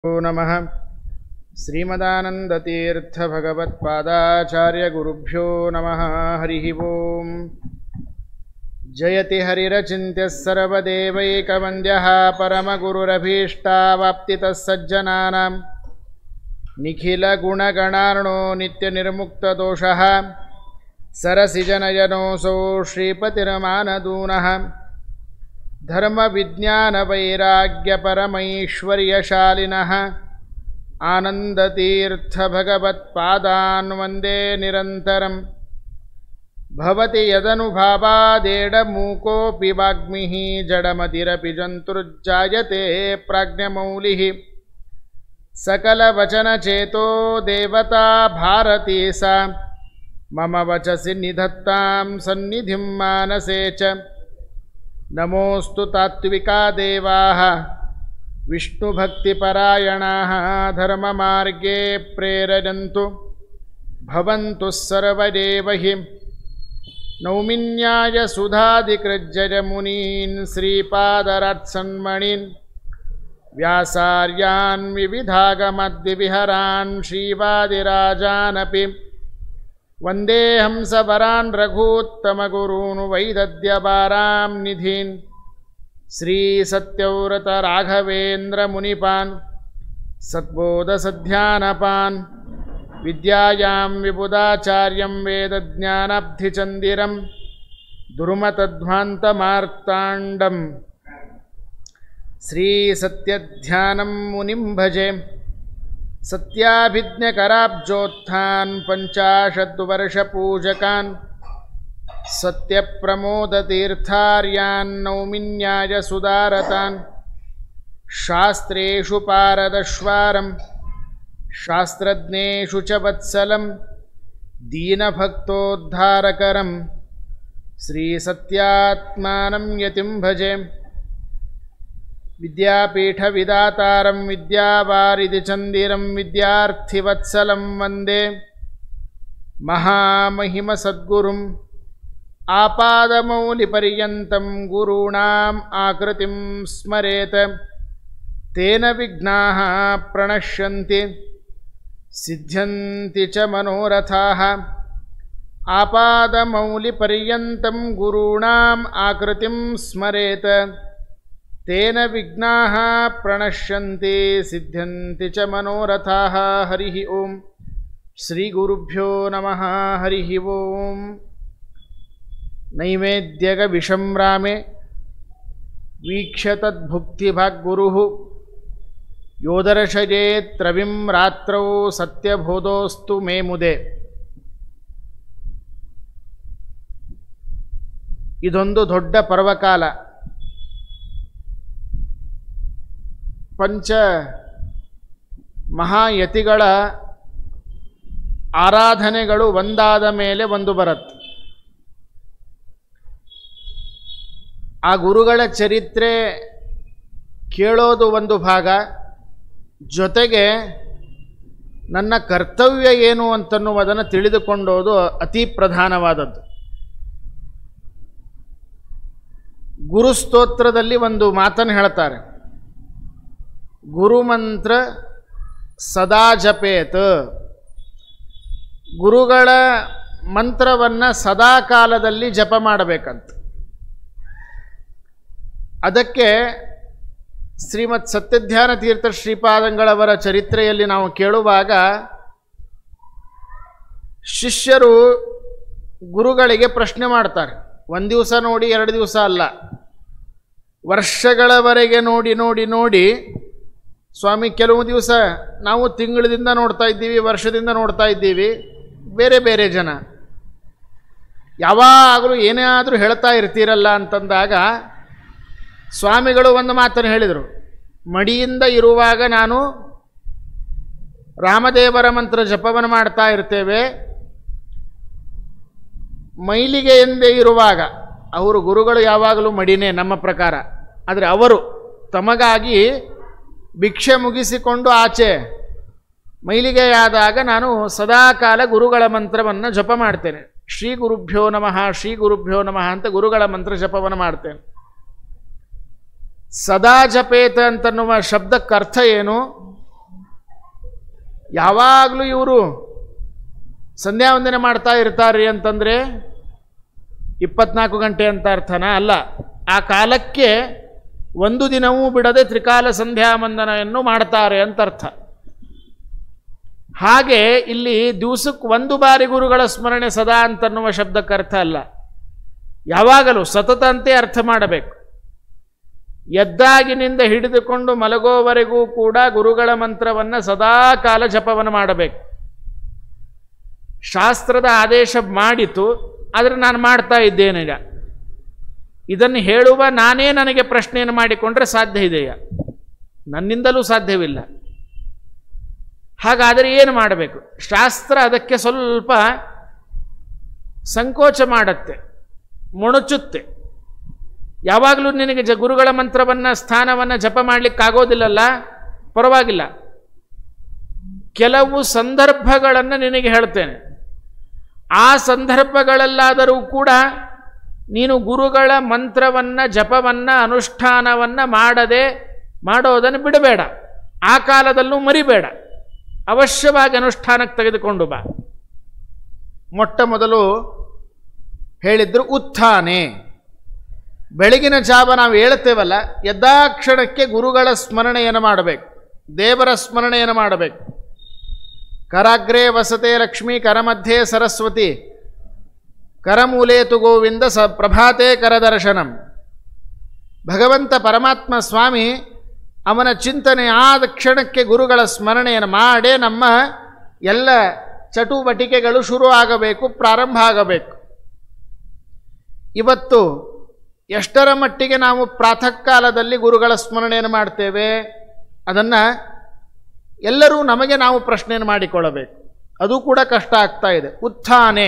नमः श्रीमदानन्दतीर्थभगवत्पादाचार्यगुरुभ्यो नमः हरिः ओम् जयति हरिरचिन्त्यः सर्वदेवैकवन्द्यः परमगुरुरभीष्टावाप्तितः सज्जनानां निखिलगुणगणार्णो नित्यनिर्मुक्तदोषः सरसिजनयनोऽसौ श्रीपतिरमानदूनः धर्मविज्ञानवैराग्यपरमैश्वर्यशालिनः आनन्दतीर्थभगवत्पादान् वन्दे निरन्तरम् भवति यदनुभावादेडमूकोऽपि वाग्मिः जडमतिरपि जन्तुर्जायते प्राज्ञमौलिः सकलवचनचेतो देवता भारती सा मम वचसि निधत्तां सन्निधिं मानसे च नमोऽस्तु तात्विका देवाः विष्णुभक्तिपरायणाः धर्ममार्गे प्रेरयन्तु भवन्तु सर्वदेव हि नौमिन्याय सुधादिकृज्जयमुनीन् श्रीपादरात्सन्मणीन् व्यासार्यान् विविधागमद्विविहरान् श्रीवादिराजानपि वन्देऽहं सवरान् रघूत्तमगुरून् वैदद्यपारां निधीन् श्रीसत्यव्रतराघवेन्द्रमुनिपान् सद्बोधसध्यानपान् विद्यायां विबुधाचार्यं वेदज्ञानाब्धिचन्दिरं दुर्मतध्वान्तमार्ताण्डं श्रीसत्यध्यानं मुनिं भजे सत्याभिज्ञकराब्जोत्थान् पञ्चाशद्वर्षपूजकान् सत्यप्रमोदतीर्थार्यान् नौमिन्याय सुदारतान् शास्त्रेषु पारदश्वारं शास्त्रज्ञेषु च वत्सलं दीनभक्तोद्धारकरं श्रीसत्यात्मानं यतिं भजे विद्यापीठविदातारं विद्यावारिधिचन्दिरं विद्यार्थिवत्सलं वन्दे महामहिमसद्गुरुम् आपादमौलिपर्यन्तं गुरूणाम् आकृतिं स्मरेत् तेन विघ्नाः प्रणश्यन्ति सिद्ध्यन्ति च मनोरथाः आपादमौलिपर्यन्तं गुरूणाम् आकृतिं स्मरेत् तेन विघ्नाः प्रणश्यन्ति सिद्ध्यन्ति च मनोरथाः हरिः ॐ श्रीगुरुभ्यो नमः हरिः ओम् नैवेद्यगविषं रामे वीक्ष्य तद्भुक्तिभाग्गुरुः ಯೋದರ್ಶಯೇತ್ರವಿಂ ರಾತ್ರೌ ಸತ್ಯಬೋಧೋಸ್ತು ಮೇ ಮುದೆ ಇದೊಂದು ದೊಡ್ಡ ಪರ್ವಕಾಲ ಪಂಚ ಮಹಾಯತಿಗಳ ಆರಾಧನೆಗಳು ಒಂದಾದ ಮೇಲೆ ಒಂದು ಬರುತ್ತೆ ಆ ಗುರುಗಳ ಚರಿತ್ರೆ ಕೇಳೋದು ಒಂದು ಭಾಗ ಜೊತೆಗೆ ನನ್ನ ಕರ್ತವ್ಯ ಏನು ಅಂತನ್ನುವುದನ್ನು ತಿಳಿದುಕೊಂಡೋದು ಅತಿ ಪ್ರಧಾನವಾದದ್ದು ಗುರುಸ್ತೋತ್ರದಲ್ಲಿ ಒಂದು ಮಾತನ್ನು ಹೇಳ್ತಾರೆ ಗುರುಮಂತ್ರ ಸದಾ ಜಪೇತ್ ಗುರುಗಳ ಮಂತ್ರವನ್ನು ಸದಾ ಕಾಲದಲ್ಲಿ ಜಪ ಮಾಡಬೇಕಂತ ಅದಕ್ಕೆ ಶ್ರೀಮತ್ ಸತ್ಯಧ್ಯಾನ ತೀರ್ಥ ಶ್ರೀಪಾದಂಗಳವರ ಚರಿತ್ರೆಯಲ್ಲಿ ನಾವು ಕೇಳುವಾಗ ಶಿಷ್ಯರು ಗುರುಗಳಿಗೆ ಪ್ರಶ್ನೆ ಮಾಡ್ತಾರೆ ಒಂದು ದಿವಸ ನೋಡಿ ಎರಡು ದಿವಸ ಅಲ್ಲ ವರ್ಷಗಳವರೆಗೆ ನೋಡಿ ನೋಡಿ ನೋಡಿ ಸ್ವಾಮಿ ಕೆಲವು ದಿವಸ ನಾವು ತಿಂಗಳದಿಂದ ನೋಡ್ತಾ ಇದ್ದೀವಿ ವರ್ಷದಿಂದ ನೋಡ್ತಾ ಇದ್ದೀವಿ ಬೇರೆ ಬೇರೆ ಜನ ಯಾವಾಗಲೂ ಏನೇ ಆದರೂ ಹೇಳ್ತಾ ಇರ್ತೀರಲ್ಲ ಅಂತಂದಾಗ ಸ್ವಾಮಿಗಳು ಒಂದು ಮಾತನ್ನು ಹೇಳಿದರು ಮಡಿಯಿಂದ ಇರುವಾಗ ನಾನು ರಾಮದೇವರ ಮಂತ್ರ ಜಪವನ್ನು ಮಾಡ್ತಾ ಇರ್ತೇವೆ ಮೈಲಿಗೆಯಂದೇ ಇರುವಾಗ ಅವರು ಗುರುಗಳು ಯಾವಾಗಲೂ ಮಡಿನೇ ನಮ್ಮ ಪ್ರಕಾರ ಆದರೆ ಅವರು ತಮಗಾಗಿ ಭಿಕ್ಷೆ ಮುಗಿಸಿಕೊಂಡು ಆಚೆ ಮೈಲಿಗೆಯಾದಾಗ ನಾನು ಸದಾಕಾಲ ಗುರುಗಳ ಮಂತ್ರವನ್ನು ಜಪ ಮಾಡ್ತೇನೆ ಶ್ರೀ ಗುರುಭ್ಯೋ ನಮಃ ಶ್ರೀ ಗುರುಭ್ಯೋ ನಮಃ ಅಂತ ಗುರುಗಳ ಮಂತ್ರ ಜಪವನ್ನು ಮಾಡ್ತೇನೆ ಸದಾ ಜಪೇತ ಅಂತನ್ನುವ ಶಬ್ದಕ್ಕೆ ಅರ್ಥ ಏನು ಯಾವಾಗಲೂ ಇವರು ಸಂಧ್ಯಾ ವಂದನೆ ಮಾಡ್ತಾ ಇರ್ತಾರೆ ಅಂತಂದರೆ ಇಪ್ಪತ್ನಾಲ್ಕು ಗಂಟೆ ಅಂತ ಅರ್ಥನಾ ಅಲ್ಲ ಆ ಕಾಲಕ್ಕೆ ಒಂದು ದಿನವೂ ಬಿಡದೆ ತ್ರಿಕಾಲ ಸಂಧ್ಯಾ ವಂದನೆಯನ್ನು ಮಾಡ್ತಾರೆ ಅಂತ ಅರ್ಥ ಹಾಗೆ ಇಲ್ಲಿ ದಿವಸಕ್ಕೆ ಒಂದು ಬಾರಿ ಗುರುಗಳ ಸ್ಮರಣೆ ಸದಾ ಅಂತನ್ನುವ ಶಬ್ದಕ್ಕೆ ಅರ್ಥ ಅಲ್ಲ ಯಾವಾಗಲೂ ಸತತ ಅಂತೆ ಅರ್ಥ ಮಾಡಬೇಕು ಎದ್ದಾಗಿನಿಂದ ಹಿಡಿದುಕೊಂಡು ಮಲಗೋವರೆಗೂ ಕೂಡ ಗುರುಗಳ ಮಂತ್ರವನ್ನು ಸದಾ ಕಾಲ ಜಪವನ್ನು ಮಾಡಬೇಕು ಶಾಸ್ತ್ರದ ಆದೇಶ ಮಾಡಿತು ಆದರೆ ನಾನು ಮಾಡ್ತಾ ಇದ್ದೇನೆ ಈಗ ಇದನ್ನು ಹೇಳುವ ನಾನೇ ನನಗೆ ಪ್ರಶ್ನೆಯನ್ನು ಮಾಡಿಕೊಂಡ್ರೆ ಸಾಧ್ಯ ಇದೆಯಾ ನನ್ನಿಂದಲೂ ಸಾಧ್ಯವಿಲ್ಲ ಹಾಗಾದರೆ ಏನು ಮಾಡಬೇಕು ಶಾಸ್ತ್ರ ಅದಕ್ಕೆ ಸ್ವಲ್ಪ ಸಂಕೋಚ ಮಾಡುತ್ತೆ ಮೊಣಚುತ್ತೆ ಯಾವಾಗಲೂ ನಿನಗೆ ಜ ಗುರುಗಳ ಮಂತ್ರವನ್ನು ಸ್ಥಾನವನ್ನು ಜಪ ಮಾಡಲಿಕ್ಕಾಗೋದಿಲ್ಲಲ್ಲ ಪರವಾಗಿಲ್ಲ ಕೆಲವು ಸಂದರ್ಭಗಳನ್ನು ನಿನಗೆ ಹೇಳ್ತೇನೆ ಆ ಸಂದರ್ಭಗಳಲ್ಲಾದರೂ ಕೂಡ ನೀನು ಗುರುಗಳ ಮಂತ್ರವನ್ನು ಜಪವನ್ನು ಅನುಷ್ಠಾನವನ್ನು ಮಾಡದೆ ಮಾಡೋದನ್ನು ಬಿಡಬೇಡ ಆ ಕಾಲದಲ್ಲೂ ಮರಿಬೇಡ ಅವಶ್ಯವಾಗಿ ಅನುಷ್ಠಾನಕ್ಕೆ ತೆಗೆದುಕೊಂಡು ಬಾ ಮೊಟ್ಟ ಮೊದಲು ಹೇಳಿದ್ರು ಉತ್ಥಾನೆ ಬೆಳಗಿನ ಜಾವ ನಾವು ಹೇಳ್ತೇವಲ್ಲ ಯದ್ದಾಕ್ಷಣಕ್ಕೆ ಗುರುಗಳ ಸ್ಮರಣೆಯನ್ನು ಮಾಡಬೇಕು ದೇವರ ಸ್ಮರಣೆಯನ್ನು ಮಾಡಬೇಕು ಕರಾಗ್ರೇ ವಸತೆ ಲಕ್ಷ್ಮೀ ಕರಮಧ್ಯೆ ಸರಸ್ವತಿ ಕರಮೂಲೇತು ಗೋವಿಂದ ಸ ಪ್ರಭಾತೆ ಕರದರ್ಶನಂ ಭಗವಂತ ಪರಮಾತ್ಮ ಸ್ವಾಮಿ ಅವನ ಚಿಂತನೆ ಆದ ಕ್ಷಣಕ್ಕೆ ಗುರುಗಳ ಸ್ಮರಣೆಯನ್ನು ಮಾಡೇ ನಮ್ಮ ಎಲ್ಲ ಚಟುವಟಿಕೆಗಳು ಶುರು ಆಗಬೇಕು ಪ್ರಾರಂಭ ಆಗಬೇಕು ಇವತ್ತು ಎಷ್ಟರ ಮಟ್ಟಿಗೆ ನಾವು ಪ್ರಾತಃ ಕಾಲದಲ್ಲಿ ಗುರುಗಳ ಸ್ಮರಣೆಯನ್ನು ಮಾಡ್ತೇವೆ ಅದನ್ನು ಎಲ್ಲರೂ ನಮಗೆ ನಾವು ಪ್ರಶ್ನೆಯನ್ನು ಮಾಡಿಕೊಳ್ಳಬೇಕು ಅದು ಕೂಡ ಕಷ್ಟ ಆಗ್ತಾ ಇದೆ ಉತ್ಥಾನೆ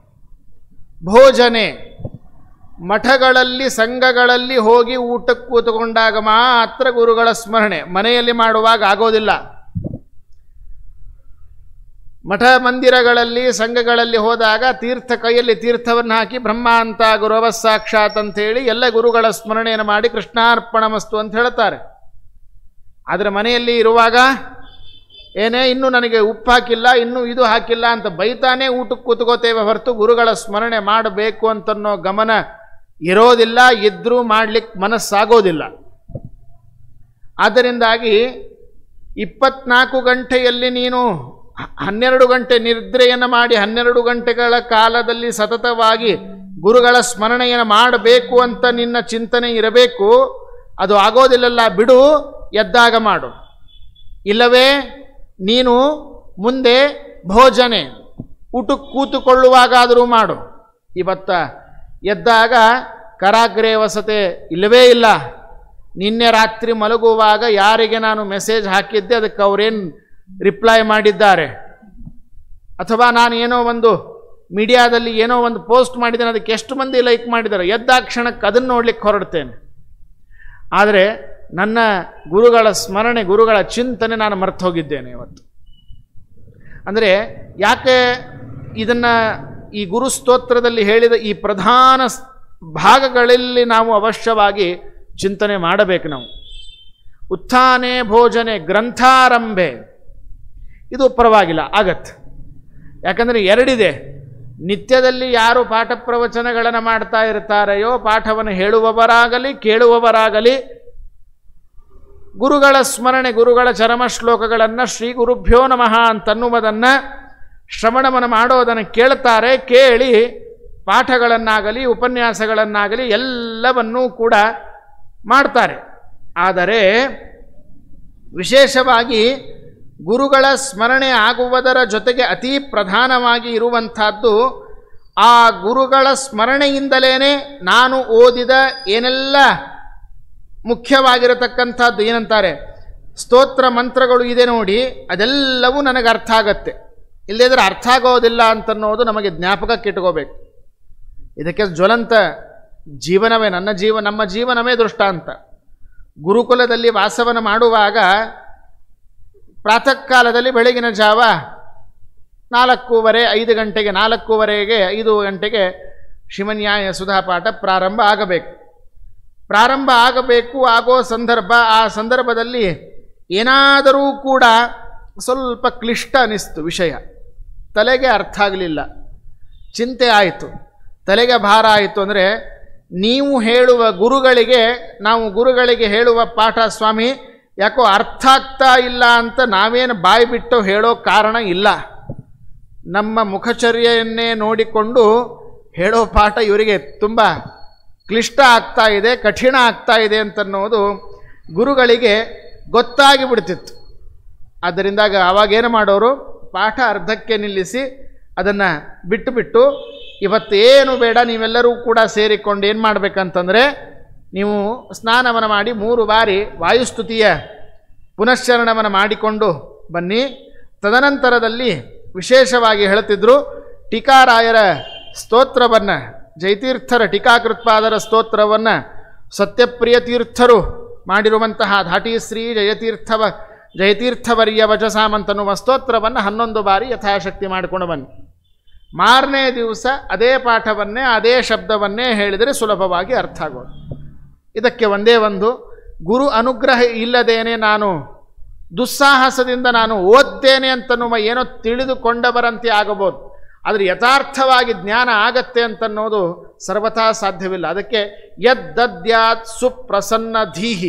ಭೋಜನೆ ಮಠಗಳಲ್ಲಿ ಸಂಘಗಳಲ್ಲಿ ಹೋಗಿ ಊಟಕ್ಕೆ ಕೂತುಕೊಂಡಾಗ ಮಾತ್ರ ಗುರುಗಳ ಸ್ಮರಣೆ ಮನೆಯಲ್ಲಿ ಮಾಡುವಾಗ ಆಗೋದಿಲ್ಲ ಮಠ ಮಂದಿರಗಳಲ್ಲಿ ಸಂಘಗಳಲ್ಲಿ ಹೋದಾಗ ತೀರ್ಥ ಕೈಯಲ್ಲಿ ತೀರ್ಥವನ್ನು ಹಾಕಿ ಬ್ರಹ್ಮ ಅಂತ ಗುರವ ಸಾಕ್ಷಾತ್ ಅಂತೇಳಿ ಎಲ್ಲ ಗುರುಗಳ ಸ್ಮರಣೆಯನ್ನು ಮಾಡಿ ಕೃಷ್ಣಾರ್ಪಣ ಮಸ್ತು ಅಂತ ಹೇಳ್ತಾರೆ ಆದರೆ ಮನೆಯಲ್ಲಿ ಇರುವಾಗ ಏನೇ ಇನ್ನೂ ನನಗೆ ಉಪ್ಪು ಹಾಕಿಲ್ಲ ಇನ್ನೂ ಇದು ಹಾಕಿಲ್ಲ ಅಂತ ಬೈತಾನೇ ಊಟಕ್ಕೆ ಕೂತ್ಕೋತೇವೆ ಹೊರತು ಗುರುಗಳ ಸ್ಮರಣೆ ಮಾಡಬೇಕು ಅಂತನ್ನೋ ಗಮನ ಇರೋದಿಲ್ಲ ಇದ್ರೂ ಮಾಡ್ಲಿಕ್ಕೆ ಮನಸ್ಸಾಗೋದಿಲ್ಲ ಆದ್ದರಿಂದಾಗಿ ಇಪ್ಪತ್ನಾಲ್ಕು ಗಂಟೆಯಲ್ಲಿ ನೀನು ಹನ್ನೆರಡು ಗಂಟೆ ನಿದ್ರೆಯನ್ನು ಮಾಡಿ ಹನ್ನೆರಡು ಗಂಟೆಗಳ ಕಾಲದಲ್ಲಿ ಸತತವಾಗಿ ಗುರುಗಳ ಸ್ಮರಣೆಯನ್ನು ಮಾಡಬೇಕು ಅಂತ ನಿನ್ನ ಚಿಂತನೆ ಇರಬೇಕು ಅದು ಆಗೋದಿಲ್ಲಲ್ಲ ಬಿಡು ಎದ್ದಾಗ ಮಾಡು ಇಲ್ಲವೇ ನೀನು ಮುಂದೆ ಭೋಜನೆ ಊಟಕ್ಕೆ ಕೂತುಕೊಳ್ಳುವಾಗಾದರೂ ಮಾಡು ಇವತ್ತ ಎದ್ದಾಗ ಕರಾಗ್ರೆ ವಸತೆ ಇಲ್ಲವೇ ಇಲ್ಲ ನಿನ್ನೆ ರಾತ್ರಿ ಮಲಗುವಾಗ ಯಾರಿಗೆ ನಾನು ಮೆಸೇಜ್ ಹಾಕಿದ್ದೆ ಅದಕ್ಕೆ ಅವರೇನು ರಿಪ್ಲೈ ಮಾಡಿದ್ದಾರೆ ಅಥವಾ ನಾನು ಏನೋ ಒಂದು ಮೀಡಿಯಾದಲ್ಲಿ ಏನೋ ಒಂದು ಪೋಸ್ಟ್ ಮಾಡಿದ್ದೇನೆ ಅದಕ್ಕೆ ಎಷ್ಟು ಮಂದಿ ಲೈಕ್ ಮಾಡಿದ್ದಾರೆ ಎದ್ದ ಕ್ಷಣಕ್ಕೆ ಅದನ್ನು ನೋಡ್ಲಿಕ್ಕೆ ಹೊರಡ್ತೇನೆ ಆದರೆ ನನ್ನ ಗುರುಗಳ ಸ್ಮರಣೆ ಗುರುಗಳ ಚಿಂತನೆ ನಾನು ಮರ್ತು ಹೋಗಿದ್ದೇನೆ ಇವತ್ತು ಅಂದರೆ ಯಾಕೆ ಇದನ್ನು ಈ ಗುರು ಸ್ತೋತ್ರದಲ್ಲಿ ಹೇಳಿದ ಈ ಪ್ರಧಾನ ಸ್- ಭಾಗಗಳಲ್ಲಿ ನಾವು ಅವಶ್ಯವಾಗಿ ಚಿಂತನೆ ಮಾಡಬೇಕು ನಾವು ಉತ್ಥಾನೆ ಭೋಜನೆ ಗ್ರಂಥಾರಂಭೆ ಇದು ಪರವಾಗಿಲ್ಲ ಆಗತ್ತೆ ಯಾಕಂದರೆ ಎರಡಿದೆ ನಿತ್ಯದಲ್ಲಿ ಯಾರು ಪಾಠ ಪ್ರವಚನಗಳನ್ನು ಮಾಡ್ತಾ ಇರ್ತಾರೆಯೋ ಪಾಠವನ್ನು ಹೇಳುವವರಾಗಲಿ ಕೇಳುವವರಾಗಲಿ ಗುರುಗಳ ಸ್ಮರಣೆ ಗುರುಗಳ ಚರಮ ಶ್ಲೋಕಗಳನ್ನು ಶ್ರೀ ಗುರುಭ್ಯೋ ನಮಃ ಅಂತನ್ನುವುದನ್ನು ಶ್ರವಣವನ್ನು ಮಾಡೋದನ್ನು ಕೇಳ್ತಾರೆ ಕೇಳಿ ಪಾಠಗಳನ್ನಾಗಲಿ ಉಪನ್ಯಾಸಗಳನ್ನಾಗಲಿ ಎಲ್ಲವನ್ನೂ ಕೂಡ ಮಾಡ್ತಾರೆ ಆದರೆ ವಿಶೇಷವಾಗಿ ಗುರುಗಳ ಸ್ಮರಣೆ ಆಗುವುದರ ಜೊತೆಗೆ ಅತಿ ಪ್ರಧಾನವಾಗಿ ಇರುವಂಥದ್ದು ಆ ಗುರುಗಳ ಸ್ಮರಣೆಯಿಂದಲೇ ನಾನು ಓದಿದ ಏನೆಲ್ಲ ಮುಖ್ಯವಾಗಿರತಕ್ಕಂಥದ್ದು ಏನಂತಾರೆ ಸ್ತೋತ್ರ ಮಂತ್ರಗಳು ಇದೆ ನೋಡಿ ಅದೆಲ್ಲವೂ ನನಗೆ ಅರ್ಥ ಆಗತ್ತೆ ಇಲ್ಲದಿದ್ರೆ ಅರ್ಥ ಆಗೋದಿಲ್ಲ ಅಂತನ್ನೋದು ನಮಗೆ ಜ್ಞಾಪಕಕ್ಕೆ ಇಟ್ಕೋಬೇಕು ಇದಕ್ಕೆ ಜ್ವಲಂತ ಜೀವನವೇ ನನ್ನ ಜೀವ ನಮ್ಮ ಜೀವನವೇ ದೃಷ್ಟಾಂತ ಗುರುಕುಲದಲ್ಲಿ ವಾಸವನ್ನು ಮಾಡುವಾಗ ಪ್ರಾತಃ ಕಾಲದಲ್ಲಿ ಬೆಳಗಿನ ಜಾವ ನಾಲ್ಕೂವರೆ ಐದು ಗಂಟೆಗೆ ನಾಲ್ಕೂವರೆಗೆ ಐದು ಗಂಟೆಗೆ ಶಿವನ್ಯಾಯ ಸುಧಾಪಾಠ ಪ್ರಾರಂಭ ಆಗಬೇಕು ಪ್ರಾರಂಭ ಆಗಬೇಕು ಆಗೋ ಸಂದರ್ಭ ಆ ಸಂದರ್ಭದಲ್ಲಿ ಏನಾದರೂ ಕೂಡ ಸ್ವಲ್ಪ ಕ್ಲಿಷ್ಟ ಅನಿಸ್ತು ವಿಷಯ ತಲೆಗೆ ಅರ್ಥ ಆಗಲಿಲ್ಲ ಚಿಂತೆ ಆಯಿತು ತಲೆಗೆ ಭಾರ ಆಯಿತು ಅಂದರೆ ನೀವು ಹೇಳುವ ಗುರುಗಳಿಗೆ ನಾವು ಗುರುಗಳಿಗೆ ಹೇಳುವ ಪಾಠ ಸ್ವಾಮಿ ಯಾಕೋ ಅರ್ಥ ಆಗ್ತಾ ಇಲ್ಲ ಅಂತ ನಾವೇನು ಬಾಯಿ ಬಿಟ್ಟು ಹೇಳೋ ಕಾರಣ ಇಲ್ಲ ನಮ್ಮ ಮುಖಚರ್ಯೆಯನ್ನೇ ನೋಡಿಕೊಂಡು ಹೇಳೋ ಪಾಠ ಇವರಿಗೆ ತುಂಬ ಕ್ಲಿಷ್ಟ ಆಗ್ತಾ ಇದೆ ಕಠಿಣ ಆಗ್ತಾ ಇದೆ ಅಂತನ್ನೋದು ಗುರುಗಳಿಗೆ ಗೊತ್ತಾಗಿ ಬಿಡ್ತಿತ್ತು ಆದ್ದರಿಂದಾಗ ಅವಾಗೇನು ಮಾಡೋರು ಪಾಠ ಅರ್ಧಕ್ಕೆ ನಿಲ್ಲಿಸಿ ಅದನ್ನು ಬಿಟ್ಟು ಬಿಟ್ಟು ಇವತ್ತೇನು ಬೇಡ ನೀವೆಲ್ಲರೂ ಕೂಡ ಸೇರಿಕೊಂಡು ಏನು ಮಾಡಬೇಕಂತಂದರೆ ನೀವು ಸ್ನಾನವನ್ನು ಮಾಡಿ ಮೂರು ಬಾರಿ ವಾಯುಸ್ತುತಿಯ ಪುನಶ್ಚರಣವನ್ನು ಮಾಡಿಕೊಂಡು ಬನ್ನಿ ತದನಂತರದಲ್ಲಿ ವಿಶೇಷವಾಗಿ ಹೇಳುತ್ತಿದ್ದರು ಟೀಕಾರಾಯರ ಸ್ತೋತ್ರವನ್ನು ಜಯತೀರ್ಥರ ಟೀಕಾಕೃತ್ಪಾದರ ಸ್ತೋತ್ರವನ್ನು ಸತ್ಯಪ್ರಿಯ ತೀರ್ಥರು ಮಾಡಿರುವಂತಹ ಧಾಟಿಶ್ರೀ ಜಯತೀರ್ಥವ ಜಯತೀರ್ಥವರ್ಯ ವಚಸಾಮಂತನ್ನುವ ಸ್ತೋತ್ರವನ್ನು ಹನ್ನೊಂದು ಬಾರಿ ಯಥಾಶಕ್ತಿ ಮಾಡಿಕೊಂಡು ಬನ್ನಿ ಮಾರನೇ ದಿವಸ ಅದೇ ಪಾಠವನ್ನೇ ಅದೇ ಶಬ್ದವನ್ನೇ ಹೇಳಿದರೆ ಸುಲಭವಾಗಿ ಅರ್ಥ ಆಗೋದು ಇದಕ್ಕೆ ಒಂದೇ ಒಂದು ಗುರು ಅನುಗ್ರಹ ಇಲ್ಲದೇನೆ ನಾನು ದುಸ್ಸಾಹಸದಿಂದ ನಾನು ಓದ್ದೇನೆ ಅಂತನ್ನುವ ಏನೋ ತಿಳಿದುಕೊಂಡವರಂತೆ ಆಗಬಹುದು ಆದರೆ ಯಥಾರ್ಥವಾಗಿ ಜ್ಞಾನ ಆಗತ್ತೆ ಅಂತನ್ನೋದು ಸರ್ವಥಾ ಸಾಧ್ಯವಿಲ್ಲ ಅದಕ್ಕೆ ಯದ್ದದ್ಯಾತ್ ಸುಪ್ರಸನ್ನ ಧೀಹಿ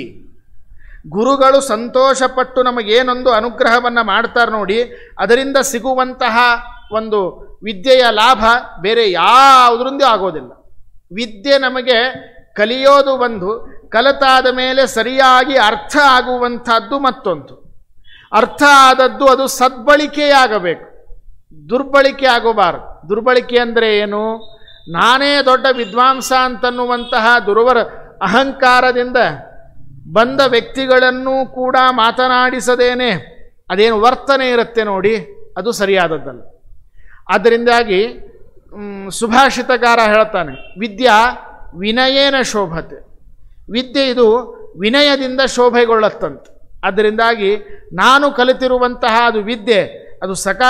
ಗುರುಗಳು ಸಂತೋಷಪಟ್ಟು ನಮಗೇನೊಂದು ಅನುಗ್ರಹವನ್ನು ಮಾಡ್ತಾರೆ ನೋಡಿ ಅದರಿಂದ ಸಿಗುವಂತಹ ಒಂದು ವಿದ್ಯೆಯ ಲಾಭ ಬೇರೆ ಯಾವುದರಿಂದ ಆಗೋದಿಲ್ಲ ವಿದ್ಯೆ ನಮಗೆ ಕಲಿಯೋದು ಒಂದು ಕಲಿತಾದ ಮೇಲೆ ಸರಿಯಾಗಿ ಅರ್ಥ ಆಗುವಂಥದ್ದು ಮತ್ತೊಂದು ಅರ್ಥ ಆದದ್ದು ಅದು ಸದ್ಬಳಿಕೆಯಾಗಬೇಕು ದುರ್ಬಳಿಕೆ ಆಗೋಬಾರದು ದುರ್ಬಳಿಕೆ ಅಂದರೆ ಏನು ನಾನೇ ದೊಡ್ಡ ವಿದ್ವಾಂಸ ಅಂತನ್ನುವಂತಹ ದುರ್ವರ ಅಹಂಕಾರದಿಂದ ಬಂದ ವ್ಯಕ್ತಿಗಳನ್ನು ಕೂಡ ಮಾತನಾಡಿಸದೇನೆ ಅದೇನು ವರ್ತನೆ ಇರುತ್ತೆ ನೋಡಿ ಅದು ಸರಿಯಾದದ್ದಲ್ಲ ಆದ್ದರಿಂದಾಗಿ ಮ್, ಸುಭಾಷಿತಗಾರ ಹೇಳ್ತಾನೆ ವಿದ್ಯಾ ವಿನಯೇನ ಶೋಭತೆ ವಿದ್ಯೆ ಇದು ವಿನಯದಿಂದ ಶೋಭೆಗೊಳ್ಳತ್ತಂತೆ ಅದರಿಂದಾಗಿ ನಾನು ಕಲಿತಿರುವಂತಹ ಅದು ವಿದ್ಯೆ ಅದು ಸಕಾ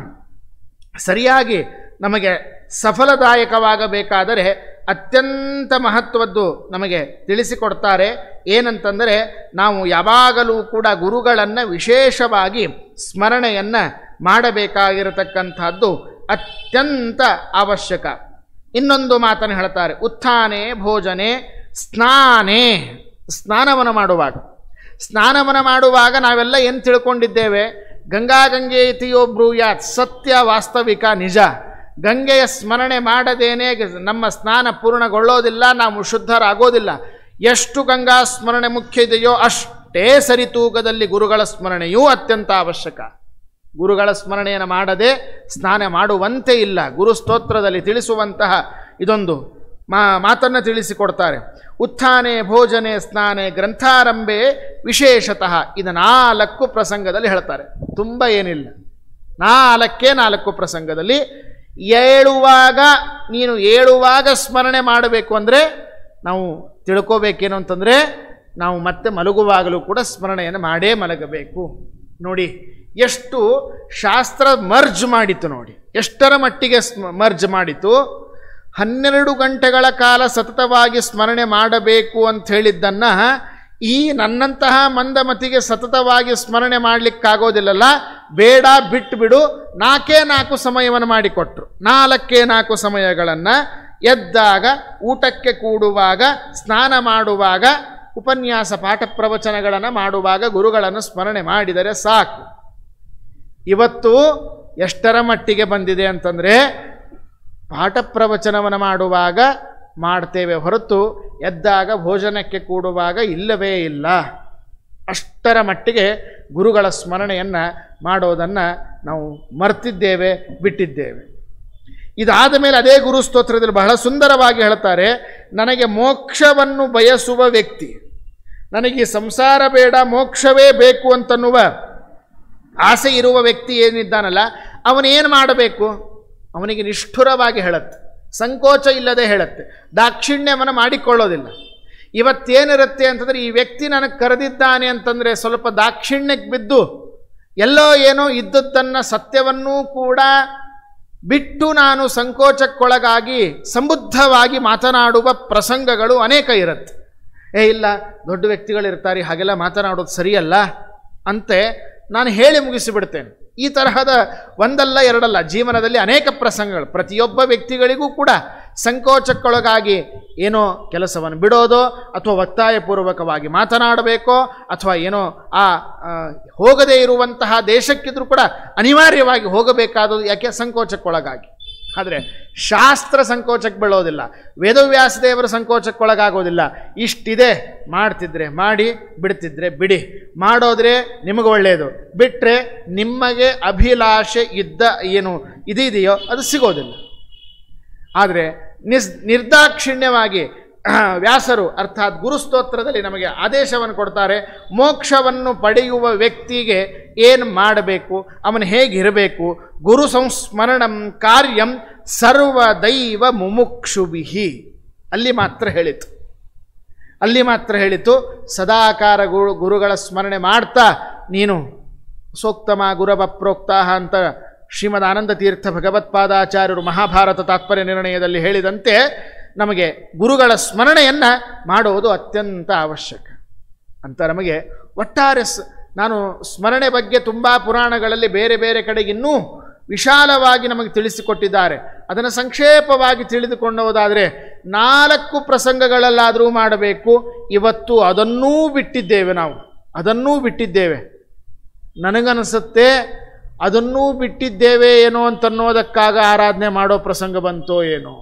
ಸರಿಯಾಗಿ ನಮಗೆ ಸಫಲದಾಯಕವಾಗಬೇಕಾದರೆ ಅತ್ಯಂತ ಮಹತ್ವದ್ದು ನಮಗೆ ತಿಳಿಸಿಕೊಡ್ತಾರೆ ಏನಂತಂದರೆ ನಾವು ಯಾವಾಗಲೂ ಕೂಡ ಗುರುಗಳನ್ನು ವಿಶೇಷವಾಗಿ ಸ್ಮರಣೆಯನ್ನು ಮಾಡಬೇಕಾಗಿರತಕ್ಕಂಥದ್ದು ಅತ್ಯಂತ ಅವಶ್ಯಕ ಇನ್ನೊಂದು ಮಾತನ್ನು ಹೇಳ್ತಾರೆ ಉತ್ಥಾನೆ ಭೋಜನೆ ಸ್ನಾನೇ ಸ್ನಾನವನ್ನು ಮಾಡುವಾಗ ಸ್ನಾನವನ್ನು ಮಾಡುವಾಗ ನಾವೆಲ್ಲ ಏನು ತಿಳ್ಕೊಂಡಿದ್ದೇವೆ ಗಂಗಾ ಗಂಗೆ ಇತಿಯೋ ಬ್ರೂಯಾತ್ ಸತ್ಯ ವಾಸ್ತವಿಕ ನಿಜ ಗಂಗೆಯ ಸ್ಮರಣೆ ಮಾಡದೇನೆ ನಮ್ಮ ಸ್ನಾನ ಪೂರ್ಣಗೊಳ್ಳೋದಿಲ್ಲ ನಾವು ಶುದ್ಧರಾಗೋದಿಲ್ಲ ಎಷ್ಟು ಗಂಗಾ ಸ್ಮರಣೆ ಮುಖ್ಯ ಇದೆಯೋ ಅಷ್ಟೇ ಸರಿತೂಕದಲ್ಲಿ ಗುರುಗಳ ಸ್ಮರಣೆಯೂ ಅತ್ಯಂತ ಅವಶ್ಯಕ ಗುರುಗಳ ಸ್ಮರಣೆಯನ್ನು ಮಾಡದೆ ಸ್ನಾನ ಮಾಡುವಂತೆ ಇಲ್ಲ ಗುರು ಸ್ತೋತ್ರದಲ್ಲಿ ತಿಳಿಸುವಂತಹ ಇದೊಂದು ಮಾ ಮಾತನ್ನು ತಿಳಿಸಿಕೊಡ್ತಾರೆ ಉತ್ಥಾನೆ ಭೋಜನೆ ಸ್ನಾನೆ ಗ್ರಂಥಾರಂಭೆ ವಿಶೇಷತಃ ಇದು ನಾಲ್ಕು ಪ್ರಸಂಗದಲ್ಲಿ ಹೇಳ್ತಾರೆ ತುಂಬ ಏನಿಲ್ಲ ನಾಲ್ಕೇ ನಾಲ್ಕು ಪ್ರಸಂಗದಲ್ಲಿ ಏಳುವಾಗ ನೀನು ಏಳುವಾಗ ಸ್ಮರಣೆ ಮಾಡಬೇಕು ಅಂದರೆ ನಾವು ತಿಳ್ಕೋಬೇಕೇನು ಅಂತಂದರೆ ನಾವು ಮತ್ತೆ ಮಲಗುವಾಗಲೂ ಕೂಡ ಸ್ಮರಣೆಯನ್ನು ಮಾಡೇ ಮಲಗಬೇಕು ನೋಡಿ ಎಷ್ಟು ಶಾಸ್ತ್ರ ಮರ್ಜ್ ಮಾಡಿತು ನೋಡಿ ಎಷ್ಟರ ಮಟ್ಟಿಗೆ ಸ್ಮ ಮರ್ಜ್ ಮಾಡಿತು ಹನ್ನೆರಡು ಗಂಟೆಗಳ ಕಾಲ ಸತತವಾಗಿ ಸ್ಮರಣೆ ಮಾಡಬೇಕು ಅಂತ ಹೇಳಿದ್ದನ್ನು ಈ ನನ್ನಂತಹ ಮಂದಮತಿಗೆ ಸತತವಾಗಿ ಸ್ಮರಣೆ ಮಾಡಲಿಕ್ಕಾಗೋದಿಲ್ಲಲ್ಲ ಬೇಡ ಬಿಟ್ಟು ಬಿಡು ನಾಲ್ಕೇ ನಾಲ್ಕು ಸಮಯವನ್ನು ಮಾಡಿಕೊಟ್ರು ನಾಲ್ಕೇ ನಾಲ್ಕು ಸಮಯಗಳನ್ನು ಎದ್ದಾಗ ಊಟಕ್ಕೆ ಕೂಡುವಾಗ ಸ್ನಾನ ಮಾಡುವಾಗ ಉಪನ್ಯಾಸ ಪಾಠ ಪ್ರವಚನಗಳನ್ನು ಮಾಡುವಾಗ ಗುರುಗಳನ್ನು ಸ್ಮರಣೆ ಮಾಡಿದರೆ ಸಾಕು ಇವತ್ತು ಎಷ್ಟರ ಮಟ್ಟಿಗೆ ಬಂದಿದೆ ಅಂತಂದರೆ ಪಾಠ ಪ್ರವಚನವನ್ನು ಮಾಡುವಾಗ ಮಾಡ್ತೇವೆ ಹೊರತು ಎದ್ದಾಗ ಭೋಜನಕ್ಕೆ ಕೂಡುವಾಗ ಇಲ್ಲವೇ ಇಲ್ಲ ಅಷ್ಟರ ಮಟ್ಟಿಗೆ ಗುರುಗಳ ಸ್ಮರಣೆಯನ್ನು ಮಾಡೋದನ್ನು ನಾವು ಮರ್ತಿದ್ದೇವೆ ಬಿಟ್ಟಿದ್ದೇವೆ ಇದಾದ ಮೇಲೆ ಅದೇ ಗುರು ಸ್ತೋತ್ರದಲ್ಲಿ ಬಹಳ ಸುಂದರವಾಗಿ ಹೇಳ್ತಾರೆ ನನಗೆ ಮೋಕ್ಷವನ್ನು ಬಯಸುವ ವ್ಯಕ್ತಿ ನನಗೆ ಈ ಸಂಸಾರ ಬೇಡ ಮೋಕ್ಷವೇ ಬೇಕು ಅಂತನ್ನುವ ಆಸೆ ಇರುವ ವ್ಯಕ್ತಿ ಏನಿದ್ದಾನಲ್ಲ ಅವನೇನು ಮಾಡಬೇಕು ಅವನಿಗೆ ನಿಷ್ಠುರವಾಗಿ ಹೇಳುತ್ತೆ ಸಂಕೋಚ ಇಲ್ಲದೆ ಹೇಳುತ್ತೆ ದಾಕ್ಷಿಣ್ಯವನ್ನು ಮಾಡಿಕೊಳ್ಳೋದಿಲ್ಲ ಇವತ್ತೇನಿರುತ್ತೆ ಅಂತಂದರೆ ಈ ವ್ಯಕ್ತಿ ನನಗೆ ಕರೆದಿದ್ದಾನೆ ಅಂತಂದರೆ ಸ್ವಲ್ಪ ದಾಕ್ಷಿಣ್ಯಕ್ಕೆ ಬಿದ್ದು ಎಲ್ಲೋ ಏನೋ ಇದ್ದದ್ದನ್ನು ಸತ್ಯವನ್ನೂ ಕೂಡ ಬಿಟ್ಟು ನಾನು ಸಂಕೋಚಕ್ಕೊಳಗಾಗಿ ಸಮೃದ್ಧವಾಗಿ ಮಾತನಾಡುವ ಪ್ರಸಂಗಗಳು ಅನೇಕ ಇರುತ್ತೆ ಏ ಇಲ್ಲ ದೊಡ್ಡ ವ್ಯಕ್ತಿಗಳಿರ್ತಾರೆ ಹಾಗೆಲ್ಲ ಮಾತನಾಡೋದು ಸರಿಯಲ್ಲ ಅಂತೆ ನಾನು ಹೇಳಿ ಮುಗಿಸಿಬಿಡ್ತೇನೆ ಈ ತರಹದ ಒಂದಲ್ಲ ಎರಡಲ್ಲ ಜೀವನದಲ್ಲಿ ಅನೇಕ ಪ್ರಸಂಗಗಳು ಪ್ರತಿಯೊಬ್ಬ ವ್ಯಕ್ತಿಗಳಿಗೂ ಕೂಡ ಸಂಕೋಚಕ್ಕೊಳಗಾಗಿ ಏನೋ ಕೆಲಸವನ್ನು ಬಿಡೋದೋ ಅಥವಾ ಒತ್ತಾಯಪೂರ್ವಕವಾಗಿ ಮಾತನಾಡಬೇಕೋ ಅಥವಾ ಏನೋ ಆ ಆ, ಹೋಗದೇ ಇರುವಂತಹ ದೇಶಕ್ಕಿದ್ರೂ ಕೂಡ ಅನಿವಾರ್ಯವಾಗಿ ಹೋಗಬೇಕಾದದ್ದು ಯಾಕೆ ಸಂಕೋಚಕ್ಕೊಳಗಾಗಿ ಆದರೆ ಶಾಸ್ತ್ರ ಸಂಕೋಚಕ್ಕೆ ಬೀಳೋದಿಲ್ಲ ವೇದವ್ಯಾಸ ದೇವರ ಸಂಕೋಚಕ್ಕೊಳಗಾಗೋದಿಲ್ಲ ಇಷ್ಟಿದೆ ಮಾಡ್ತಿದ್ರೆ ಮಾಡಿ ಬಿಡ್ತಿದ್ರೆ ಬಿಡಿ ಮಾಡೋದ್ರೆ ನಿಮಗೆ ಒಳ್ಳೆಯದು ಬಿಟ್ಟರೆ ನಿಮಗೆ ಅಭಿಲಾಷೆ ಇದ್ದ ಏನು ಇದೆಯೋ ಅದು ಸಿಗೋದಿಲ್ಲ ಆದರೆ ನಿಸ್ ನಿರ್ದಾಕ್ಷಿಣ್ಯವಾಗಿ ವ್ಯಾಸರು ಅರ್ಥಾತ್ ಗುರುಸ್ತೋತ್ರದಲ್ಲಿ ನಮಗೆ ಆದೇಶವನ್ನು ಕೊಡ್ತಾರೆ ಮೋಕ್ಷವನ್ನು ಪಡೆಯುವ ವ್ಯಕ್ತಿಗೆ ಏನು ಮಾಡಬೇಕು ಅವನು ಹೇಗಿರಬೇಕು ಗುರು ಸಂಸ್ಮರಣಂ ಕಾರ್ಯಂ ಸರ್ವ ದೈವ ಮುಮುಕ್ಷುಬಿಹಿ ಅಲ್ಲಿ ಮಾತ್ರ ಹೇಳಿತು ಅಲ್ಲಿ ಮಾತ್ರ ಹೇಳಿತು ಸದಾಕಾರ ಗುರು ಗುರುಗಳ ಸ್ಮರಣೆ ಮಾಡ್ತಾ ನೀನು ಸೋಕ್ತಮ ಗುರವ ಪ್ರೋಕ್ತಾಹ ಅಂತ ಶ್ರೀಮದ್ ಆನಂದ ತೀರ್ಥ ಭಗವತ್ಪಾದಾಚಾರ್ಯರು ಮಹಾಭಾರತ ತಾತ್ಪರ್ಯ ನಿರ್ಣಯದಲ್ಲಿ ಹೇಳಿದಂತೆ ನಮಗೆ ಗುರುಗಳ ಸ್ಮರಣೆಯನ್ನು ಮಾಡುವುದು ಅತ್ಯಂತ ಅವಶ್ಯಕ ಅಂತ ನಮಗೆ ಒಟ್ಟಾರೆ ಸ್ ನಾನು ಸ್ಮರಣೆ ಬಗ್ಗೆ ತುಂಬ ಪುರಾಣಗಳಲ್ಲಿ ಬೇರೆ ಬೇರೆ ಕಡೆಗೆ ಇನ್ನೂ ವಿಶಾಲವಾಗಿ ನಮಗೆ ತಿಳಿಸಿಕೊಟ್ಟಿದ್ದಾರೆ ಅದನ್ನು ಸಂಕ್ಷೇಪವಾಗಿ ತಿಳಿದುಕೊಂಡೋದಾದರೆ ನಾಲ್ಕು ಪ್ರಸಂಗಗಳಲ್ಲಾದರೂ ಮಾಡಬೇಕು ಇವತ್ತು ಅದನ್ನೂ ಬಿಟ್ಟಿದ್ದೇವೆ ನಾವು ಅದನ್ನೂ ಬಿಟ್ಟಿದ್ದೇವೆ ನನಗನ್ನಿಸುತ್ತೆ ಅದನ್ನೂ ಬಿಟ್ಟಿದ್ದೇವೆ ಏನೋ ಅಂತನ್ನೋದಕ್ಕಾಗ ಆರಾಧನೆ ಮಾಡೋ ಪ್ರಸಂಗ ಬಂತೋ ಏನೋ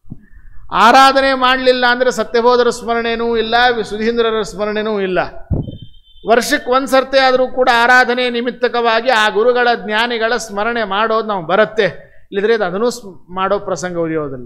ಆರಾಧನೆ ಮಾಡಲಿಲ್ಲ ಅಂದರೆ ಸತ್ಯಬೋಧರ ಸ್ಮರಣೆನೂ ಇಲ್ಲ ಸುಧೀಂದ್ರರ ಸ್ಮರಣೆನೂ ಇಲ್ಲ ವರ್ಷಕ್ಕೆ ಒಂದು ಸರ್ತಿ ಆದರೂ ಕೂಡ ಆರಾಧನೆ ನಿಮಿತ್ತಕವಾಗಿ ಆ ಗುರುಗಳ ಜ್ಞಾನಿಗಳ ಸ್ಮರಣೆ ಮಾಡೋದು ನಾವು ಬರುತ್ತೆ ಇಲ್ಲದ್ರೆ ಅದು ಅದನ್ನು ಸ್ಮ್- ಮಾಡೋ ಪ್ರಸಂಗ ಉಳಿಯೋದಿಲ್ಲ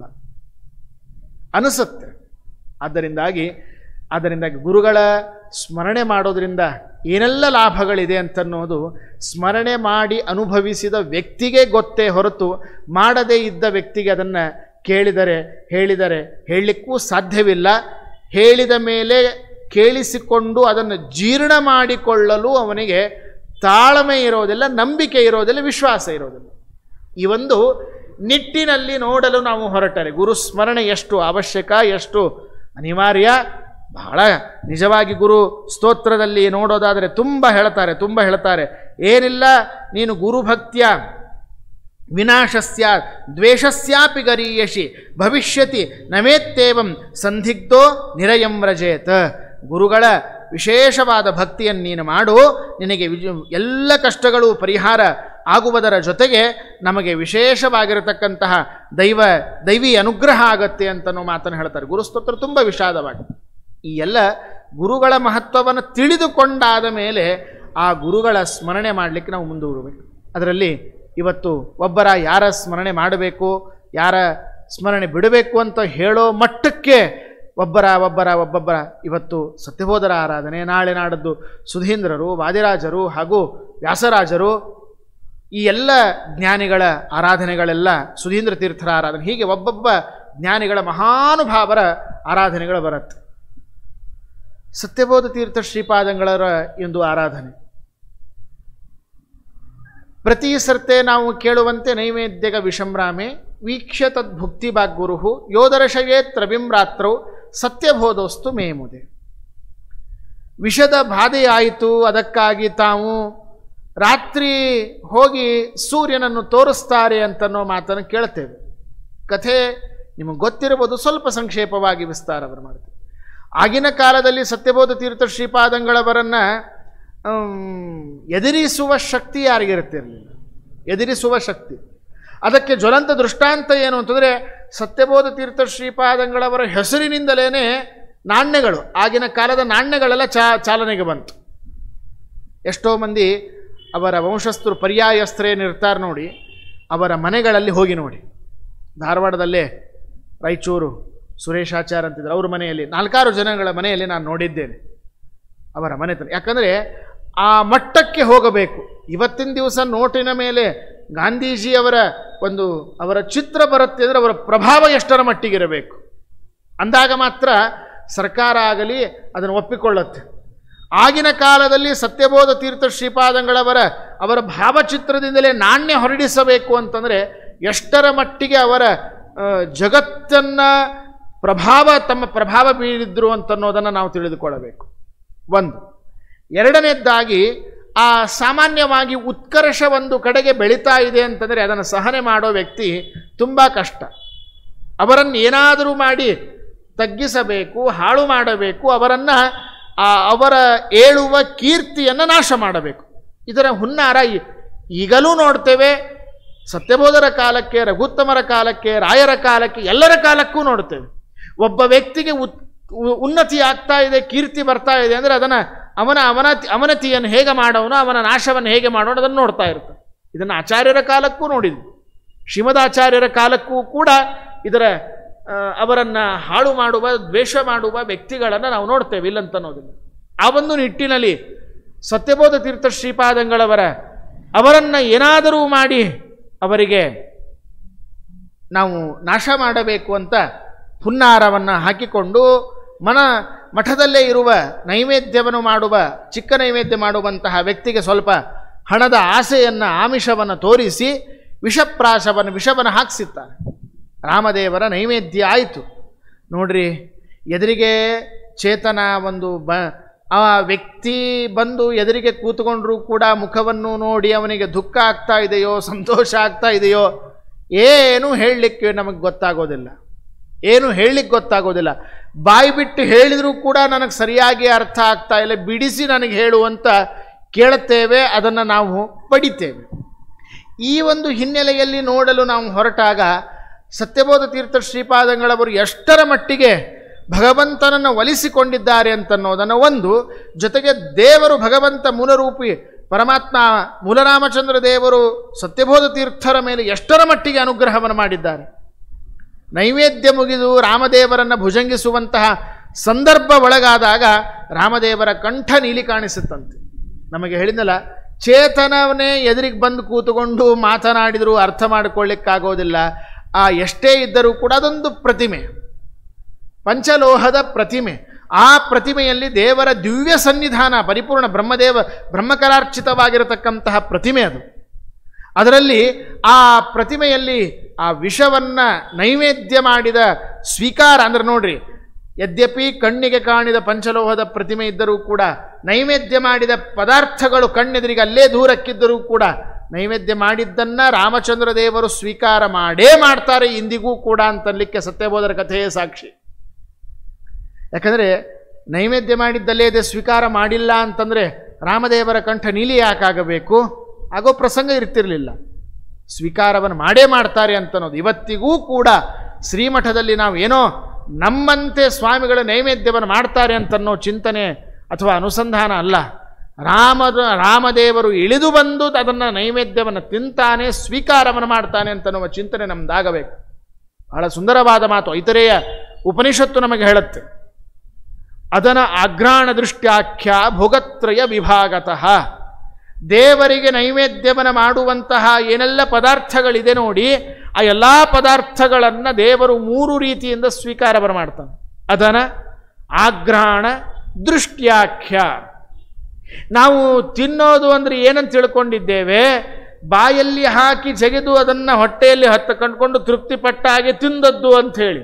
ಅನಿಸುತ್ತೆ ಆದ್ದರಿಂದಾಗಿ ಆದ್ದರಿಂದಾಗಿ ಗುರುಗಳ ಸ್ಮರಣೆ ಮಾಡೋದ್ರಿಂದ ಏನೆಲ್ಲ ಲಾಭಗಳಿದೆ ಅಂತನ್ನೋದು ಸ್ಮರಣೆ ಮಾಡಿ ಅನುಭವಿಸಿದ ವ್ಯಕ್ತಿಗೆ ಗೊತ್ತೇ ಹೊರತು ಮಾಡದೇ ಇದ್ದ ವ್ಯಕ್ತಿಗೆ ಅದನ್ನು ಕೇಳಿದರೆ ಹೇಳಿದರೆ ಹೇಳಲಿಕ್ಕೂ ಸಾಧ್ಯವಿಲ್ಲ ಹೇಳಿದ ಮೇಲೆ ಕೇಳಿಸಿಕೊಂಡು ಅದನ್ನು ಜೀರ್ಣ ಮಾಡಿಕೊಳ್ಳಲು ಅವನಿಗೆ ತಾಳ್ಮೆ ಇರೋದಿಲ್ಲ ನಂಬಿಕೆ ಇರೋದಿಲ್ಲ ವಿಶ್ವಾಸ ಇರೋದಿಲ್ಲ ಈ ಒಂದು ನಿಟ್ಟಿನಲ್ಲಿ ನೋಡಲು ನಾವು ಹೊರಟರೆ ಗುರು ಸ್ಮರಣೆ ಎಷ್ಟು ಅವಶ್ಯಕ ಎಷ್ಟು ಅನಿವಾರ್ಯ ಬಹಳ ನಿಜವಾಗಿ ಗುರು ಸ್ತೋತ್ರದಲ್ಲಿ ನೋಡೋದಾದರೆ ತುಂಬ ಹೇಳ್ತಾರೆ ತುಂಬ ಹೇಳ್ತಾರೆ ಏನಿಲ್ಲ ನೀನು ಗುರುಭಕ್ತಿಯ ವಿನಾಶಸ್ಯ ದ್ವೇಷಸ್ಯಾಪಿ ಗರೀಯಶಿ ಭವಿಷ್ಯತಿ ನಮೇತ್ತೇವಂ ಸಂದಿಗ್ಧೋ ನಿರಯಂ ವ್ರಜೇತ್ ಗುರುಗಳ ವಿಶೇಷವಾದ ಭಕ್ತಿಯನ್ನು ನೀನು ಮಾಡು ನಿನಗೆ ವಿಜ ಎಲ್ಲ ಕಷ್ಟಗಳು ಪರಿಹಾರ ಆಗುವುದರ ಜೊತೆಗೆ ನಮಗೆ ವಿಶೇಷವಾಗಿರತಕ್ಕಂತಹ ದೈವ ದೈವಿ ಅನುಗ್ರಹ ಆಗತ್ತೆ ಅಂತನೋ ಮಾತನ್ನು ಹೇಳ್ತಾರೆ ಗುರುಸ್ತೋತ್ರ ತುಂಬ ವಿಷಾದವಾಗಿ ಈ ಎಲ್ಲ ಗುರುಗಳ ಮಹತ್ವವನ್ನು ತಿಳಿದುಕೊಂಡಾದ ಮೇಲೆ ಆ ಗುರುಗಳ ಸ್ಮರಣೆ ಮಾಡಲಿಕ್ಕೆ ನಾವು ಮುಂದೂಡಬೇಕು ಅದರಲ್ಲಿ ಇವತ್ತು ಒಬ್ಬರ ಯಾರ ಸ್ಮರಣೆ ಮಾಡಬೇಕು ಯಾರ ಸ್ಮರಣೆ ಬಿಡಬೇಕು ಅಂತ ಹೇಳೋ ಮಟ್ಟಕ್ಕೆ ಒಬ್ಬರ ಒಬ್ಬರ ಒಬ್ಬೊಬ್ಬರ ಇವತ್ತು ಸತ್ಯಬೋಧರ ಆರಾಧನೆ ನಾಳೆ ನಾಡದ್ದು ಸುಧೀಂದ್ರರು ವಾದಿರಾಜರು ಹಾಗೂ ವ್ಯಾಸರಾಜರು ಈ ಎಲ್ಲ ಜ್ಞಾನಿಗಳ ಆರಾಧನೆಗಳೆಲ್ಲ ಸುಧೀಂದ್ರ ತೀರ್ಥರ ಆರಾಧನೆ ಹೀಗೆ ಒಬ್ಬೊಬ್ಬ ಜ್ಞಾನಿಗಳ ಮಹಾನುಭಾವರ ಆರಾಧನೆಗಳು ಬರುತ್ತೆ ಸತ್ಯಬೋಧ ತೀರ್ಥ ಶ್ರೀಪಾದಂಗಳರ ಒಂದು ಆರಾಧನೆ ಪ್ರತಿ ಸರ್ತೆ ನಾವು ಕೇಳುವಂತೆ ನೈವೇದ್ಯಗ ವಿಷಂರಾಮೆ ವೀಕ್ಷ್ಯ ತದ್ಭುಕ್ತಿ ಭಾಗ್ಗುರು ಯೋದರ್ಶಯೇ ತ್ರವಿಂ ರಾತ್ರೌ ಸತ್ಯಬೋಧೋಸ್ತು ಮೇಮುದೆ ವಿಷದ ಬಾಧೆಯಾಯಿತು ಅದಕ್ಕಾಗಿ ತಾವು ರಾತ್ರಿ ಹೋಗಿ ಸೂರ್ಯನನ್ನು ತೋರಿಸ್ತಾರೆ ಅಂತನ್ನೋ ಮಾತನ್ನು ಕೇಳ್ತೇವೆ ಕಥೆ ನಿಮಗೆ ಗೊತ್ತಿರಬಹುದು ಸ್ವಲ್ಪ ಸಂಕ್ಷೇಪವಾಗಿ ವಿಸ್ತಾರವನ್ನು ಮಾಡ್ತೇವೆ ಆಗಿನ ಕಾಲದಲ್ಲಿ ಸತ್ಯಬೋಧ ತೀರ್ಥ ಶ್ರೀಪಾದಂಗಳವರನ್ನು ಎದುರಿಸುವ ಶಕ್ತಿ ಯಾರಿಗಿರುತ್ತಿರಲಿಲ್ಲ ಎದುರಿಸುವ ಶಕ್ತಿ ಅದಕ್ಕೆ ಜ್ವಲಂತ ದೃಷ್ಟಾಂತ ಏನು ಅಂತಂದರೆ ಸತ್ಯಬೋಧ ತೀರ್ಥ ಶ್ರೀಪಾದಂಗಳವರ ಹೆಸರಿನಿಂದಲೇ ನಾಣ್ಯಗಳು ಆಗಿನ ಕಾಲದ ನಾಣ್ಯಗಳೆಲ್ಲ ಚಾ ಚಾಲನೆಗೆ ಬಂತು ಎಷ್ಟೋ ಮಂದಿ ಅವರ ವಂಶಸ್ಥರು ಪರ್ಯಾಯಸ್ಥರೇನಿರ್ತಾರೆ ನೋಡಿ ಅವರ ಮನೆಗಳಲ್ಲಿ ಹೋಗಿ ನೋಡಿ ಧಾರವಾಡದಲ್ಲೇ ರಾಯಚೂರು ಸುರೇಶಾಚಾರ್ ಅಂತಿದ್ರು ಅವ್ರ ಮನೆಯಲ್ಲಿ ನಾಲ್ಕಾರು ಜನಗಳ ಮನೆಯಲ್ಲಿ ನಾನು ನೋಡಿದ್ದೇನೆ ಅವರ ಮನೆತನ ಯಾಕಂದರೆ ಆ ಮಟ್ಟಕ್ಕೆ ಹೋಗಬೇಕು ಇವತ್ತಿನ ದಿವಸ ನೋಟಿನ ಮೇಲೆ ಗಾಂಧೀಜಿಯವರ ಒಂದು ಅವರ ಚಿತ್ರ ಬರುತ್ತೆ ಅಂದರೆ ಅವರ ಪ್ರಭಾವ ಎಷ್ಟರ ಮಟ್ಟಿಗಿರಬೇಕು ಅಂದಾಗ ಮಾತ್ರ ಸರ್ಕಾರ ಆಗಲಿ ಅದನ್ನು ಒಪ್ಪಿಕೊಳ್ಳುತ್ತೆ ಆಗಿನ ಕಾಲದಲ್ಲಿ ಸತ್ಯಬೋಧ ತೀರ್ಥ ಶ್ರೀಪಾದಂಗಳವರ ಅವರ ಭಾವಚಿತ್ರದಿಂದಲೇ ನಾಣ್ಯ ಹೊರಡಿಸಬೇಕು ಅಂತಂದರೆ ಎಷ್ಟರ ಮಟ್ಟಿಗೆ ಅವರ ಆ, ಜಗತ್ತನ್ನ ಪ್ರಭಾವ ತಮ್ಮ ಪ್ರಭಾವ ಬೀರಿದ್ರು ಅಂತನ್ನೋದನ್ನು ನಾವು ತಿಳಿದುಕೊಳ್ಳಬೇಕು ಒಂದು ಎರಡನೇದ್ದಾಗಿ ಆ ಸಾಮಾನ್ಯವಾಗಿ ಉತ್ಕರ್ಷ ಒಂದು ಕಡೆಗೆ ಬೆಳೀತಾ ಇದೆ ಅಂತಂದರೆ ಅದನ್ನು ಸಹನೆ ಮಾಡೋ ವ್ಯಕ್ತಿ ತುಂಬ ಕಷ್ಟ ಅವರನ್ನು ಏನಾದರೂ ಮಾಡಿ ತಗ್ಗಿಸಬೇಕು ಹಾಳು ಮಾಡಬೇಕು ಅವರನ್ನು ಅವರ ಏಳುವ ಕೀರ್ತಿಯನ್ನು ನಾಶ ಮಾಡಬೇಕು ಇದರ ಹುನ್ನಾರ ಈ- ಈಗಲೂ ನೋಡ್ತೇವೆ ಸತ್ಯಬೋಧರ ಕಾಲಕ್ಕೆ ರಘುತ್ತಮರ ಕಾಲಕ್ಕೆ ರಾಯರ ಕಾಲಕ್ಕೆ ಎಲ್ಲರ ಕಾಲಕ್ಕೂ ನೋಡ್ತೇವೆ ಒಬ್ಬ ವ್ಯಕ್ತಿಗೆ ಉತ್ ಉ- ಉನ್ನತಿ ಆಗ್ತಾ ಇದೆ ಕೀರ್ತಿ ಬರ್ತಾ ಇದೆ ಅಂದರೆ ಅದನ್ನು ಅವನ ಅವನತಿ ಅವನತಿಯನ್ನು ಹೇಗೆ ಮಾಡೋನು ಅವನ ನಾಶವನ್ನು ಹೇಗೆ ಮಾಡೋನು ಅದನ್ನು ನೋಡ್ತಾ ಇರ್ತಾನೆ ಇದನ್ನು ಆಚಾರ್ಯರ ಕಾಲಕ್ಕೂ ನೋಡಿದ್ವಿ ಶ್ರೀಮದಾಚಾರ್ಯರ ಕಾಲಕ್ಕೂ ಕೂಡ ಇದರ ಆ, ಅವರನ್ನು ಹಾಳು ಮಾಡುವ ದ್ವೇಷ ಮಾಡುವ ವ್ಯಕ್ತಿಗಳನ್ನು ನಾವು ನೋಡ್ತೇವೆ ಇಲ್ಲಂತ ಅನ್ನೋದಿಲ್ಲ ಆ ಒಂದು ನಿಟ್ಟಿನಲ್ಲಿ ಸತ್ಯಬೋಧ ತೀರ್ಥ ಶ್ರೀಪಾದಂಗಳವರ ಅವರನ್ನು ಏನಾದರೂ ಮಾಡಿ ಅವರಿಗೆ ನಾವು ನಾಶ ಮಾಡಬೇಕು ಅಂತ ಹುನ್ನಾರವನ್ನು ಹಾಕಿಕೊಂಡು ಮನ ಮಠದಲ್ಲೇ ಇರುವ ನೈವೇದ್ಯವನ್ನು ಮಾಡುವ ಚಿಕ್ಕ ನೈವೇದ್ಯ ಮಾಡುವಂತಹ ವ್ಯಕ್ತಿಗೆ ಸ್ವಲ್ಪ ಹಣದ ಆಸೆಯನ್ನು ಆಮಿಷವನ್ನು ತೋರಿಸಿ ವಿಷಪ್ರಾಶವನ್ನು ವಿಷವನ್ನು ಹಾಕಿಸುತ್ತಾರೆ ರಾಮದೇವರ ನೈವೇದ್ಯ ಆಯಿತು ನೋಡ್ರಿ ಎದುರಿಗೆ ಚೇತನ ಒಂದು ಬ ಆ ವ್ಯಕ್ತಿ ಬಂದು ಎದುರಿಗೆ ಕೂತ್ಕೊಂಡ್ರೂ ಕೂಡ ಮುಖವನ್ನು ನೋಡಿ ಅವನಿಗೆ ದುಃಖ ಆಗ್ತಾ ಇದೆಯೋ ಸಂತೋಷ ಆಗ್ತಾ ಇದೆಯೋ ಏನು ಹೇಳಲಿಕ್ಕೆ ನಮಗೆ ಗೊತ್ತಾಗೋದಿಲ್ಲ ಏನು ಹೇಳಲಿಕ್ಕೆ ಗೊತ್ತಾಗೋದಿಲ್ಲ ಬಾಯಿ ಬಿಟ್ಟು ಹೇಳಿದರೂ ಕೂಡ ನನಗೆ ಸರಿಯಾಗಿ ಅರ್ಥ ಆಗ್ತಾ ಇಲ್ಲ ಬಿಡಿಸಿ ನನಗೆ ಹೇಳುವಂತ ಕೇಳುತ್ತೇವೆ ಅದನ್ನು ನಾವು ಪಡಿತೇವೆ ಈ ಒಂದು ಹಿನ್ನೆಲೆಯಲ್ಲಿ ನೋಡಲು ನಾವು ಹೊರಟಾಗ ಸತ್ಯಬೋಧ ತೀರ್ಥ ಶ್ರೀಪಾದಂಗಳವರು ಎಷ್ಟರ ಮಟ್ಟಿಗೆ ಭಗವಂತನನ್ನು ಒಲಿಸಿಕೊಂಡಿದ್ದಾರೆ ಅಂತನ್ನೋದನ್ನು ಒಂದು ಜೊತೆಗೆ ದೇವರು ಭಗವಂತ ಮೂಲರೂಪಿ ಪರಮಾತ್ಮ ಮೂಲರಾಮಚಂದ್ರ ದೇವರು ಸತ್ಯಬೋಧ ತೀರ್ಥರ ಮೇಲೆ ಎಷ್ಟರ ಮಟ್ಟಿಗೆ ಅನುಗ್ರಹವನ್ನು ಮಾಡಿದ್ದಾರೆ ನೈವೇದ್ಯ ಮುಗಿದು ರಾಮದೇವರನ್ನು ಭುಜಂಗಿಸುವಂತಹ ಸಂದರ್ಭ ಒಳಗಾದಾಗ ರಾಮದೇವರ ಕಂಠ ನೀಲಿ ಕಾಣಿಸುತ್ತಂತೆ ನಮಗೆ ಹೇಳಿದ್ನಲ್ಲ ಚೇತನವನ್ನೇ ಎದುರಿಗೆ ಬಂದು ಕೂತುಕೊಂಡು ಮಾತನಾಡಿದರೂ ಅರ್ಥ ಮಾಡಿಕೊಳ್ಳಿಕ್ಕಾಗೋದಿಲ್ಲ ಆ ಎಷ್ಟೇ ಇದ್ದರೂ ಕೂಡ ಅದೊಂದು ಪ್ರತಿಮೆ ಪಂಚಲೋಹದ ಪ್ರತಿಮೆ ಆ ಪ್ರತಿಮೆಯಲ್ಲಿ ದೇವರ ದಿವ್ಯ ಸನ್ನಿಧಾನ ಪರಿಪೂರ್ಣ ಬ್ರಹ್ಮದೇವ ಬ್ರಹ್ಮಕಲಾರ್ಚಿತವಾಗಿರತಕ್ಕಂತಹ ಪ್ರತಿಮೆ ಅದು ಅದರಲ್ಲಿ ಆ ಪ್ರತಿಮೆಯಲ್ಲಿ ಆ ವಿಷವನ್ನು ನೈವೇದ್ಯ ಮಾಡಿದ ಸ್ವೀಕಾರ ಅಂದ್ರೆ ನೋಡ್ರಿ ಯದ್ಯಪಿ ಕಣ್ಣಿಗೆ ಕಾಣಿದ ಪಂಚಲೋಹದ ಪ್ರತಿಮೆ ಇದ್ದರೂ ಕೂಡ ನೈವೇದ್ಯ ಮಾಡಿದ ಪದಾರ್ಥಗಳು ಕಣ್ಣೆದುರಿಗೆ ಅಲ್ಲೇ ದೂರಕ್ಕಿದ್ದರೂ ಕೂಡ ನೈವೇದ್ಯ ಮಾಡಿದ್ದನ್ನ ರಾಮಚಂದ್ರ ದೇವರು ಸ್ವೀಕಾರ ಮಾಡೇ ಮಾಡ್ತಾರೆ ಇಂದಿಗೂ ಕೂಡ ಅಂತನ್ಲಿಕ್ಕೆ ಸತ್ಯಬೋಧರ ಕಥೆಯೇ ಸಾಕ್ಷಿ ಯಾಕಂದರೆ ನೈವೇದ್ಯ ಮಾಡಿದ್ದಲ್ಲೇ ಇದೆ ಸ್ವೀಕಾರ ಮಾಡಿಲ್ಲ ಅಂತಂದರೆ ರಾಮದೇವರ ಕಂಠ ನೀಲಿ ಯಾಕಾಗಬೇಕು ಆಗೋ ಪ್ರಸಂಗ ಇರ್ತಿರಲಿಲ್ಲ ಸ್ವೀಕಾರವನ್ನು ಮಾಡೇ ಮಾಡ್ತಾರೆ ಅಂತನ್ನೋದು ಇವತ್ತಿಗೂ ಕೂಡ ಶ್ರೀಮಠದಲ್ಲಿ ನಾವು ಏನೋ ನಮ್ಮಂತೆ ಸ್ವಾಮಿಗಳ ನೈವೇದ್ಯವನ್ನು ಮಾಡ್ತಾರೆ ಅಂತನ್ನೋ ಚಿಂತನೆ ಅಥವಾ ಅನುಸಂಧಾನ ಅಲ್ಲ ರಾಮದ ರಾಮದೇವರು ಇಳಿದು ಬಂದು ಅದನ್ನು ನೈವೇದ್ಯವನ್ನು ತಿಂತಾನೆ ಸ್ವೀಕಾರವನ್ನು ಮಾಡ್ತಾನೆ ಅಂತನ್ನುವ ಚಿಂತನೆ ನಮ್ದಾಗಬೇಕು ಬಹಳ ಸುಂದರವಾದ ಮಾತು ಐತರೆಯ ಉಪನಿಷತ್ತು ನಮಗೆ ಹೇಳುತ್ತೆ ಅದನ ಅಗ್ರಾಣ ದೃಷ್ಟ್ಯಾಖ್ಯ ಭೋಗತ್ರಯ ವಿಭಾಗತಃ ದೇವರಿಗೆ ನೈವೇದ್ಯವನ್ನು ಮಾಡುವಂತಹ ಏನೆಲ್ಲ ಪದಾರ್ಥಗಳಿದೆ ನೋಡಿ ಆ ಎಲ್ಲ ಪದಾರ್ಥಗಳನ್ನು ದೇವರು ಮೂರು ರೀತಿಯಿಂದ ಸ್ವೀಕಾರವನ್ನು ಮಾಡ್ತಾನೆ ಅದನ ಆಗ್ರಹಣ ದೃಷ್ಟ್ಯಾಖ್ಯ ನಾವು ತಿನ್ನೋದು ಅಂದರೆ ಏನಂತ ತಿಳ್ಕೊಂಡಿದ್ದೇವೆ ಬಾಯಲ್ಲಿ ಹಾಕಿ ಜಗೆದು ಅದನ್ನು ಹೊಟ್ಟೆಯಲ್ಲಿ ಹತ್ತ ಕಂಡುಕೊಂಡು ತೃಪ್ತಿಪಟ್ಟ ಹಾಗೆ ತಿಂದದ್ದು ಅಂತ ಹೇಳಿ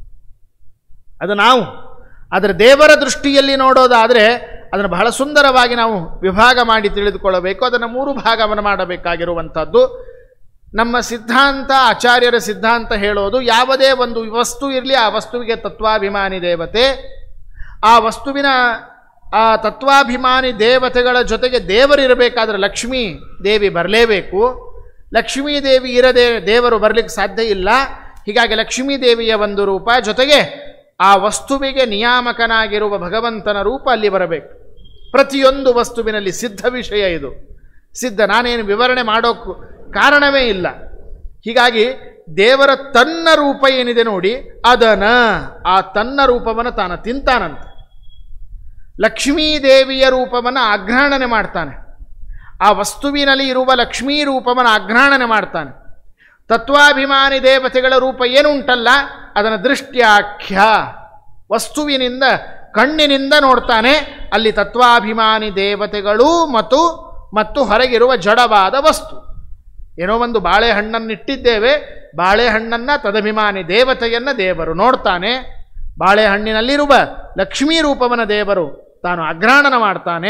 ಅದು ನಾವು ಅದರ ದೇವರ ದೃಷ್ಟಿಯಲ್ಲಿ ನೋಡೋದಾದರೆ ಅದನ್ನು ಬಹಳ ಸುಂದರವಾಗಿ ನಾವು ವಿಭಾಗ ಮಾಡಿ ತಿಳಿದುಕೊಳ್ಳಬೇಕು ಅದನ್ನು ಮೂರು ಭಾಗವನ್ನು ಮಾಡಬೇಕಾಗಿರುವಂಥದ್ದು ನಮ್ಮ ಸಿದ್ಧಾಂತ ಆಚಾರ್ಯರ ಸಿದ್ಧಾಂತ ಹೇಳೋದು ಯಾವುದೇ ಒಂದು ವಸ್ತು ಇರಲಿ ಆ ವಸ್ತುವಿಗೆ ತತ್ವಾಭಿಮಾನಿ ದೇವತೆ ಆ ವಸ್ತುವಿನ ಆ ತತ್ವಾಭಿಮಾನಿ ದೇವತೆಗಳ ಜೊತೆಗೆ ದೇವರಿರಬೇಕಾದ್ರೆ ಲಕ್ಷ್ಮೀ ದೇವಿ ಬರಲೇಬೇಕು ಲಕ್ಷ್ಮೀ ದೇವಿ ಇರದೆ ದೇವರು ಬರಲಿಕ್ಕೆ ಸಾಧ್ಯ ಇಲ್ಲ ಹೀಗಾಗಿ ಲಕ್ಷ್ಮೀ ದೇವಿಯ ಒಂದು ರೂಪ ಜೊತೆಗೆ ಆ ವಸ್ತುವಿಗೆ ನಿಯಾಮಕನಾಗಿರುವ ಭಗವಂತನ ರೂಪ ಅಲ್ಲಿ ಬರಬೇಕು ಪ್ರತಿಯೊಂದು ವಸ್ತುವಿನಲ್ಲಿ ಸಿದ್ಧ ವಿಷಯ ಇದು ಸಿದ್ಧ ನಾನೇನು ವಿವರಣೆ ಮಾಡೋಕ್ಕೂ ಕಾರಣವೇ ಇಲ್ಲ ಹೀಗಾಗಿ ದೇವರ ತನ್ನ ರೂಪ ಏನಿದೆ ನೋಡಿ ಅದನ ಆ ತನ್ನ ರೂಪವನ್ನು ತಾನು ತಿಂತಾನಂತೆ ಲಕ್ಷ್ಮೀ ದೇವಿಯ ರೂಪವನ್ನು ಅಗ್ರಹಣನೆ ಮಾಡ್ತಾನೆ ಆ ವಸ್ತುವಿನಲ್ಲಿ ಇರುವ ಲಕ್ಷ್ಮೀ ರೂಪವನ್ನು ಅಗ್ರಹಣನೆ ಮಾಡ್ತಾನೆ ತತ್ವಾಭಿಮಾನಿ ದೇವತೆಗಳ ರೂಪ ಏನುಂಟಲ್ಲ ಅದನ್ನು ದೃಷ್ಟ್ಯಾಖ್ಯ ವಸ್ತುವಿನಿಂದ ಕಣ್ಣಿನಿಂದ ನೋಡ್ತಾನೆ ಅಲ್ಲಿ ತತ್ವಾಭಿಮಾನಿ ದೇವತೆಗಳು ಮತ್ತು ಮತ್ತು ಹೊರಗಿರುವ ಜಡವಾದ ವಸ್ತು ಏನೋ ಒಂದು ಬಾಳೆಹಣ್ಣನ್ನಿಟ್ಟಿದ್ದೇವೆ ಬಾಳೆಹಣ್ಣನ್ನು ತದಭಿಮಾನಿ ದೇವತೆಯನ್ನು ದೇವರು ನೋಡ್ತಾನೆ ಬಾಳೆಹಣ್ಣಿನಲ್ಲಿರುವ ಲಕ್ಷ್ಮೀ ರೂಪವನ್ನು ದೇವರು ತಾನು ಅಗ್ರಾಣನ ಮಾಡ್ತಾನೆ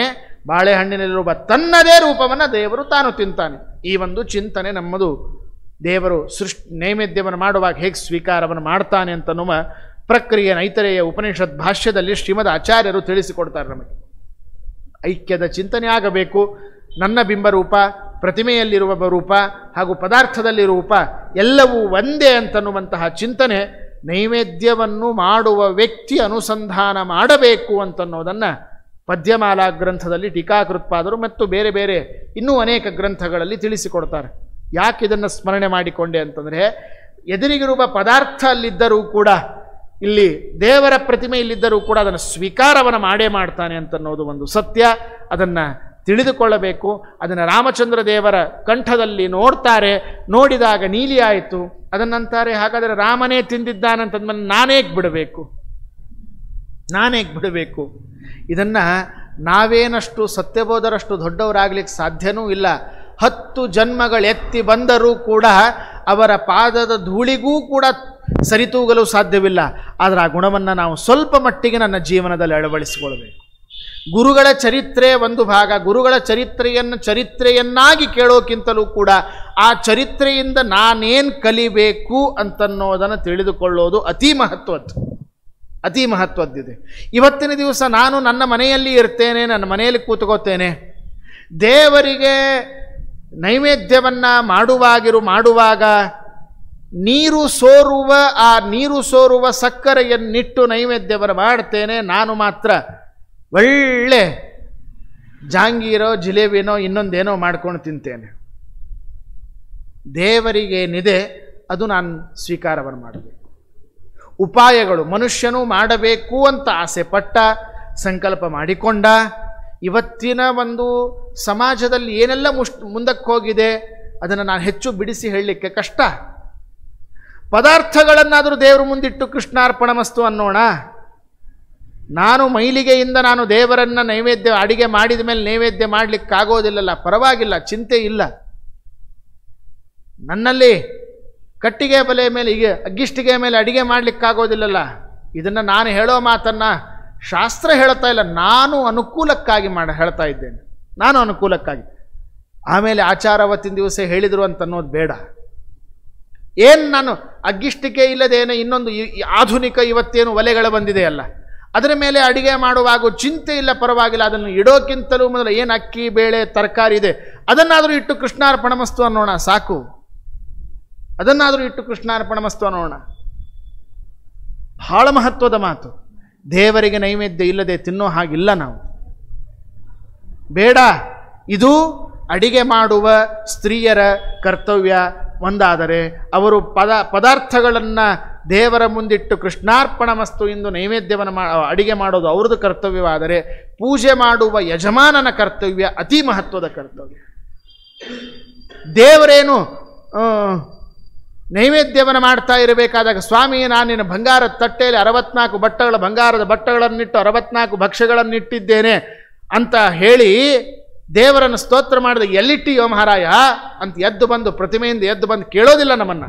ಬಾಳೆಹಣ್ಣಿನಲ್ಲಿರುವ ತನ್ನದೇ ರೂಪವನ್ನು ದೇವರು ತಾನು ತಿಂತಾನೆ ಈ ಒಂದು ಚಿಂತನೆ ನಮ್ಮದು ದೇವರು ಸೃಷ್ಟಿ ನೈವೇದ್ಯವನ್ನು ಮಾಡುವಾಗ ಹೇಗೆ ಸ್ವೀಕಾರವನ್ನು ಮಾಡ್ತಾನೆ ಅಂತನ್ನುವ ಪ್ರಕ್ರಿಯೆ ನೈತರೆಯ ಉಪನಿಷತ್ ಭಾಷ್ಯದಲ್ಲಿ ಶ್ರೀಮದ್ ಆಚಾರ್ಯರು ತಿಳಿಸಿಕೊಡ್ತಾರೆ ನಮಗೆ ಐಕ್ಯದ ಚಿಂತನೆ ಆಗಬೇಕು ನನ್ನ ಬಿಂಬರೂಪ ಪ್ರತಿಮೆಯಲ್ಲಿರುವ ರೂಪ ಹಾಗೂ ಪದಾರ್ಥದಲ್ಲಿರುವ ರೂಪ ಎಲ್ಲವೂ ಒಂದೇ ಅಂತನ್ನುವಂತಹ ಚಿಂತನೆ ನೈವೇದ್ಯವನ್ನು ಮಾಡುವ ವ್ಯಕ್ತಿ ಅನುಸಂಧಾನ ಮಾಡಬೇಕು ಅಂತನ್ನೋದನ್ನು ಪದ್ಯಮಾಲಾ ಗ್ರಂಥದಲ್ಲಿ ಟೀಕಾಕೃತ್ಪಾದರು ಮತ್ತು ಬೇರೆ ಬೇರೆ ಇನ್ನೂ ಅನೇಕ ಗ್ರಂಥಗಳಲ್ಲಿ ತಿಳಿಸಿಕೊಡ್ತಾರೆ ಯಾಕೆ ಇದನ್ನು ಸ್ಮರಣೆ ಮಾಡಿಕೊಂಡೆ ಅಂತಂದರೆ ಎದುರಿಗಿರುವ ಪದಾರ್ಥ ಅಲ್ಲಿದ್ದರೂ ಕೂಡ ಇಲ್ಲಿ ದೇವರ ಪ್ರತಿಮೆ ಇಲ್ಲಿದ್ದರೂ ಕೂಡ ಅದನ್ನು ಸ್ವೀಕಾರವನ್ನು ಮಾಡೇ ಮಾಡ್ತಾನೆ ಅಂತನ್ನೋದು ಒಂದು ಸತ್ಯ ಅದನ್ನು ತಿಳಿದುಕೊಳ್ಳಬೇಕು ಅದನ್ನು ರಾಮಚಂದ್ರ ದೇವರ ಕಂಠದಲ್ಲಿ ನೋಡ್ತಾರೆ ನೋಡಿದಾಗ ನೀಲಿ ಆಯಿತು ಅದನ್ನಂತಾರೆ ಹಾಗಾದರೆ ರಾಮನೇ ತಿಂದಿದ್ದಾನಂತಂದ್ಮೇಲೆ ನಾನೇಗೆ ಬಿಡಬೇಕು ನಾನೇಗೆ ಬಿಡಬೇಕು ಇದನ್ನು ನಾವೇನಷ್ಟು ಸತ್ಯಬೋಧರಷ್ಟು ದೊಡ್ಡವರಾಗ್ಲಿಕ್ಕೆ ಸಾಧ್ಯನೂ ಇಲ್ಲ ಹತ್ತು ಜನ್ಮಗಳೆತ್ತಿ ಬಂದರೂ ಕೂಡ ಅವರ ಪಾದದ ಧೂಳಿಗೂ ಕೂಡ ಸರಿತೂಗಲು ಸಾಧ್ಯವಿಲ್ಲ ಆದರೆ ಆ ಗುಣವನ್ನು ನಾವು ಸ್ವಲ್ಪ ಮಟ್ಟಿಗೆ ನನ್ನ ಜೀವನದಲ್ಲಿ ಅಳವಡಿಸಿಕೊಳ್ಬೇಕು ಗುರುಗಳ ಚರಿತ್ರೆ ಒಂದು ಭಾಗ ಗುರುಗಳ ಚರಿತ್ರೆಯನ್ನು ಚರಿತ್ರೆಯನ್ನಾಗಿ ಕೇಳೋಕ್ಕಿಂತಲೂ ಕೂಡ ಆ ಚರಿತ್ರೆಯಿಂದ ನಾನೇನು ಕಲಿಬೇಕು ಅಂತನ್ನೋದನ್ನು ತಿಳಿದುಕೊಳ್ಳೋದು ಅತಿ ಮಹತ್ವದ್ದು ಅತಿ ಮಹತ್ವದ್ದಿದೆ ಇವತ್ತಿನ ದಿವಸ ನಾನು ನನ್ನ ಮನೆಯಲ್ಲಿ ಇರ್ತೇನೆ ನನ್ನ ಮನೆಯಲ್ಲಿ ಕೂತ್ಕೋತೇನೆ ದೇವರಿಗೆ ನೈವೇದ್ಯವನ್ನು ಮಾಡುವಾಗಿರು ಮಾಡುವಾಗ ನೀರು ಸೋರುವ ಆ ನೀರು ಸೋರುವ ಸಕ್ಕರೆಯನ್ನಿಟ್ಟು ನೈವೇದ್ಯವನ್ನು ಮಾಡ್ತೇನೆ ನಾನು ಮಾತ್ರ ಒಳ್ಳೆ ಜಾಂಗೀರೋ ಜಿಲೇಬಿನೋ ಇನ್ನೊಂದೇನೋ ಮಾಡ್ಕೊಂಡು ತಿಂತೇನೆ ದೇವರಿಗೇನಿದೆ ಅದು ನಾನು ಸ್ವೀಕಾರವನ್ನು ಮಾಡಬೇಕು ಉಪಾಯಗಳು ಮನುಷ್ಯನು ಮಾಡಬೇಕು ಅಂತ ಆಸೆ ಪಟ್ಟ ಸಂಕಲ್ಪ ಮಾಡಿಕೊಂಡ ಇವತ್ತಿನ ಒಂದು ಸಮಾಜದಲ್ಲಿ ಏನೆಲ್ಲ ಮುಶ್ ಮುಂದಕ್ಕೆ ಹೋಗಿದೆ ಅದನ್ನು ನಾನು ಹೆಚ್ಚು ಬಿಡಿಸಿ ಹೇಳಲಿಕ್ಕೆ ಕಷ್ಟ ಪದಾರ್ಥಗಳನ್ನಾದರೂ ದೇವರ ಮುಂದಿಟ್ಟು ಕೃಷ್ಣಾರ್ಪಣಮಸ್ತು ಅನ್ನೋಣ ನಾನು ಮೈಲಿಗೆಯಿಂದ ನಾನು ದೇವರನ್ನ ನೈವೇದ್ಯ ಅಡಿಗೆ ಮಾಡಿದ ಮೇಲೆ ನೈವೇದ್ಯ ಮಾಡಲಿಕ್ಕಾಗೋದಿಲ್ಲಲ್ಲ ಪರವಾಗಿಲ್ಲ ಚಿಂತೆ ಇಲ್ಲ ನನ್ನಲ್ಲಿ ಕಟ್ಟಿಗೆ ಬಲೆ ಮೇಲೆ ಈಗ ಅಗ್ಗಿಷ್ಟಿಗೆ ಮೇಲೆ ಅಡಿಗೆ ಮಾಡಲಿಕ್ಕಾಗೋದಿಲ್ಲಲ್ಲ ಇದನ್ನು ನಾನು ಹೇಳೋ ಮಾತನ್ನು ಶಾಸ್ತ್ರ ಹೇಳ್ತಾ ಇಲ್ಲ ನಾನು ಅನುಕೂಲಕ್ಕಾಗಿ ಮಾಡ ಹೇಳ್ತಾ ಇದ್ದೇನೆ ನಾನು ಅನುಕೂಲಕ್ಕಾಗಿ ಆಮೇಲೆ ಆಚಾರವತ್ತಿನ ದಿವಸ ಹೇಳಿದರು ಅಂತ ಅನ್ನೋದು ಬೇಡ ಏನು ನಾನು ಅಗ್ಗಿಷ್ಟಿಕೆ ಇಲ್ಲದೇನೆ ಇನ್ನೊಂದು ಈ- ಈ ಆಧುನಿಕ ಇವತ್ತೇನು ಒಲೆಗಳು ಬಂದಿದೆಯಲ್ಲ ಅದರ ಮೇಲೆ ಅಡಿಗೆ ಮಾಡುವಾಗ ಚಿಂತೆ ಇಲ್ಲ ಪರವಾಗಿಲ್ಲ ಅದನ್ನು ಇಡೋಕ್ಕಿಂತಲೂ ಮೊದಲು ಏನು ಅಕ್ಕಿ ಬೇಳೆ ತರಕಾರಿ ಇದೆ ಅದನ್ನಾದರೂ ಇಟ್ಟು ಕೃಷ್ಣಾರ್ಪಣಮಸ್ತು ಅನ್ನೋಣ ಸಾಕು ಅದನ್ನಾದರೂ ಇಟ್ಟು ಕೃಷ್ಣಾರ್ಪಣಮಸ್ತು ಅನ್ನೋಣ ಬಹಳ ಮಹತ್ವದ ಮಾತು ದೇವರಿಗೆ ನೈವೇದ್ಯ ಇಲ್ಲದೆ ತಿನ್ನೋ ಹಾಗಿಲ್ಲ ನಾವು ಬೇಡ ಇದು ಅಡಿಗೆ ಮಾಡುವ ಸ್ತ್ರೀಯರ ಕರ್ತವ್ಯ ಒಂದಾದರೆ ಅವರು ಪದ ಪದಾರ್ಥಗಳನ್ನು ದೇವರ ಮುಂದಿಟ್ಟು ಕೃಷ್ಣಾರ್ಪಣ ಮಸ್ತು ಎಂದು ನೈವೇದ್ಯವನ್ನು ಮಾ ಅಡಿಗೆ ಮಾಡೋದು ಅವ್ರದ್ದು ಕರ್ತವ್ಯವಾದರೆ ಪೂಜೆ ಮಾಡುವ ಯಜಮಾನನ ಕರ್ತವ್ಯ ಅತಿ ಮಹತ್ವದ ಕರ್ತವ್ಯ ದೇವರೇನು ಆ, ನೈವೇದ್ಯವನ್ನು ಮಾಡ್ತಾ ಇರಬೇಕಾದಾಗ ಸ್ವಾಮಿ ನಾನು ನಿನ್ನ ಬಂಗಾರದ ತಟ್ಟೆಯಲ್ಲಿ ಅರವತ್ನಾಲ್ಕು ಬಟ್ಟಗಳ ಬಂಗಾರದ ಬಟ್ಟಗಳನ್ನಿಟ್ಟು ಅರವತ್ನಾಲ್ಕು ಭಕ್ಷ್ಯಗಳನ್ನಿಟ್ಟಿದ್ದೇನೆ ಅಂತ ಹೇಳಿ ದೇವರನ್ನು ಸ್ತೋತ್ರ ಮಾಡಿದ ಎಲ್ಲಿಟ್ಟಿಯೋ ಮಹಾರಾಯ ಅಂತ ಎದ್ದು ಬಂದು ಪ್ರತಿಮೆಯಿಂದ ಎದ್ದು ಬಂದು ಕೇಳೋದಿಲ್ಲ ನಮ್ಮನ್ನು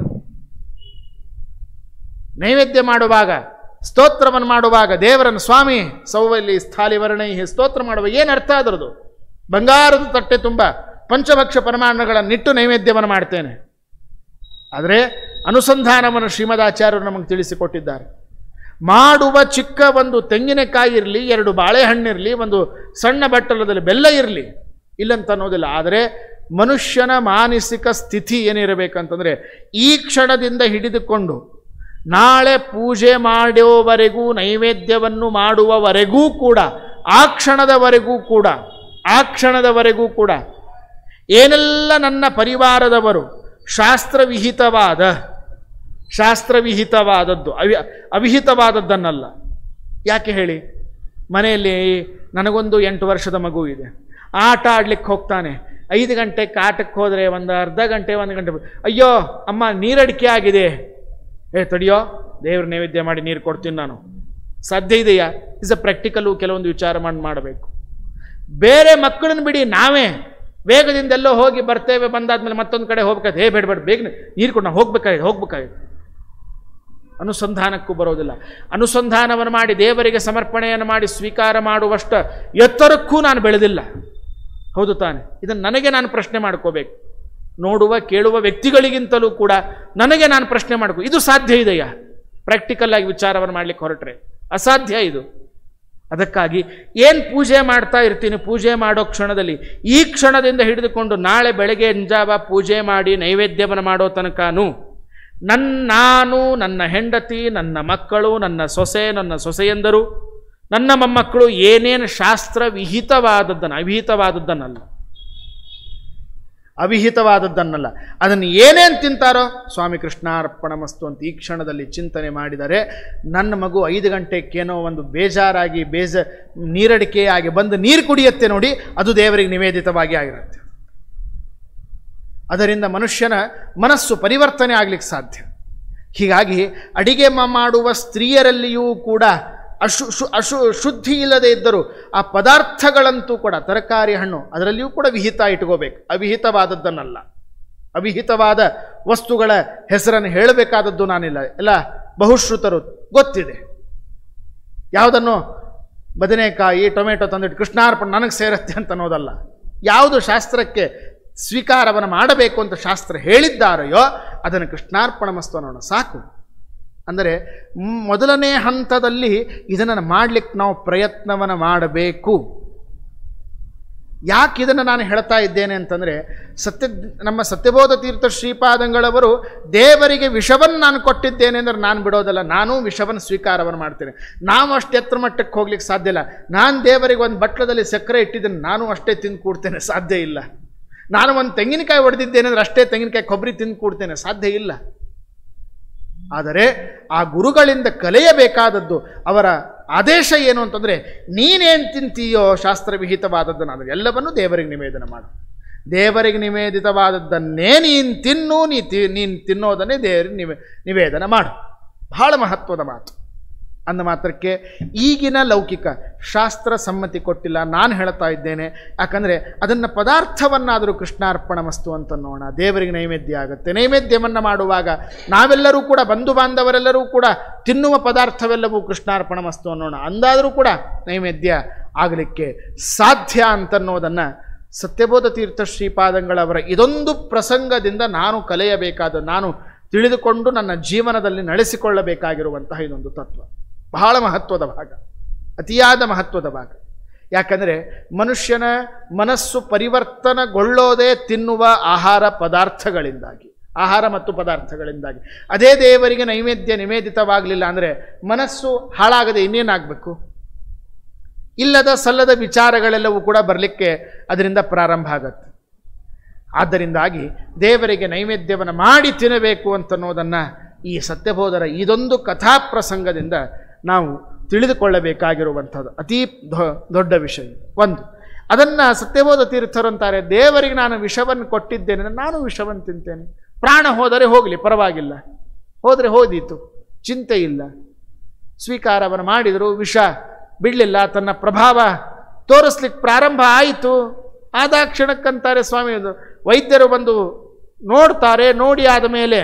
ನೈವೇದ್ಯ ಮಾಡುವಾಗ ಸ್ತೋತ್ರವನ್ನು ಮಾಡುವಾಗ ದೇವರನ್ನು ಸ್ವಾಮಿ ಸೌವಲ್ಲಿ ಸ್ಥಾಲಿ ವರ್ಣೈ ಸ್ತೋತ್ರ ಮಾಡುವಾಗ ಏನು ಅರ್ಥ ಅದರದು ಬಂಗಾರದ ತಟ್ಟೆ ತುಂಬ ಪಂಚಭಕ್ಷ ಪರಮಾಣುಗಳನ್ನಿಟ್ಟು ನೈವೇದ್ಯವನ್ನು ಮಾಡ್ತೇನೆ ಆದರೆ ಅನುಸಂಧಾನವನ್ನು ಶ್ರೀಮದಾಚಾರ್ಯರು ನಮಗೆ ತಿಳಿಸಿಕೊಟ್ಟಿದ್ದಾರೆ ಮಾಡುವ ಚಿಕ್ಕ ಒಂದು ತೆಂಗಿನಕಾಯಿ ಇರಲಿ ಎರಡು ಬಾಳೆಹಣ್ಣಿರಲಿ ಒಂದು ಸಣ್ಣ ಬಟ್ಟಲದಲ್ಲಿ ಬೆಲ್ಲ ಇರಲಿ ಇಲ್ಲಂತ ಅನ್ನೋದಿಲ್ಲ ಆದರೆ ಮನುಷ್ಯನ ಮಾನಸಿಕ ಸ್ಥಿತಿ ಏನಿರಬೇಕಂತಂದರೆ ಈ ಕ್ಷಣದಿಂದ ಹಿಡಿದುಕೊಂಡು ನಾಳೆ ಪೂಜೆ ಮಾಡೋವರೆಗೂ ನೈವೇದ್ಯವನ್ನು ಮಾಡುವವರೆಗೂ ಕೂಡ ಆ ಕ್ಷಣದವರೆಗೂ ಕೂಡ ಆ ಕ್ಷಣದವರೆಗೂ ಕೂಡ ಏನೆಲ್ಲ ನನ್ನ ಪರಿವಾರದವರು ಶಾಸ್ತ್ರವಿಹಿತವಾದ ಶಾಸ್ತ್ರವಿಹಿತವಾದದ್ದು ಅವಿ ಅವಿಹಿತವಾದದ್ದನ್ನಲ್ಲ ಯಾಕೆ ಹೇಳಿ ಮನೆಯಲ್ಲಿ ನನಗೊಂದು ಎಂಟು ವರ್ಷದ ಮಗು ಇದೆ ಆಟ ಆಡ್ಲಿಕ್ಕೆ ಹೋಗ್ತಾನೆ ಐದು ಗಂಟೆಗೆ ಆಟಕ್ಕೆ ಹೋದರೆ ಒಂದು ಅರ್ಧ ಗಂಟೆ ಒಂದು ಗಂಟೆ ಅಯ್ಯೋ ಅಮ್ಮ ನೀರಡಿಕೆ ಆಗಿದೆ ಏ ತಡಿಯೋ ದೇವ್ರ ನೈವೇದ್ಯ ಮಾಡಿ ನೀರು ಕೊಡ್ತೀನಿ ನಾನು ಸಾಧ್ಯ ಇದೆಯಾ ಇಸ್ ಅ ಪ್ರಾಕ್ಟಿಕಲು ಕೆಲವೊಂದು ವಿಚಾರ ಮಾಡಿ ಮಾಡಬೇಕು ಬೇರೆ ಮಕ್ಕಳನ್ನ ಬಿಡಿ ನಾವೇ ವೇಗದಿಂದ ಎಲ್ಲೋ ಹೋಗಿ ಬರ್ತೇವೆ ಬಂದಾದ್ಮೇಲೆ ಮತ್ತೊಂದು ಕಡೆ ಹೋಗ್ಬೇಕಾದ್ರೆ ಹೇ ಬೇಡ ಬೇಡ ಬೇಗ ನೀರು ಕೊಡು ನಾವು ಹೋಗ್ಬೇಕಾಗಿದೆ ಹೋಗ್ಬೇಕಾಗಿದೆ ಅನುಸಂಧಾನಕ್ಕೂ ಬರೋದಿಲ್ಲ ಅನುಸಂಧಾನವನ್ನು ಮಾಡಿ ದೇವರಿಗೆ ಸಮರ್ಪಣೆಯನ್ನು ಮಾಡಿ ಸ್ವೀಕಾರ ಮಾಡುವಷ್ಟ ಎತ್ತರಕ್ಕೂ ನಾನು ಬೆಳೆದಿಲ್ಲ ಹೌದು ತಾನೆ ಇದನ್ನು ನನಗೆ ನಾನು ಪ್ರಶ್ನೆ ಮಾಡ್ಕೋಬೇಕು ನೋಡುವ ಕೇಳುವ ವ್ಯಕ್ತಿಗಳಿಗಿಂತಲೂ ಕೂಡ ನನಗೆ ನಾನು ಪ್ರಶ್ನೆ ಮಾಡ್ಕೋ ಇದು ಸಾಧ್ಯ ಇದೆಯಾ ಪ್ರಾಕ್ಟಿಕಲ್ ಆಗಿ ವಿಚಾರವನ್ನು ಮಾಡ್ಲಿಕ್ಕೆ ಹೊರಟ್ರೆ ಅಸಾಧ್ಯ ಇದು ಅದಕ್ಕಾಗಿ ಏನು ಪೂಜೆ ಮಾಡ್ತಾ ಇರ್ತೀನಿ ಪೂಜೆ ಮಾಡೋ ಕ್ಷಣದಲ್ಲಿ ಈ ಕ್ಷಣದಿಂದ ಹಿಡಿದುಕೊಂಡು ನಾಳೆ ಬೆಳಗ್ಗೆ ಎಂಜಾವ ಪೂಜೆ ಮಾಡಿ ನೈವೇದ್ಯವನ್ನು ಮಾಡೋ ತನಕನೂ ನನ್ನ ನಾನು ನನ್ನ ಹೆಂಡತಿ ನನ್ನ ಮಕ್ಕಳು ನನ್ನ ಸೊಸೆ ನನ್ನ ಸೊಸೆಯಂದರು ನನ್ನ ಮೊಮ್ಮಕ್ಕಳು ಏನೇನು ಶಾಸ್ತ್ರ ವಿಹಿತವಾದದ್ದನ್ನು ಅವಿಹಿತವಾದದ್ದನ್ನಲ್ಲ ಅವಿಹಿತವಾದದ್ದನ್ನಲ್ಲ ಅದನ್ನು ಏನೇನು ತಿಂತಾರೋ ಸ್ವಾಮಿ ಕೃಷ್ಣಾರ್ಪಣಮಸ್ತು ಅಂತ ಈ ಕ್ಷಣದಲ್ಲಿ ಚಿಂತನೆ ಮಾಡಿದರೆ ನನ್ನ ಮಗು ಐದು ಗಂಟೆಗೇನೋ ಒಂದು ಬೇಜಾರಾಗಿ ಬೇಜ ನೀರಡಿಕೆಯಾಗಿ ಬಂದು ನೀರು ಕುಡಿಯುತ್ತೆ ನೋಡಿ ಅದು ದೇವರಿಗೆ ನಿವೇದಿತವಾಗಿ ಆಗಿರುತ್ತೆ ಅದರಿಂದ ಮನುಷ್ಯನ ಮನಸ್ಸು ಪರಿವರ್ತನೆ ಆಗ್ಲಿಕ್ಕೆ ಸಾಧ್ಯ ಹೀಗಾಗಿ ಅಡಿಗೆ ಮ- ಮಾಡುವ ಸ್ತ್ರೀಯರಲ್ಲಿಯೂ ಕೂಡ ಅಶು ಶು ಅಶು ಶುದ್ಧಿ ಇಲ್ಲದೆ ಇದ್ದರೂ ಆ ಪದಾರ್ಥಗಳಂತೂ ಕೂಡ ತರಕಾರಿ ಹಣ್ಣು ಅದರಲ್ಲಿಯೂ ಕೂಡ ವಿಹಿತ ಇಟ್ಕೋಬೇಕು ಅವಿಹಿತವಾದದ್ದನ್ನಲ್ಲ ಅವಿಹಿತವಾದ ವಸ್ತುಗಳ ಹೆಸರನ್ನು ಹೇಳಬೇಕಾದದ್ದು ನಾನಿಲ್ಲ ಎಲ್ಲ ಬಹುಶ್ರುತರು ಗೊತ್ತಿದೆ ಯಾವುದನ್ನು ಬದನೆಕಾಯಿ ಟೊಮೆಟೊ ತಂದಿಟ್ಟು ಕೃಷ್ಣಾರ್ಪಣೆ ನನಗೆ ಸೇರುತ್ತೆ ಅಂತ ಅನ್ನೋದಲ್ಲ ಯಾವುದು ಶಾಸ್ತ್ರಕ್ಕೆ ಸ್ವೀಕಾರವನ್ನು ಮಾಡಬೇಕು ಅಂತ ಶಾಸ್ತ್ರ ಹೇಳಿದ್ದಾರೆಯೋ ಅದನ್ನು ಕೃಷ್ಣಾರ್ಪಣ ಮಸ್ತು ಅನ್ನೋಣ ಸಾಕು ಅಂದರೆ ಮ್- ಮೊದಲನೇ ಹಂತದಲ್ಲಿ ಇದನ್ನು ಮಾಡಲಿಕ್ಕೆ ನಾವು ಪ್ರಯತ್ನವನ್ನು ಮಾಡಬೇಕು ಯಾಕೆ ಇದನ್ನು ನಾನು ಹೇಳ್ತಾ ಇದ್ದೇನೆ ಅಂತಂದರೆ ಸತ್ಯ ನಮ್ಮ ಸತ್ಯಬೋಧ ತೀರ್ಥ ಶ್ರೀಪಾದಂಗಳವರು ದೇವರಿಗೆ ವಿಷವನ್ನು ನಾನು ಕೊಟ್ಟಿದ್ದೇನೆ ಅಂದರೆ ನಾನು ಬಿಡೋದಲ್ಲ ನಾನೂ ವಿಷವನ್ನು ಸ್ವೀಕಾರವನ್ನು ಮಾಡ್ತೇನೆ ನಾವು ಅಷ್ಟು ಎತ್ತರ ಮಟ್ಟಕ್ಕೆ ಹೋಗ್ಲಿಕ್ಕೆ ಸಾಧ್ಯ ಇಲ್ಲ ನಾನು ದೇವರಿಗೆ ಒಂದು ಬಟ್ಲದಲ್ಲಿ ಸಕ್ಕರೆ ಇಟ್ಟಿದ್ದೇನೆ ನಾನು ಅಷ್ಟೇ ತಿಂದು ಕೂಡ್ತೇನೆ ಸಾಧ್ಯ ಇಲ್ಲ ನಾನು ಒಂದು ತೆಂಗಿನಕಾಯಿ ಹೊಡೆದಿದ್ದೇನೆ ಅಂದರೆ ಅಷ್ಟೇ ತೆಂಗಿನಕಾಯಿ ಕೊಬ್ಬರಿ ತಿಂದು ಕೂಡ್ತೇನೆ ಸಾಧ್ಯ ಇಲ್ಲ ಆದರೆ ಆ ಗುರುಗಳಿಂದ ಕಲಿಯಬೇಕಾದದ್ದು ಅವರ ಆದೇಶ ಏನು ಅಂತಂದರೆ ನೀನೇನು ತಿಂತೀಯೋ ಶಾಸ್ತ್ರವಿಹಿತವಾದದ್ದನ್ನು ಅಂದರೆ ಎಲ್ಲವನ್ನೂ ದೇವರಿಗೆ ನಿವೇದನ ಮಾಡು ದೇವರಿಗೆ ನಿವೇದಿತವಾದದ್ದನ್ನೇ ನೀನು ತಿನ್ನು ನೀ ತಿ ನೀನು ತಿನ್ನೋದನ್ನೇ ದೇವರಿಗೆ ನಿವೇ ನಿವೇದನ ಮಾಡು ಬಹಳ ಮಹತ್ವದ ಮಾತು ಅಂದ ಮಾತ್ರಕ್ಕೆ ಈಗಿನ ಲೌಕಿಕ ಶಾಸ್ತ್ರ ಸಮ್ಮತಿ ಕೊಟ್ಟಿಲ್ಲ ನಾನು ಹೇಳ್ತಾ ಇದ್ದೇನೆ ಯಾಕಂದರೆ ಅದನ್ನು ಪದಾರ್ಥವನ್ನಾದರೂ ಕೃಷ್ಣಾರ್ಪಣ ಮಸ್ತು ಅಂತನ್ನೋಣ ದೇವರಿಗೆ ನೈವೇದ್ಯ ಆಗುತ್ತೆ ನೈವೇದ್ಯವನ್ನು ಮಾಡುವಾಗ ನಾವೆಲ್ಲರೂ ಕೂಡ ಬಂಧು ಬಾಂಧವರೆಲ್ಲರೂ ಕೂಡ ತಿನ್ನುವ ಪದಾರ್ಥವೆಲ್ಲವೂ ಕೃಷ್ಣಾರ್ಪಣ ಮಸ್ತು ಅನ್ನೋಣ ಅಂದಾದರೂ ಕೂಡ ನೈವೇದ್ಯ ಆಗಲಿಕ್ಕೆ ಸಾಧ್ಯ ಅಂತನ್ನೋದನ್ನು ಸತ್ಯಬೋಧ ತೀರ್ಥ ಶ್ರೀಪಾದಂಗಳವರ ಇದೊಂದು ಪ್ರಸಂಗದಿಂದ ನಾನು ಕಲಿಯಬೇಕಾದ ನಾನು ತಿಳಿದುಕೊಂಡು ನನ್ನ ಜೀವನದಲ್ಲಿ ನಡೆಸಿಕೊಳ್ಳಬೇಕಾಗಿರುವಂತಹ ಇದೊಂದು ತತ್ವ ಬಹಳ ಮಹತ್ವದ ಭಾಗ ಅತಿಯಾದ ಮಹತ್ವದ ಭಾಗ ಯಾಕಂದರೆ ಮನುಷ್ಯನ ಮನಸ್ಸು ಪರಿವರ್ತನಗೊಳ್ಳೋದೇ ತಿನ್ನುವ ಆಹಾರ ಪದಾರ್ಥಗಳಿಂದಾಗಿ ಆಹಾರ ಮತ್ತು ಪದಾರ್ಥಗಳಿಂದಾಗಿ ಅದೇ ದೇವರಿಗೆ ನೈವೇದ್ಯ ನಿವೇದಿತವಾಗಲಿಲ್ಲ ಅಂದರೆ ಮನಸ್ಸು ಹಾಳಾಗದೆ ಇನ್ನೇನಾಗಬೇಕು ಇಲ್ಲದ ಸಲ್ಲದ ವಿಚಾರಗಳೆಲ್ಲವೂ ಕೂಡ ಬರಲಿಕ್ಕೆ ಅದರಿಂದ ಪ್ರಾರಂಭ ಆಗತ್ತೆ ಆದ್ದರಿಂದಾಗಿ ದೇವರಿಗೆ ನೈವೇದ್ಯವನ್ನು ಮಾಡಿ ತಿನ್ನಬೇಕು ಅಂತನ್ನೋದನ್ನು ಈ ಸತ್ಯಬೋಧರ ಇದೊಂದು ಕಥಾಪ್ರಸಂಗದಿಂದ ನಾವು ತಿಳಿದುಕೊಳ್ಳಬೇಕಾಗಿರುವಂಥದ್ದು ಅತೀ ದೊ- ದೊಡ್ಡ ವಿಷಯ ಒಂದು ಅದನ್ನು ಸತ್ಯಬೋಧ ತೀರ್ಥರು ಅಂತಾರೆ ದೇವರಿಗೆ ನಾನು ವಿಷವನ್ನು ಕೊಟ್ಟಿದ್ದೇನೆ ನಾನು ವಿಷವನ್ನು ತಿಂತೇನೆ ಪ್ರಾಣ ಹೋದರೆ ಹೋಗಲಿ ಪರವಾಗಿಲ್ಲ ಹೋದರೆ ಹೋದೀತು ಚಿಂತೆ ಇಲ್ಲ ಸ್ವೀಕಾರವನ್ನು ಮಾಡಿದರು ವಿಷ ಬಿಡಲಿಲ್ಲ ತನ್ನ ಪ್ರಭಾವ ತೋರಿಸ್ಲಿಕ್ಕೆ ಪ್ರಾರಂಭ ಆಯಿತು ಆದ ಕ್ಷಣಕ್ಕಂತಾರೆ ಸ್ವಾಮಿ ಅದು ವೈದ್ಯರು ಬಂದು ನೋಡ್ತಾರೆ ನೋಡಿ ಆದ ಮೇಲೆ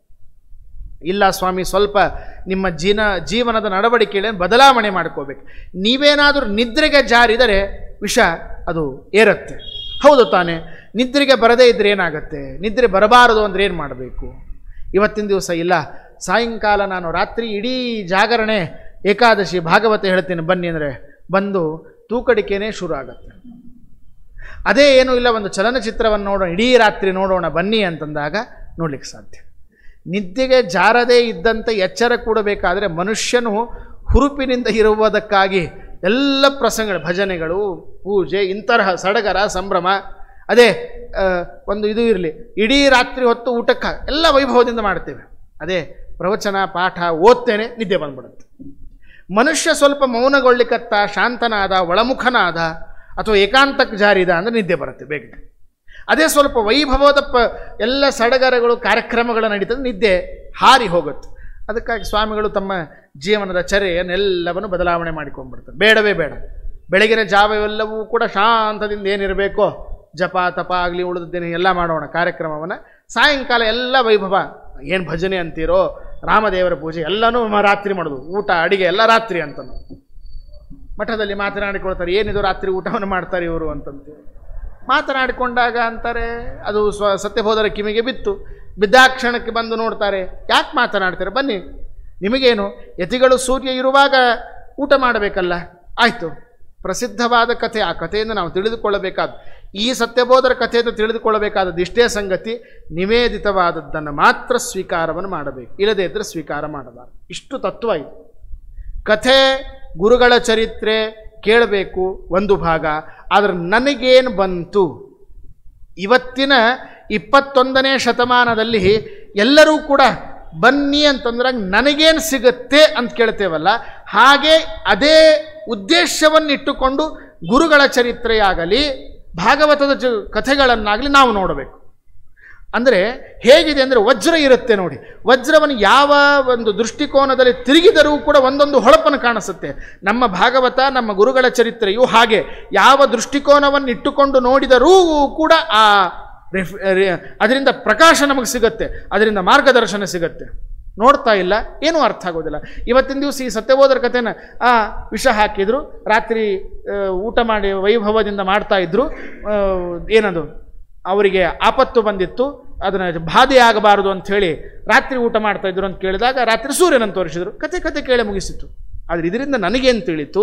ಇಲ್ಲ ಸ್ವಾಮಿ ಸ್ವಲ್ಪ ನಿಮ್ಮ ಜೀನ ಜೀವನದ ನಡವಳಿಕೆಯನ್ನು ಬದಲಾವಣೆ ಮಾಡ್ಕೋಬೇಕು ನೀವೇನಾದರೂ ನಿದ್ರೆಗೆ ಜಾರಿದರೆ ವಿಷ ಅದು ಏರುತ್ತೆ ಹೌದು ತಾನೇ ನಿದ್ರೆಗೆ ಬರದೇ ಇದ್ರೆ ಏನಾಗುತ್ತೆ ನಿದ್ರೆ ಬರಬಾರದು ಅಂದರೆ ಏನು ಮಾಡಬೇಕು ಇವತ್ತಿನ ದಿವಸ ಇಲ್ಲ ಸಾಯಂಕಾಲ ನಾನು ರಾತ್ರಿ ಇಡೀ ಜಾಗರಣೆ ಏಕಾದಶಿ ಭಾಗವತ ಹೇಳ್ತೀನಿ ಬನ್ನಿ ಅಂದರೆ ಬಂದು ತೂಕಡಿಕೆನೇ ಶುರು ಆಗುತ್ತೆ ಅದೇ ಏನೂ ಇಲ್ಲ ಒಂದು ಚಲನಚಿತ್ರವನ್ನು ನೋಡೋಣ ಇಡೀ ರಾತ್ರಿ ನೋಡೋಣ ಬನ್ನಿ ಅಂತಂದಾಗ ನೋಡ್ಲಿಕ್ಕೆ ಸಾಧ್ಯ ನಿದ್ದೆಗೆ ಜಾರದೇ ಇದ್ದಂತೆ ಎಚ್ಚರ ಕೂಡಬೇಕಾದರೆ ಮನುಷ್ಯನು ಹುರುಪಿನಿಂದ ಇರುವುದಕ್ಕಾಗಿ ಎಲ್ಲ ಪ್ರಸಂಗಗಳು ಭಜನೆಗಳು ಪೂಜೆ ಇಂತಹ ಸಡಗರ ಸಂಭ್ರಮ ಅದೇ ಆ, ಒಂದು ಇದು ಇರಲಿ ಇಡೀ ರಾತ್ರಿ ಹೊತ್ತು ಊಟಕ್ಕೆ ಎಲ್ಲ ವೈಭವದಿಂದ ಮಾಡ್ತೇವೆ ಅದೇ ಪ್ರವಚನ ಪಾಠ ಓದ್ತೇನೆ ನಿದ್ದೆ ಬಂದ್ಬಿಡುತ್ತೆ ಮನುಷ್ಯ ಸ್ವಲ್ಪ ಮೌನಗೊಳ್ಳಿಕತ್ತ ಶಾಂತನಾದ ಒಳಮುಖನಾದ ಅಥವಾ ಏಕಾಂತಕ್ಕೆ ಜಾರಿದ ಅಂದರೆ ನಿದ್ದೆ ಬರುತ್ತೆ ಬೇಗ ಅದೇ ಸ್ವಲ್ಪ ವೈಭವದ ಪ ಎಲ್ಲ ಸಡಗರಗಳು ಕಾರ್ಯಕ್ರಮಗಳು ನಡೀತದೆ ನಿದ್ದೆ ಹಾರಿ ಹೋಗುತ್ತೆ ಅದಕ್ಕಾಗಿ ಸ್ವಾಮಿಗಳು ತಮ್ಮ ಜೀವನದ ಚರ್ಯೆಯನ್ನೆಲ್ಲವನ್ನು ಬದಲಾವಣೆ ಮಾಡಿಕೊಂಡ್ಬಿಡ್ತಾರೆ ಬೇಡವೇ ಬೇಡ ಬೆಳಗಿನ ಜಾವವೆಲ್ಲವೂ ಕೂಡ ಶಾಂತದಿಂದ ಏನಿರಬೇಕೋ ಜಪ ತಪ ಆಗಲಿ ಉಳಿದದ್ದೇನೆ ಎಲ್ಲ ಮಾಡೋಣ ಕಾರ್ಯಕ್ರಮವನ್ನು ಸಾಯಂಕಾಲ ಎಲ್ಲ ವೈಭವ ಏನು ಭಜನೆ ಅಂತೀರೋ ರಾಮದೇವರ ಪೂಜೆ ಎಲ್ಲನೂ ಮ- ರಾತ್ರಿ ಮಾಡೋದು ಊಟ ಅಡಿಗೆ ಎಲ್ಲ ರಾತ್ರಿ ಅಂತನು ಮಠದಲ್ಲಿ ಮಾತನಾಡಿಕೊಳ್ತಾರೆ ಏನಿದು ರಾತ್ರಿ ಊಟವನ್ನು ಮಾಡ್ತಾರೆ ಇವರು ಅಂತಂತೇಳಿ ಮಾತನಾಡಿಕೊಂಡಾಗ ಅಂತಾರೆ ಅದು ಸ್ವ ಸತ್ಯಬೋಧರ ಕಿವಿಗೆ ಬಿತ್ತು ಬಿದ್ದಾಕ್ಷಣಕ್ಕೆ ಬಂದು ನೋಡ್ತಾರೆ ಯಾಕೆ ಮಾತನಾಡ್ತಾರೆ ಬನ್ನಿ ನಿಮಗೇನು ಯತಿಗಳು ಸೂರ್ಯ ಇರುವಾಗ ಊಟ ಮಾಡಬೇಕಲ್ಲ ಆಯಿತು ಪ್ರಸಿದ್ಧವಾದ ಕಥೆ ಆ ಕಥೆಯಿಂದ ನಾವು ತಿಳಿದುಕೊಳ್ಳಬೇಕಾದ ಈ ಸತ್ಯಬೋಧರ ಕಥೆಯಿಂದ ತಿಳಿದುಕೊಳ್ಳಬೇಕಾದದ್ದು ಇಷ್ಟೇ ಸಂಗತಿ ನಿವೇದಿತವಾದದ್ದನ್ನು ಮಾತ್ರ ಸ್ವೀಕಾರವನ್ನು ಮಾಡಬೇಕು ಇಲ್ಲದೇ ಇದ್ದರೆ ಸ್ವೀಕಾರ ಮಾಡಬಾರದು ಇಷ್ಟು ತತ್ವ ಇದು ಕಥೆ ಗುರುಗಳ ಚರಿತ್ರೆ ಕೇಳಬೇಕು ಒಂದು ಭಾಗ ಆದರೆ ನನಗೇನು ಬಂತು ಇವತ್ತಿನ ಇಪ್ಪತ್ತೊಂದನೇ ಶತಮಾನದಲ್ಲಿ ಎಲ್ಲರೂ ಕೂಡ ಬನ್ನಿ ಅಂತಂದ್ರೆ ನನಗೇನು ಸಿಗುತ್ತೆ ಅಂತ ಕೇಳ್ತೇವಲ್ಲ ಹಾಗೆ ಅದೇ ಉದ್ದೇಶವನ್ನು ಇಟ್ಟುಕೊಂಡು ಗುರುಗಳ ಚರಿತ್ರೆಯಾಗಲಿ ಭಾಗವತದ ಜ ಕಥೆಗಳನ್ನಾಗಲಿ ನಾವು ನೋಡಬೇಕು ಅಂದರೆ ಹೇಗಿದೆ ಅಂದರೆ ವಜ್ರ ಇರುತ್ತೆ ನೋಡಿ ವಜ್ರವನ್ನು ಯಾವ ಒಂದು ದೃಷ್ಟಿಕೋನದಲ್ಲಿ ತಿರುಗಿದರೂ ಕೂಡ ಒಂದೊಂದು ಹೊಳಪನ್ನು ಕಾಣಿಸುತ್ತೆ ನಮ್ಮ ಭಾಗವತ ನಮ್ಮ ಗುರುಗಳ ಚರಿತ್ರೆಯು ಹಾಗೆ ಯಾವ ದೃಷ್ಟಿಕೋನವನ್ನು ಇಟ್ಟುಕೊಂಡು ನೋಡಿದರೂ ಕೂಡ ಆ ರೆಫ್ ರೆ- ಅದರಿಂದ ಪ್ರಕಾಶ ನಮಗೆ ಸಿಗುತ್ತೆ ಅದರಿಂದ ಮಾರ್ಗದರ್ಶನ ಸಿಗುತ್ತೆ ನೋಡ್ತಾ ಇಲ್ಲ ಏನೂ ಅರ್ಥ ಆಗೋದಿಲ್ಲ ಇವತ್ತಿನ ದಿವಸ ಈ ಸತ್ಯಬೋಧರ ಕಥೆನ ಆ ವಿಷ ಹಾಕಿದ್ರು ರಾತ್ರಿ ಆ, ಊಟ ಮಾಡಿ ವೈಭವದಿಂದ ಮಾಡ್ತಾ ಇದ್ರು ಆ, ಏನದು ಅವರಿಗೆ ಆಪತ್ತು ಬಂದಿತ್ತು ಅದನ್ನು ಬಾಧೆ ಆಗಬಾರದು ಅಂತ ಹೇಳಿ ರಾತ್ರಿ ಊಟ ಮಾಡ್ತಾ ಇದ್ರು ಅಂತ ಕೇಳಿದಾಗ ರಾತ್ರಿ ಸೂರ್ಯನನ್ನು ತೋರಿಸಿದ್ರು ಕತೆ ಕತೆ ಕೇಳಿ ಮುಗಿಸಿತ್ತು ಆದರೆ ಇದರಿಂದ ನನಗೇನು ತಿಳಿತು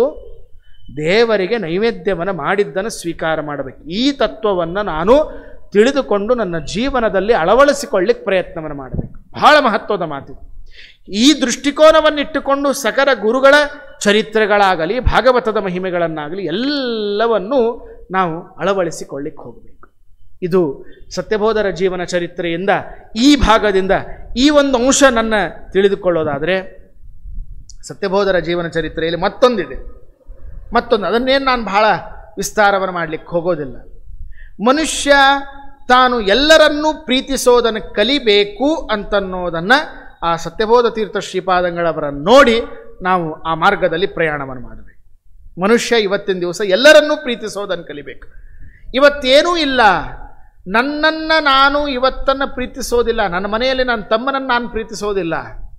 ದೇವರಿಗೆ ನೈವೇದ್ಯವನ್ನು ಮಾಡಿದ್ದನ್ನು ಸ್ವೀಕಾರ ಮಾಡಬೇಕು ಈ ತತ್ವವನ್ನು ನಾನು ತಿಳಿದುಕೊಂಡು ನನ್ನ ಜೀವನದಲ್ಲಿ ಅಳವಡಿಸಿಕೊಳ್ಳಿಕ್ಕೆ ಪ್ರಯತ್ನವನ್ನು ಮಾಡಬೇಕು ಬಹಳ ಮಹತ್ವದ ಮಾತು ಈ ದೃಷ್ಟಿಕೋನವನ್ನು ಇಟ್ಟುಕೊಂಡು ಸಕಲ ಗುರುಗಳ ಚರಿತ್ರೆಗಳಾಗಲಿ ಭಾಗವತದ ಮಹಿಮೆಗಳನ್ನಾಗಲಿ ಎಲ್ಲವನ್ನೂ ನಾವು ಅಳವಡಿಸಿಕೊಳ್ಳಿಕ್ಕೆ ಹೋಗಬೇಕು ಇದು ಸತ್ಯಬೋಧರ ಜೀವನ ಚರಿತ್ರೆಯಿಂದ ಈ ಭಾಗದಿಂದ ಈ ಒಂದು ಅಂಶ ನನ್ನ ತಿಳಿದುಕೊಳ್ಳೋದಾದರೆ ಸತ್ಯಬೋಧರ ಜೀವನ ಚರಿತ್ರೆಯಲ್ಲಿ ಮತ್ತೊಂದಿದೆ ಮತ್ತೊಂದು ಅದನ್ನೇನು ನಾನು ಬಹಳ ವಿಸ್ತಾರವನ್ನು ಮಾಡಲಿಕ್ಕೆ ಹೋಗೋದಿಲ್ಲ ಮನುಷ್ಯ ತಾನು ಎಲ್ಲರನ್ನೂ ಪ್ರೀತಿಸೋದನ್ನು ಕಲಿಬೇಕು ಅಂತನ್ನೋದನ್ನು ಆ ಸತ್ಯಬೋಧ ತೀರ್ಥ ಶ್ರೀಪಾದಂಗಳವರನ್ನು ನೋಡಿ ನಾವು ಆ ಮಾರ್ಗದಲ್ಲಿ ಪ್ರಯಾಣವನ್ನು ಮಾಡಬೇಕು ಮನುಷ್ಯ ಇವತ್ತಿನ ದಿವಸ ಎಲ್ಲರನ್ನೂ ಪ್ರೀತಿಸೋದನ್ನು ಕಲಿಬೇಕು ಇವತ್ತೇನೂ ಇಲ್ಲ ನನ್ನನ್ನು ನಾನು ಇವತ್ತನ್ನು ಪ್ರೀತಿಸೋದಿಲ್ಲ ನನ್ನ ಮನೆಯಲ್ಲಿ ನನ್ನ ತಮ್ಮನನ್ನು ನಾನು ಪ್ರೀತಿಸೋದಿಲ್ಲ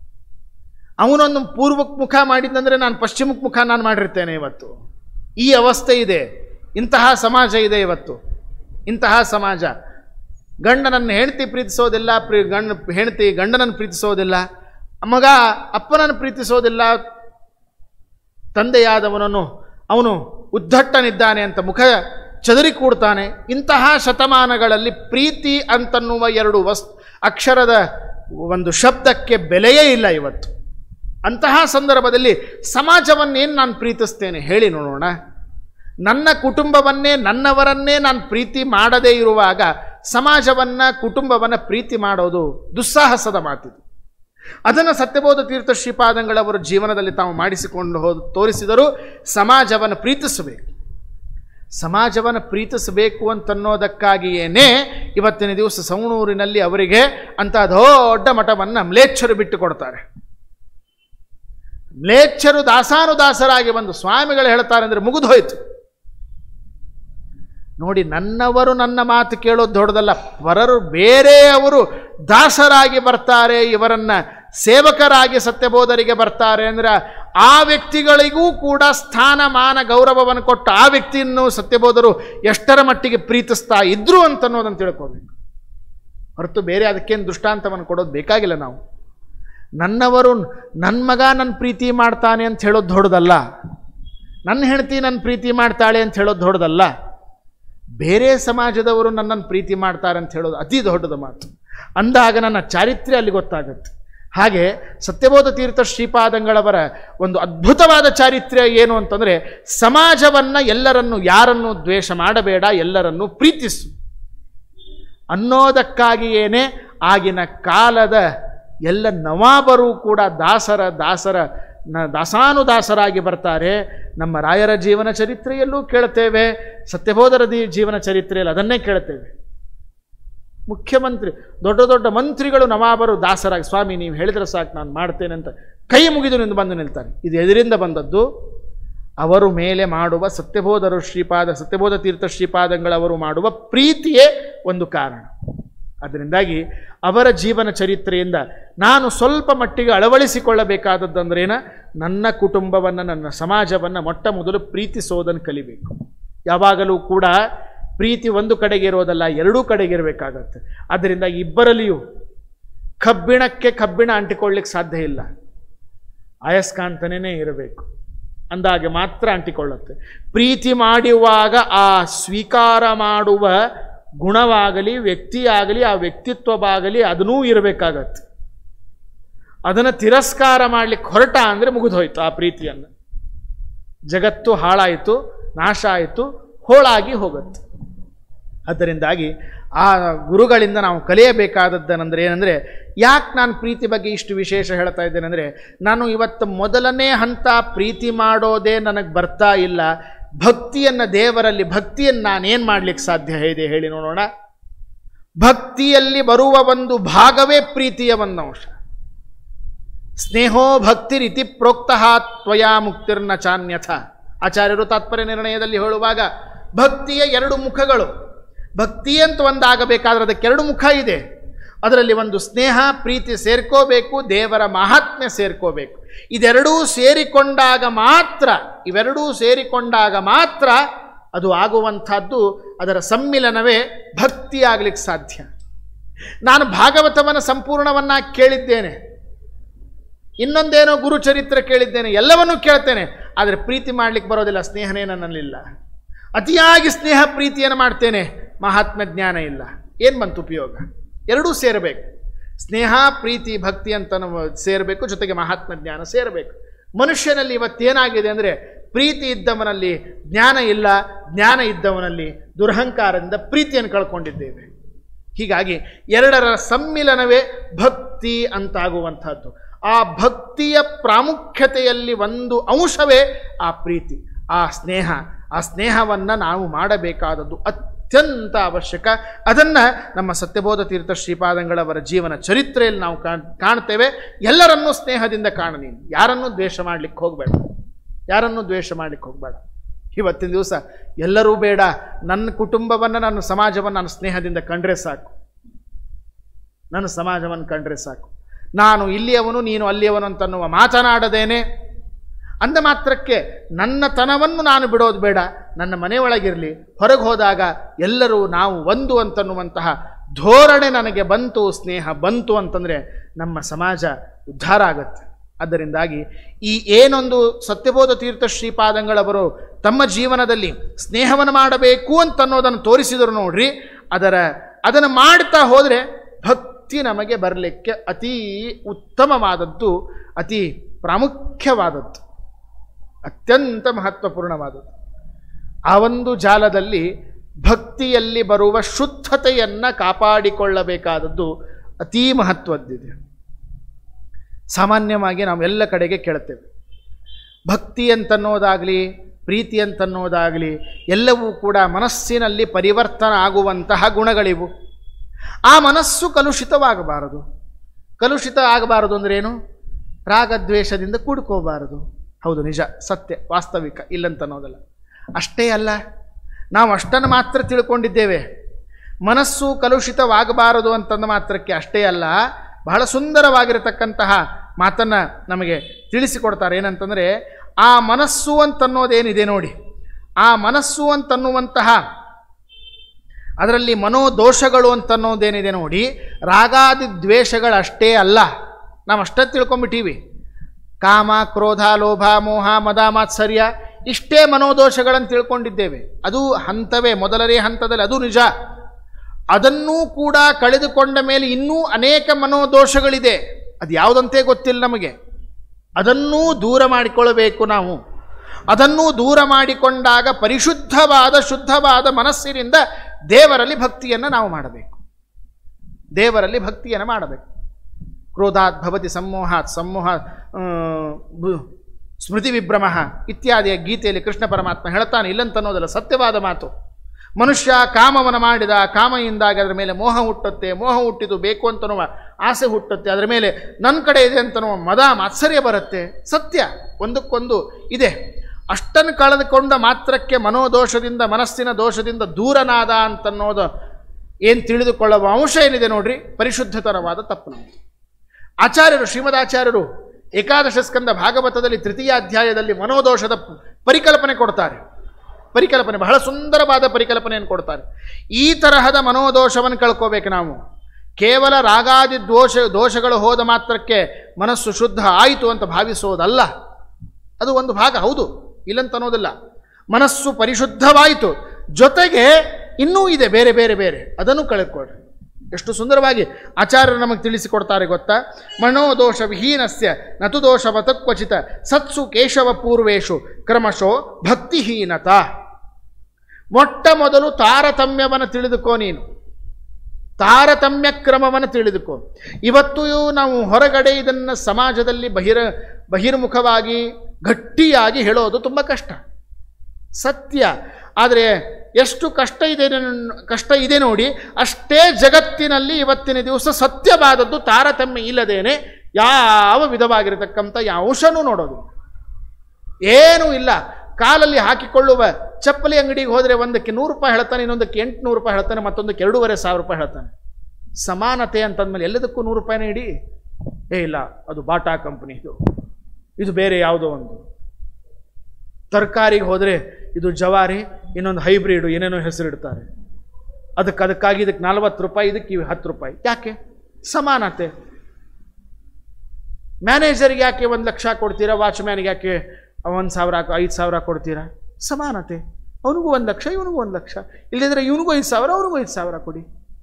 ಅವನೊಂದು ಪೂರ್ವಕ್ಕೆ ಮುಖ ಮಾಡಿದ್ದಂದರೆ ನಾನು ಪಶ್ಚಿಮಕ್ಕೆ ಮುಖ ನಾನು ಮಾಡಿರ್ತೇನೆ ಇವತ್ತು ಈ ಅವಸ್ಥೆ ಇದೆ ಇಂತಹ ಸಮಾಜ ಇದೆ ಇವತ್ತು ಇಂತಹ ಸಮಾಜ ಗಂಡನನ್ನು ಹೆಂಡತಿ ಪ್ರೀತಿಸೋದಿಲ್ಲ ಪ್ರೀ ಗಂಡ ಹೆಂಡತಿ ಗಂಡನನ್ನು ಪ್ರೀತಿಸೋದಿಲ್ಲ ಮಗ ಅಪ್ಪನನ್ನು ಪ್ರೀತಿಸೋದಿಲ್ಲ ತಂದೆಯಾದವನನ್ನು ಅವನು ಉದ್ದಟ್ಟನಿದ್ದಾನೆ ಅಂತ ಮುಖ ಚದರಿ ಕೂಡ್ತಾನೆ ಇಂತಹ ಶತಮಾನಗಳಲ್ಲಿ ಪ್ರೀತಿ ಅಂತನ್ನುವ ಎರಡು ವಸ್ ಅಕ್ಷರದ ಒಂದು ಶಬ್ದಕ್ಕೆ ಬೆಲೆಯೇ ಇಲ್ಲ ಇವತ್ತು ಅಂತಹ ಸಂದರ್ಭದಲ್ಲಿ ಸಮಾಜವನ್ನೇನು ನಾನು ಪ್ರೀತಿಸ್ತೇನೆ ಹೇಳಿ ನೋಡೋಣ ನನ್ನ ಕುಟುಂಬವನ್ನೇ ನನ್ನವರನ್ನೇ ನಾನು ಪ್ರೀತಿ ಮಾಡದೇ ಇರುವಾಗ ಸಮಾಜವನ್ನು ಕುಟುಂಬವನ್ನು ಪ್ರೀತಿ ಮಾಡೋದು ದುಸ್ಸಾಹಸದ ಮಾತಿದು ಅದನ್ನು ಸತ್ಯಬೋಧ ತೀರ್ಥ ಶ್ರೀಪಾದಂಗಳವರ ಜೀವನದಲ್ಲಿ ತಾವು ಮಾಡಿಸಿಕೊಂಡು ಹೋದ ತೋರಿಸಿದರು ಸಮಾಜವನ್ನು ಪ್ರೀತಿಸಬೇಕು ಸಮಾಜವನ್ನು ಪ್ರೀತಿಸಬೇಕು ಅಂತನ್ನೋದಕ್ಕಾಗಿಯೇನೇ ಇವತ್ತಿನ ದಿವಸ ಸವಣೂರಿನಲ್ಲಿ ಅವರಿಗೆ ಅಂತ ದೊಡ್ಡ ಮಠವನ್ನು ಮ್ಲೇಚ್ಛರು ಬಿಟ್ಟು ಕೊಡ್ತಾರೆ ಮ್ಲೇಚ್ಛರು ದಾಸಾನುದಾಸರಾಗಿ ಬಂದು ಸ್ವಾಮಿಗಳು ಹೇಳ್ತಾರೆ ಅಂದರೆ ಮುಗಿದು ಹೋಯ್ತು ನೋಡಿ ನನ್ನವರು ನನ್ನ ಮಾತು ಕೇಳೋದು ದೊಡ್ಡದಲ್ಲ ಪರರು ಬೇರೆಯವರು ದಾಸರಾಗಿ ಬರ್ತಾರೆ ಇವರನ್ನ ಸೇವಕರಾಗಿ ಸತ್ಯಬೋಧರಿಗೆ ಬರ್ತಾರೆ ಅಂದ್ರೆ ಆ ವ್ಯಕ್ತಿಗಳಿಗೂ ಕೂಡ ಸ್ಥಾನಮಾನ ಗೌರವವನ್ನು ಕೊಟ್ಟು ಆ ವ್ಯಕ್ತಿಯನ್ನು ಸತ್ಯಬೋಧರು ಎಷ್ಟರ ಮಟ್ಟಿಗೆ ಪ್ರೀತಿಸ್ತಾ ಇದ್ರು ಅಂತನ್ನೋದನ್ನು ತಿಳ್ಕೋಬೇಕು ಹೊರತು ಬೇರೆ ಅದಕ್ಕೇನು ದೃಷ್ಟಾಂತವನ್ನು ಕೊಡೋದು ಬೇಕಾಗಿಲ್ಲ ನಾವು ನನ್ನವರು ನನ್ನ ಮಗ ನನ್ನ ಪ್ರೀತಿ ಮಾಡ್ತಾನೆ ಅಂತ ಹೇಳೋದು ದೊಡ್ಡದಲ್ಲ ನನ್ನ ಹೆಂಡತಿ ನನ್ನ ಪ್ರೀತಿ ಮಾಡ್ತಾಳೆ ಅಂತ ಹೇಳೋದು ದೊಡ್ಡದಲ್ಲ ಬೇರೆ ಸಮಾಜದವರು ನನ್ನನ್ನು ಪ್ರೀತಿ ಮಾಡ್ತಾರೆ ಅಂತ ಹೇಳೋದು ಅತಿ ದೊಡ್ಡದ ಮಾತು ಅಂದಾಗ ನನ್ನ ಚಾರಿತ್ರ್ಯ ಅಲ್ಲಿ ಗೊತ್ತಾಗುತ್ತೆ ಹಾಗೆ ಸತ್ಯಬೋಧ ತೀರ್ಥ ಶ್ರೀಪಾದಂಗಳವರ ಒಂದು ಅದ್ಭುತವಾದ ಚಾರಿತ್ರ್ಯ ಏನು ಅಂತಂದರೆ ಸಮಾಜವನ್ನು ಎಲ್ಲರನ್ನು ಯಾರನ್ನು ದ್ವೇಷ ಮಾಡಬೇಡ ಎಲ್ಲರನ್ನು ಪ್ರೀತಿಸು ಅನ್ನೋದಕ್ಕಾಗಿಯೇನೆ ಆಗಿನ ಕಾಲದ ಎಲ್ಲ ನವಾಬರು ಕೂಡ ದಾಸರ ದಾಸರ ನ ದಾಸಾನುದಾಸರಾಗಿ ಬರ್ತಾರೆ ನಮ್ಮ ರಾಯರ ಜೀವನ ಚರಿತ್ರೆಯಲ್ಲೂ ಕೇಳ್ತೇವೆ ಸತ್ಯಬೋಧರ ದಿ- ಜೀವನ ಚರಿತ್ರೆಯಲ್ಲಿ ಅದನ್ನೇ ಕೇಳ್ತೇವೆ ಮುಖ್ಯಮಂತ್ರಿ ದೊಡ್ಡ ದೊಡ್ಡ ಮಂತ್ರಿಗಳು ನವಾಬರು ದಾಸರಾಗಿ ಸ್ವಾಮಿ ನೀವು ಹೇಳಿದ್ರೆ ಸಾಕು ನಾನು ಮಾಡ್ತೇನೆ ಅಂತ ಕೈ ಮುಗಿದು ನಿಂದು ಬಂದು ನಿಲ್ತಾರೆ ಇದು ಎದರಿಂದ ಬಂದದ್ದು ಅವರು ಮೇಲೆ ಮಾಡುವ ಸತ್ಯಬೋಧರು ಶ್ರೀಪಾದ ಸತ್ಯಬೋಧ ತೀರ್ಥ ಶ್ರೀಪಾದಂಗಳವರು ಮಾಡುವ ಪ್ರೀತಿಯೇ ಒಂದು ಕಾರಣ ಅದರಿಂದಾಗಿ ಅವರ ಜೀವನ ಚರಿತ್ರೆಯಿಂದ ನಾನು ಸ್ವಲ್ಪ ಮಟ್ಟಿಗೆ ಅಳವಡಿಸಿಕೊಳ್ಳಬೇಕಾದದ್ದಂದ್ರೇನ ನನ್ನ ಕುಟುಂಬವನ್ನು ನನ್ನ ಸಮಾಜವನ್ನು ಮೊಟ್ಟ ಮೊದಲು ಪ್ರೀತಿಸೋದನ್ನು ಕಲಿಬೇಕು ಯಾವಾಗಲೂ ಕೂಡ ಪ್ರೀತಿ ಒಂದು ಕಡೆಗೆ ಇರೋದಲ್ಲ ಎರಡೂ ಕಡೆಗೆ ಇರಬೇಕಾಗತ್ತೆ ಆದ್ದರಿಂದ ಇಬ್ಬರಲ್ಲಿಯೂ ಕಬ್ಬಿಣಕ್ಕೆ ಕಬ್ಬಿಣ ಅಂಟಿಕೊಳ್ಳಿಕ್ಕೆ ಸಾಧ್ಯ ಇಲ್ಲ ಅಯಸ್ಕಾಂತನೇ ಇರಬೇಕು ಅಂದಾಗೆ ಮಾತ್ರ ಅಂಟಿಕೊಳ್ಳುತ್ತೆ ಪ್ರೀತಿ ಮಾಡುವಾಗ ಆ ಸ್ವೀಕಾರ ಮಾಡುವ ಗುಣವಾಗಲಿ ವ್ಯಕ್ತಿಯಾಗಲಿ ಆ ವ್ಯಕ್ತಿತ್ವವಾಗಲಿ ಅದನ್ನೂ ಇರಬೇಕಾಗತ್ತೆ ಅದನ್ನು ತಿರಸ್ಕಾರ ಮಾಡಲಿಕ್ಕೆ ಹೊರಟ ಅಂದರೆ ಮುಗಿದೋಯ್ತು ಆ ಪ್ರೀತಿಯನ್ನು ಜಗತ್ತು ಹಾಳಾಯಿತು ನಾಶ ಆಯಿತು ಹೋಳಾಗಿ ಹೋಗುತ್ತೆ ಅದರಿಂದಾಗಿ ಆ ಗುರುಗಳಿಂದ ನಾವು ಕಲಿಯಬೇಕಾದದ್ದನಂದ್ರೆ ಏನಂದರೆ ಯಾಕೆ ನಾನು ಪ್ರೀತಿ ಬಗ್ಗೆ ಇಷ್ಟು ವಿಶೇಷ ಹೇಳ್ತಾ ಇದ್ದೇನೆಂದರೆ ನಾನು ಇವತ್ತು ಮೊದಲನೇ ಹಂತ ಪ್ರೀತಿ ಮಾಡೋದೇ ನನಗೆ ಬರ್ತಾ ಇಲ್ಲ ಭಕ್ತಿಯನ್ನು ದೇವರಲ್ಲಿ ಭಕ್ತಿಯನ್ನು ನಾನೇನು ಮಾಡಲಿಕ್ಕೆ ಸಾಧ್ಯ ಇದೆ ಹೇಳಿ ನೋಡೋಣ ಭಕ್ತಿಯಲ್ಲಿ ಬರುವ ಒಂದು ಭಾಗವೇ ಪ್ರೀತಿಯ ಒಂದು ಅಂಶ ಸ್ನೇಹೋ ಭಕ್ತಿರಿತಿ ಪ್ರೋಕ್ತಃ ತ್ವಯಾ ಮುಕ್ತಿರ್ನ ಚಾನ್ಯಥ ಆಚಾರ್ಯರು ತಾತ್ಪರ್ಯ ನಿರ್ಣಯದಲ್ಲಿ ಹೇಳುವಾಗ ಭಕ್ತಿಯ ಎರಡು ಮುಖಗಳು ಭಕ್ತಿ ಅಂತ ಒಂದಾಗಬೇಕಾದ್ರೆ ಅದಕ್ಕೆ ಎರಡು ಮುಖ ಇದೆ ಅದರಲ್ಲಿ ಒಂದು ಸ್ನೇಹ ಪ್ರೀತಿ ಸೇರ್ಕೋಬೇಕು ದೇವರ ಮಹಾತ್ಮ್ಯ ಸೇರ್ಕೋಬೇಕು ಇದೆರಡೂ ಸೇರಿಕೊಂಡಾಗ ಮಾತ್ರ ಇವೆರಡೂ ಸೇರಿಕೊಂಡಾಗ ಮಾತ್ರ ಅದು ಆಗುವಂಥದ್ದು ಅದರ ಸಮ್ಮಿಲನವೇ ಭಕ್ತಿ ಆಗ್ಲಿಕ್ಕೆ ಸಾಧ್ಯ ನಾನು ಭಾಗವತವನ್ನು ಸಂಪೂರ್ಣವನ್ನ ಕೇಳಿದ್ದೇನೆ ಇನ್ನೊಂದೇನೋ ಗುರುಚರಿತ್ರೆ ಕೇಳಿದ್ದೇನೆ ಎಲ್ಲವನ್ನೂ ಕೇಳ್ತೇನೆ ಆದರೆ ಪ್ರೀತಿ ಮಾಡ್ಲಿಕ್ಕೆ ಬರೋದಿಲ್ಲ ಸ್ನೇಹನೇ ನನ್ನಲ್ಲಿಲ್ಲ ಅತಿಯಾಗಿ ಸ್ನೇಹ ಪ್ರೀತಿಯನ್ನು ಮಾಡ್ತೇನೆ ಮಹಾತ್ಮ ಜ್ಞಾನ ಇಲ್ಲ ಏನು ಬಂತು ಉಪಯೋಗ ಎರಡೂ ಸೇರಬೇಕು ಸ್ನೇಹ ಪ್ರೀತಿ ಭಕ್ತಿ ಅಂತ ನಾವು ಸೇರಬೇಕು ಜೊತೆಗೆ ಮಹಾತ್ಮ ಜ್ಞಾನ ಸೇರಬೇಕು ಮನುಷ್ಯನಲ್ಲಿ ಇವತ್ತೇನಾಗಿದೆ ಅಂದರೆ ಪ್ರೀತಿ ಇದ್ದವನಲ್ಲಿ ಜ್ಞಾನ ಇಲ್ಲ ಜ್ಞಾನ ಇದ್ದವನಲ್ಲಿ ದುರಹಂಕಾರದಿಂದ ಪ್ರೀತಿಯನ್ನು ಕಳ್ಕೊಂಡಿದ್ದೇವೆ ಹೀಗಾಗಿ ಎರಡರ ಸಮ್ಮಿಲನವೇ ಭಕ್ತಿ ಅಂತಾಗುವಂಥದ್ದು ಆ ಭಕ್ತಿಯ ಪ್ರಾಮುಖ್ಯತೆಯಲ್ಲಿ ಒಂದು ಅಂಶವೇ ಆ ಪ್ರೀತಿ ಆ ಸ್ನೇಹ ಆ ಸ್ನೇಹವನ್ನು ನಾವು ಮಾಡಬೇಕಾದದ್ದು ಅತ್ಯಂತ ಅವಶ್ಯಕ ಅದನ್ನು ನಮ್ಮ ಸತ್ಯಬೋಧ ತೀರ್ಥ ಶ್ರೀಪಾದಂಗಳವರ ಜೀವನ ಚರಿತ್ರೆಯಲ್ಲಿ ನಾವು ಕಾಣ್ ಕಾಣ್ತೇವೆ ಎಲ್ಲರನ್ನೂ ಸ್ನೇಹದಿಂದ ಕಾಣ ನೀನು ಯಾರನ್ನೂ ದ್ವೇಷ ಮಾಡಲಿಕ್ಕೆ ಹೋಗಬೇಡ ಯಾರನ್ನೂ ದ್ವೇಷ ಮಾಡಲಿಕ್ಕೆ ಹೋಗಬೇಡ ಇವತ್ತಿನ ದಿವಸ ಎಲ್ಲರೂ ಬೇಡ ನನ್ನ ಕುಟುಂಬವನ್ನು ನನ್ನ ಸಮಾಜವನ್ನು ನಾನು ಸ್ನೇಹದಿಂದ ಕಂಡ್ರೆ ಸಾಕು ನನ್ನ ಸಮಾಜವನ್ನು ಕಂಡ್ರೆ ಸಾಕು ನಾನು ಇಲ್ಲಿಯವನು ನೀನು ಅಲ್ಲಿಯವನು ಅಂತನ್ನುವ ಮಾತನಾಡದೇನೆ ಅಂದ ಮಾತ್ರಕ್ಕೆ ನನ್ನ ತನವನ್ನು ನಾನು ಬಿಡೋದು ಬೇಡ ನನ್ನ ಮನೆಯೊಳಗಿರಲಿ ಹೊರಗೆ ಹೋದಾಗ ಎಲ್ಲರೂ ನಾವು ಒಂದು ಅಂತನ್ನುವಂತಹ ಧೋರಣೆ ನನಗೆ ಬಂತು ಸ್ನೇಹ ಬಂತು ಅಂತಂದರೆ ನಮ್ಮ ಸಮಾಜ ಉದ್ಧಾರ ಆಗತ್ತೆ ಅದರಿಂದಾಗಿ ಈ ಏನೊಂದು ಸತ್ಯಬೋಧ ತೀರ್ಥ ಶ್ರೀಪಾದಂಗಳವರು ತಮ್ಮ ಜೀವನದಲ್ಲಿ ಸ್ನೇಹವನ್ನು ಮಾಡಬೇಕು ಅಂತನ್ನೋದನ್ನು ತೋರಿಸಿದರು ನೋಡ್ರಿ ಅದರ ಅದನ್ನು ಮಾಡ್ತಾ ಹೋದರೆ ಭಕ್ತಿ ನಮಗೆ ಬರಲಿಕ್ಕೆ ಅತೀ ಉತ್ತಮವಾದದ್ದು ಅತಿ ಪ್ರಾಮುಖ್ಯವಾದದ್ದು ಅತ್ಯಂತ ಮಹತ್ವಪೂರ್ಣವಾದದ್ದು ಆ ಒಂದು ಜಾಲದಲ್ಲಿ ಭಕ್ತಿಯಲ್ಲಿ ಬರುವ ಶುದ್ಧತೆಯನ್ನು ಕಾಪಾಡಿಕೊಳ್ಳಬೇಕಾದದ್ದು ಅತೀ ಮಹತ್ವದ್ದಿದೆ ಸಾಮಾನ್ಯವಾಗಿ ನಾವು ಎಲ್ಲ ಕಡೆಗೆ ಕೇಳ್ತೇವೆ ಭಕ್ತಿ ಅಂತನ್ನೋದಾಗಲಿ ಪ್ರೀತಿ ಅಂತನ್ನೋದಾಗಲಿ ಎಲ್ಲವೂ ಕೂಡ ಮನಸ್ಸಿನಲ್ಲಿ ಪರಿವರ್ತನ ಆಗುವಂತಹ ಗುಣಗಳಿವು ಆ ಮನಸ್ಸು ಕಲುಷಿತವಾಗಬಾರದು ಕಲುಷಿತ ಆಗಬಾರದು ಅಂದ್ರೇನು ರಾಗದ್ವೇಷದಿಂದ ಕೂಡ್ಕೋಬಾರದು ಹೌದು ನಿಜ ಸತ್ಯ ವಾಸ್ತವಿಕ ಇಲ್ಲಂತನ್ನೋದಲ್ಲ ಅಷ್ಟೇ ಅಲ್ಲ ನಾವು ಅಷ್ಟನ್ನು ಮಾತ್ರ ತಿಳ್ಕೊಂಡಿದ್ದೇವೆ ಮನಸ್ಸು ಕಲುಷಿತವಾಗಬಾರದು ಅಂತಂದ ಮಾತ್ರಕ್ಕೆ ಅಷ್ಟೇ ಅಲ್ಲ ಬಹಳ ಸುಂದರವಾಗಿರತಕ್ಕಂತಹ ಮಾತನ್ನು ನಮಗೆ ತಿಳಿಸಿಕೊಡ್ತಾರೆ ಏನಂತಂದರೆ ಆ ಮನಸ್ಸು ಅಂತನ್ನೋದೇನಿದೆ ನೋಡಿ ಆ ಮನಸ್ಸು ಅಂತನ್ನುವಂತಹ ಅದರಲ್ಲಿ ಮನೋದೋಷಗಳು ಅಂತನ್ನೋದೇನಿದೆ ನೋಡಿ ರಾಗಾದಿ ದ್ವೇಷಗಳಷ್ಟೇ ಅಲ್ಲ ನಾವು ಅಷ್ಟೇ ತಿಳ್ಕೊಂಬಿಟ್ಟೀವಿ ಕಾಮ ಕ್ರೋಧ ಲೋಭ ಮೋಹ ಮದ ಮಾತ್ಸರ್ಯ ಇಷ್ಟೇ ಮನೋದೋಷಗಳನ್ನು ತಿಳ್ಕೊಂಡಿದ್ದೇವೆ ಅದು ಹಂತವೇ ಮೊದಲನೇ ಹಂತದಲ್ಲಿ ಅದು ನಿಜ ಅದನ್ನೂ ಕೂಡ ಕಳೆದುಕೊಂಡ ಮೇಲೆ ಇನ್ನೂ ಅನೇಕ ಮನೋದೋಷಗಳಿದೆ ಅದು ಯಾವುದಂತೆ ಗೊತ್ತಿಲ್ಲ ನಮಗೆ ಅದನ್ನೂ ದೂರ ಮಾಡಿಕೊಳ್ಳಬೇಕು ನಾವು ಅದನ್ನೂ ದೂರ ಮಾಡಿಕೊಂಡಾಗ ಪರಿಶುದ್ಧವಾದ ಶುದ್ಧವಾದ ಮನಸ್ಸಿನಿಂದ ದೇವರಲ್ಲಿ ಭಕ್ತಿಯನ್ನು ನಾವು ಮಾಡಬೇಕು ದೇವರಲ್ಲಿ ಭಕ್ತಿಯನ್ನು ಮಾಡಬೇಕು ಕ್ರೋಧಾತ್ ಭವತಿ ಸಮ್ಮೋಹಾತ್ ಸಮ್ಮೋಹ ಆ, ಬು- ಸ್ಮೃತಿ ವಿಭ್ರಮ ಇತ್ಯಾದಿಯ ಗೀತೆಯಲ್ಲಿ ಕೃಷ್ಣ ಪರಮಾತ್ಮ ಹೇಳ್ತಾನೆ ಇಲ್ಲಂತನ್ನೋದಲ್ಲ ಸತ್ಯವಾದ ಮಾತು ಮನುಷ್ಯ ಕಾಮವನ್ನು ಮಾಡಿದ ಕಾಮೆಯಿಂದಾಗಿ ಅದರ ಮೇಲೆ ಮೋಹ ಹುಟ್ಟುತ್ತೆ ಮೋಹ ಹುಟ್ಟಿದು ಬೇಕು ಅಂತನ್ನುವ ಆಸೆ ಹುಟ್ಟುತ್ತೆ ಅದರ ಮೇಲೆ ನನ್ನ ಕಡೆ ಇದೆ ಅಂತನ್ನುವ ಮದ ಮಾತ್ಸರ್ಯ ಬರುತ್ತೆ ಸತ್ಯ ಒಂದಕ್ಕೊಂದು ಇದೆ ಅಷ್ಟನ್ನು ಕಳೆದುಕೊಂಡ ಮಾತ್ರಕ್ಕೆ ಮನೋದೋಷದಿಂದ ಮನಸ್ಸಿನ ದೋಷದಿಂದ ದೂರನಾದ ಅಂತನ್ನೋದು ಏನು ತಿಳಿದುಕೊಳ್ಳುವ ಅಂಶ ಏನಿದೆ ನೋಡ್ರಿ ಪರಿಶುದ್ಧತರವಾದ ತಪ್ಪು ನಮ್ಮದು ಆಚಾರ್ಯರು ಶ್ರೀಮದಾಚಾರ್ಯರು ಏಕಾದಶ ಸ್ಕಂದ ಭಾಗವತದಲ್ಲಿ ತೃತೀಯ ಅಧ್ಯಾಯದಲ್ಲಿ ಮನೋದೋಷದ ಪರಿಕಲ್ಪನೆ ಕೊಡ್ತಾರೆ ಪರಿಕಲ್ಪನೆ ಬಹಳ ಸುಂದರವಾದ ಪರಿಕಲ್ಪನೆಯನ್ನು ಕೊಡ್ತಾರೆ ಈ ತರಹದ ಮನೋದೋಷವನ್ನು ಕಳ್ಕೋಬೇಕು ನಾವು ಕೇವಲ ರಾಗಾದಿ ದೋಷ ದೋಷಗಳು ಹೋದ ಮಾತ್ರಕ್ಕೆ ಮನಸ್ಸು ಶುದ್ಧ ಆಯಿತು ಅಂತ ಭಾವಿಸೋದಲ್ಲ ಅದು ಒಂದು ಭಾಗ ಹೌದು ಇಲ್ಲಂತ ಅನ್ನೋದಿಲ್ಲ ಮನಸ್ಸು ಪರಿಶುದ್ಧವಾಯಿತು ಜೊತೆಗೆ ಇನ್ನೂ ಇದೆ ಬೇರೆ ಬೇರೆ ಬೇರೆ ಅದನ್ನು ಕಳೆದುಕೊಳ್ರಿ ಎಷ್ಟು ಸುಂದರವಾಗಿ ಆಚಾರ್ಯರು ನಮಗೆ ತಿಳಿಸಿಕೊಡ್ತಾರೆ ಗೊತ್ತಾ ಮನೋದೋಷ ವಿಹೀನಸ್ಯ ನತು ದೋಷವತ ಕ್ವಚಿತ ಸತ್ಸು ಕೇಶವ ಪೂರ್ವೇಶು ಕ್ರಮಶೋ ಭಕ್ತಿಹೀನತ ಮೊಟ್ಟ ಮೊದಲು ತಾರತಮ್ಯವನ್ನು ತಿಳಿದುಕೋ ನೀನು ತಾರತಮ್ಯ ಕ್ರಮವನ್ನು ತಿಳಿದುಕೋ ಇವತ್ತು ನಾವು ಹೊರಗಡೆ ಇದನ್ನು ಸಮಾಜದಲ್ಲಿ ಬಹಿರ ಬಹಿರ್ಮುಖವಾಗಿ ಗಟ್ಟಿಯಾಗಿ ಹೇಳೋದು ತುಂಬ ಕಷ್ಟ ಸತ್ಯ ಆದರೆ ಎಷ್ಟು ಕಷ್ಟ ಇದೆ ನನ್- ಕಷ್ಟ ಇದೆ ನೋಡಿ ಅಷ್ಟೇ ಜಗತ್ತಿನಲ್ಲಿ ಇವತ್ತಿನ ದಿವಸ ಸತ್ಯವಾದದ್ದು ತಾರತಮ್ಯ ಇಲ್ಲದೇನೆ ಯಾವ ವಿಧವಾಗಿರತಕ್ಕಂಥ ಯಾವ ಅಂಶನೂ ನೋಡೋದು ಏನೂ ಇಲ್ಲ ಕಾಲಲ್ಲಿ ಹಾಕಿಕೊಳ್ಳುವ ಚಪ್ಪಲಿ ಅಂಗಡಿಗೆ ಹೋದರೆ ಒಂದಕ್ಕೆ ನೂರು ರೂಪಾಯಿ ಹೇಳ್ತಾನೆ ಇನ್ನೊಂದಕ್ಕೆ ಎಂಟುನೂರು ರೂಪಾಯಿ ಹೇಳ್ತಾನೆ ಮತ್ತೊಂದಕ್ಕೆ ಎರಡೂವರೆ ಸಾವಿರ ರೂಪಾಯಿ ಹೇಳ್ತಾನೆ ಸಮಾನತೆ ಅಂತಂದ್ಮೇಲೆ ಎಲ್ಲದಕ್ಕೂ ನೂರು ರೂಪಾಯಿನೇ ಇಡಿ ಏ ಇಲ್ಲ ಅದು ಬಾಟಾ ಕಂಪನಿ ಇದು ಇದು ಬೇರೆ ಯಾವುದೋ ಒಂದು ತರಕಾರಿಗೆ ಹೋದರೆ ಇದು ಜವಾರಿ ಇನ್ನೊಂದು ಹೈಬ್ರಿಡು ಏನೇನೋ ಹೆಸರಿಡ್ತಾರೆ ಅದಕ್ಕೆ ಅದಕ್ಕಾಗಿ ಇದಕ್ಕೆ ನಲ್ವತ್ತು ರೂಪಾಯಿ ಇದಕ್ಕೆ ಇವು ಹತ್ತು ರೂಪಾಯಿ ಯಾಕೆ ಸಮಾನತೆ ಮ್ಯಾನೇಜರ್ಗೆ ಯಾಕೆ ಒಂದು ಲಕ್ಷ ಕೊಡ್ತೀರಾ ವಾಚ್ಮ್ಯಾನ್ಗೆ ಯಾಕೆ ಒಂದು ಸಾವಿರ ಐದು ಸಾವಿರ ಕೊಡ್ತೀರಾ ಸಮಾನತೆ ಅವನಿಗೂ ಒಂದು ಲಕ್ಷ ಇವನಿಗೂ ಒಂದು ಲಕ್ಷ ಇಲ್ಲದಿದ್ರೆ ಇವನಿಗೂ ಐದು ಸಾವಿರ ಅವನಿಗೂ ಐದು ಸಾವಿರ ಕೊಡಿ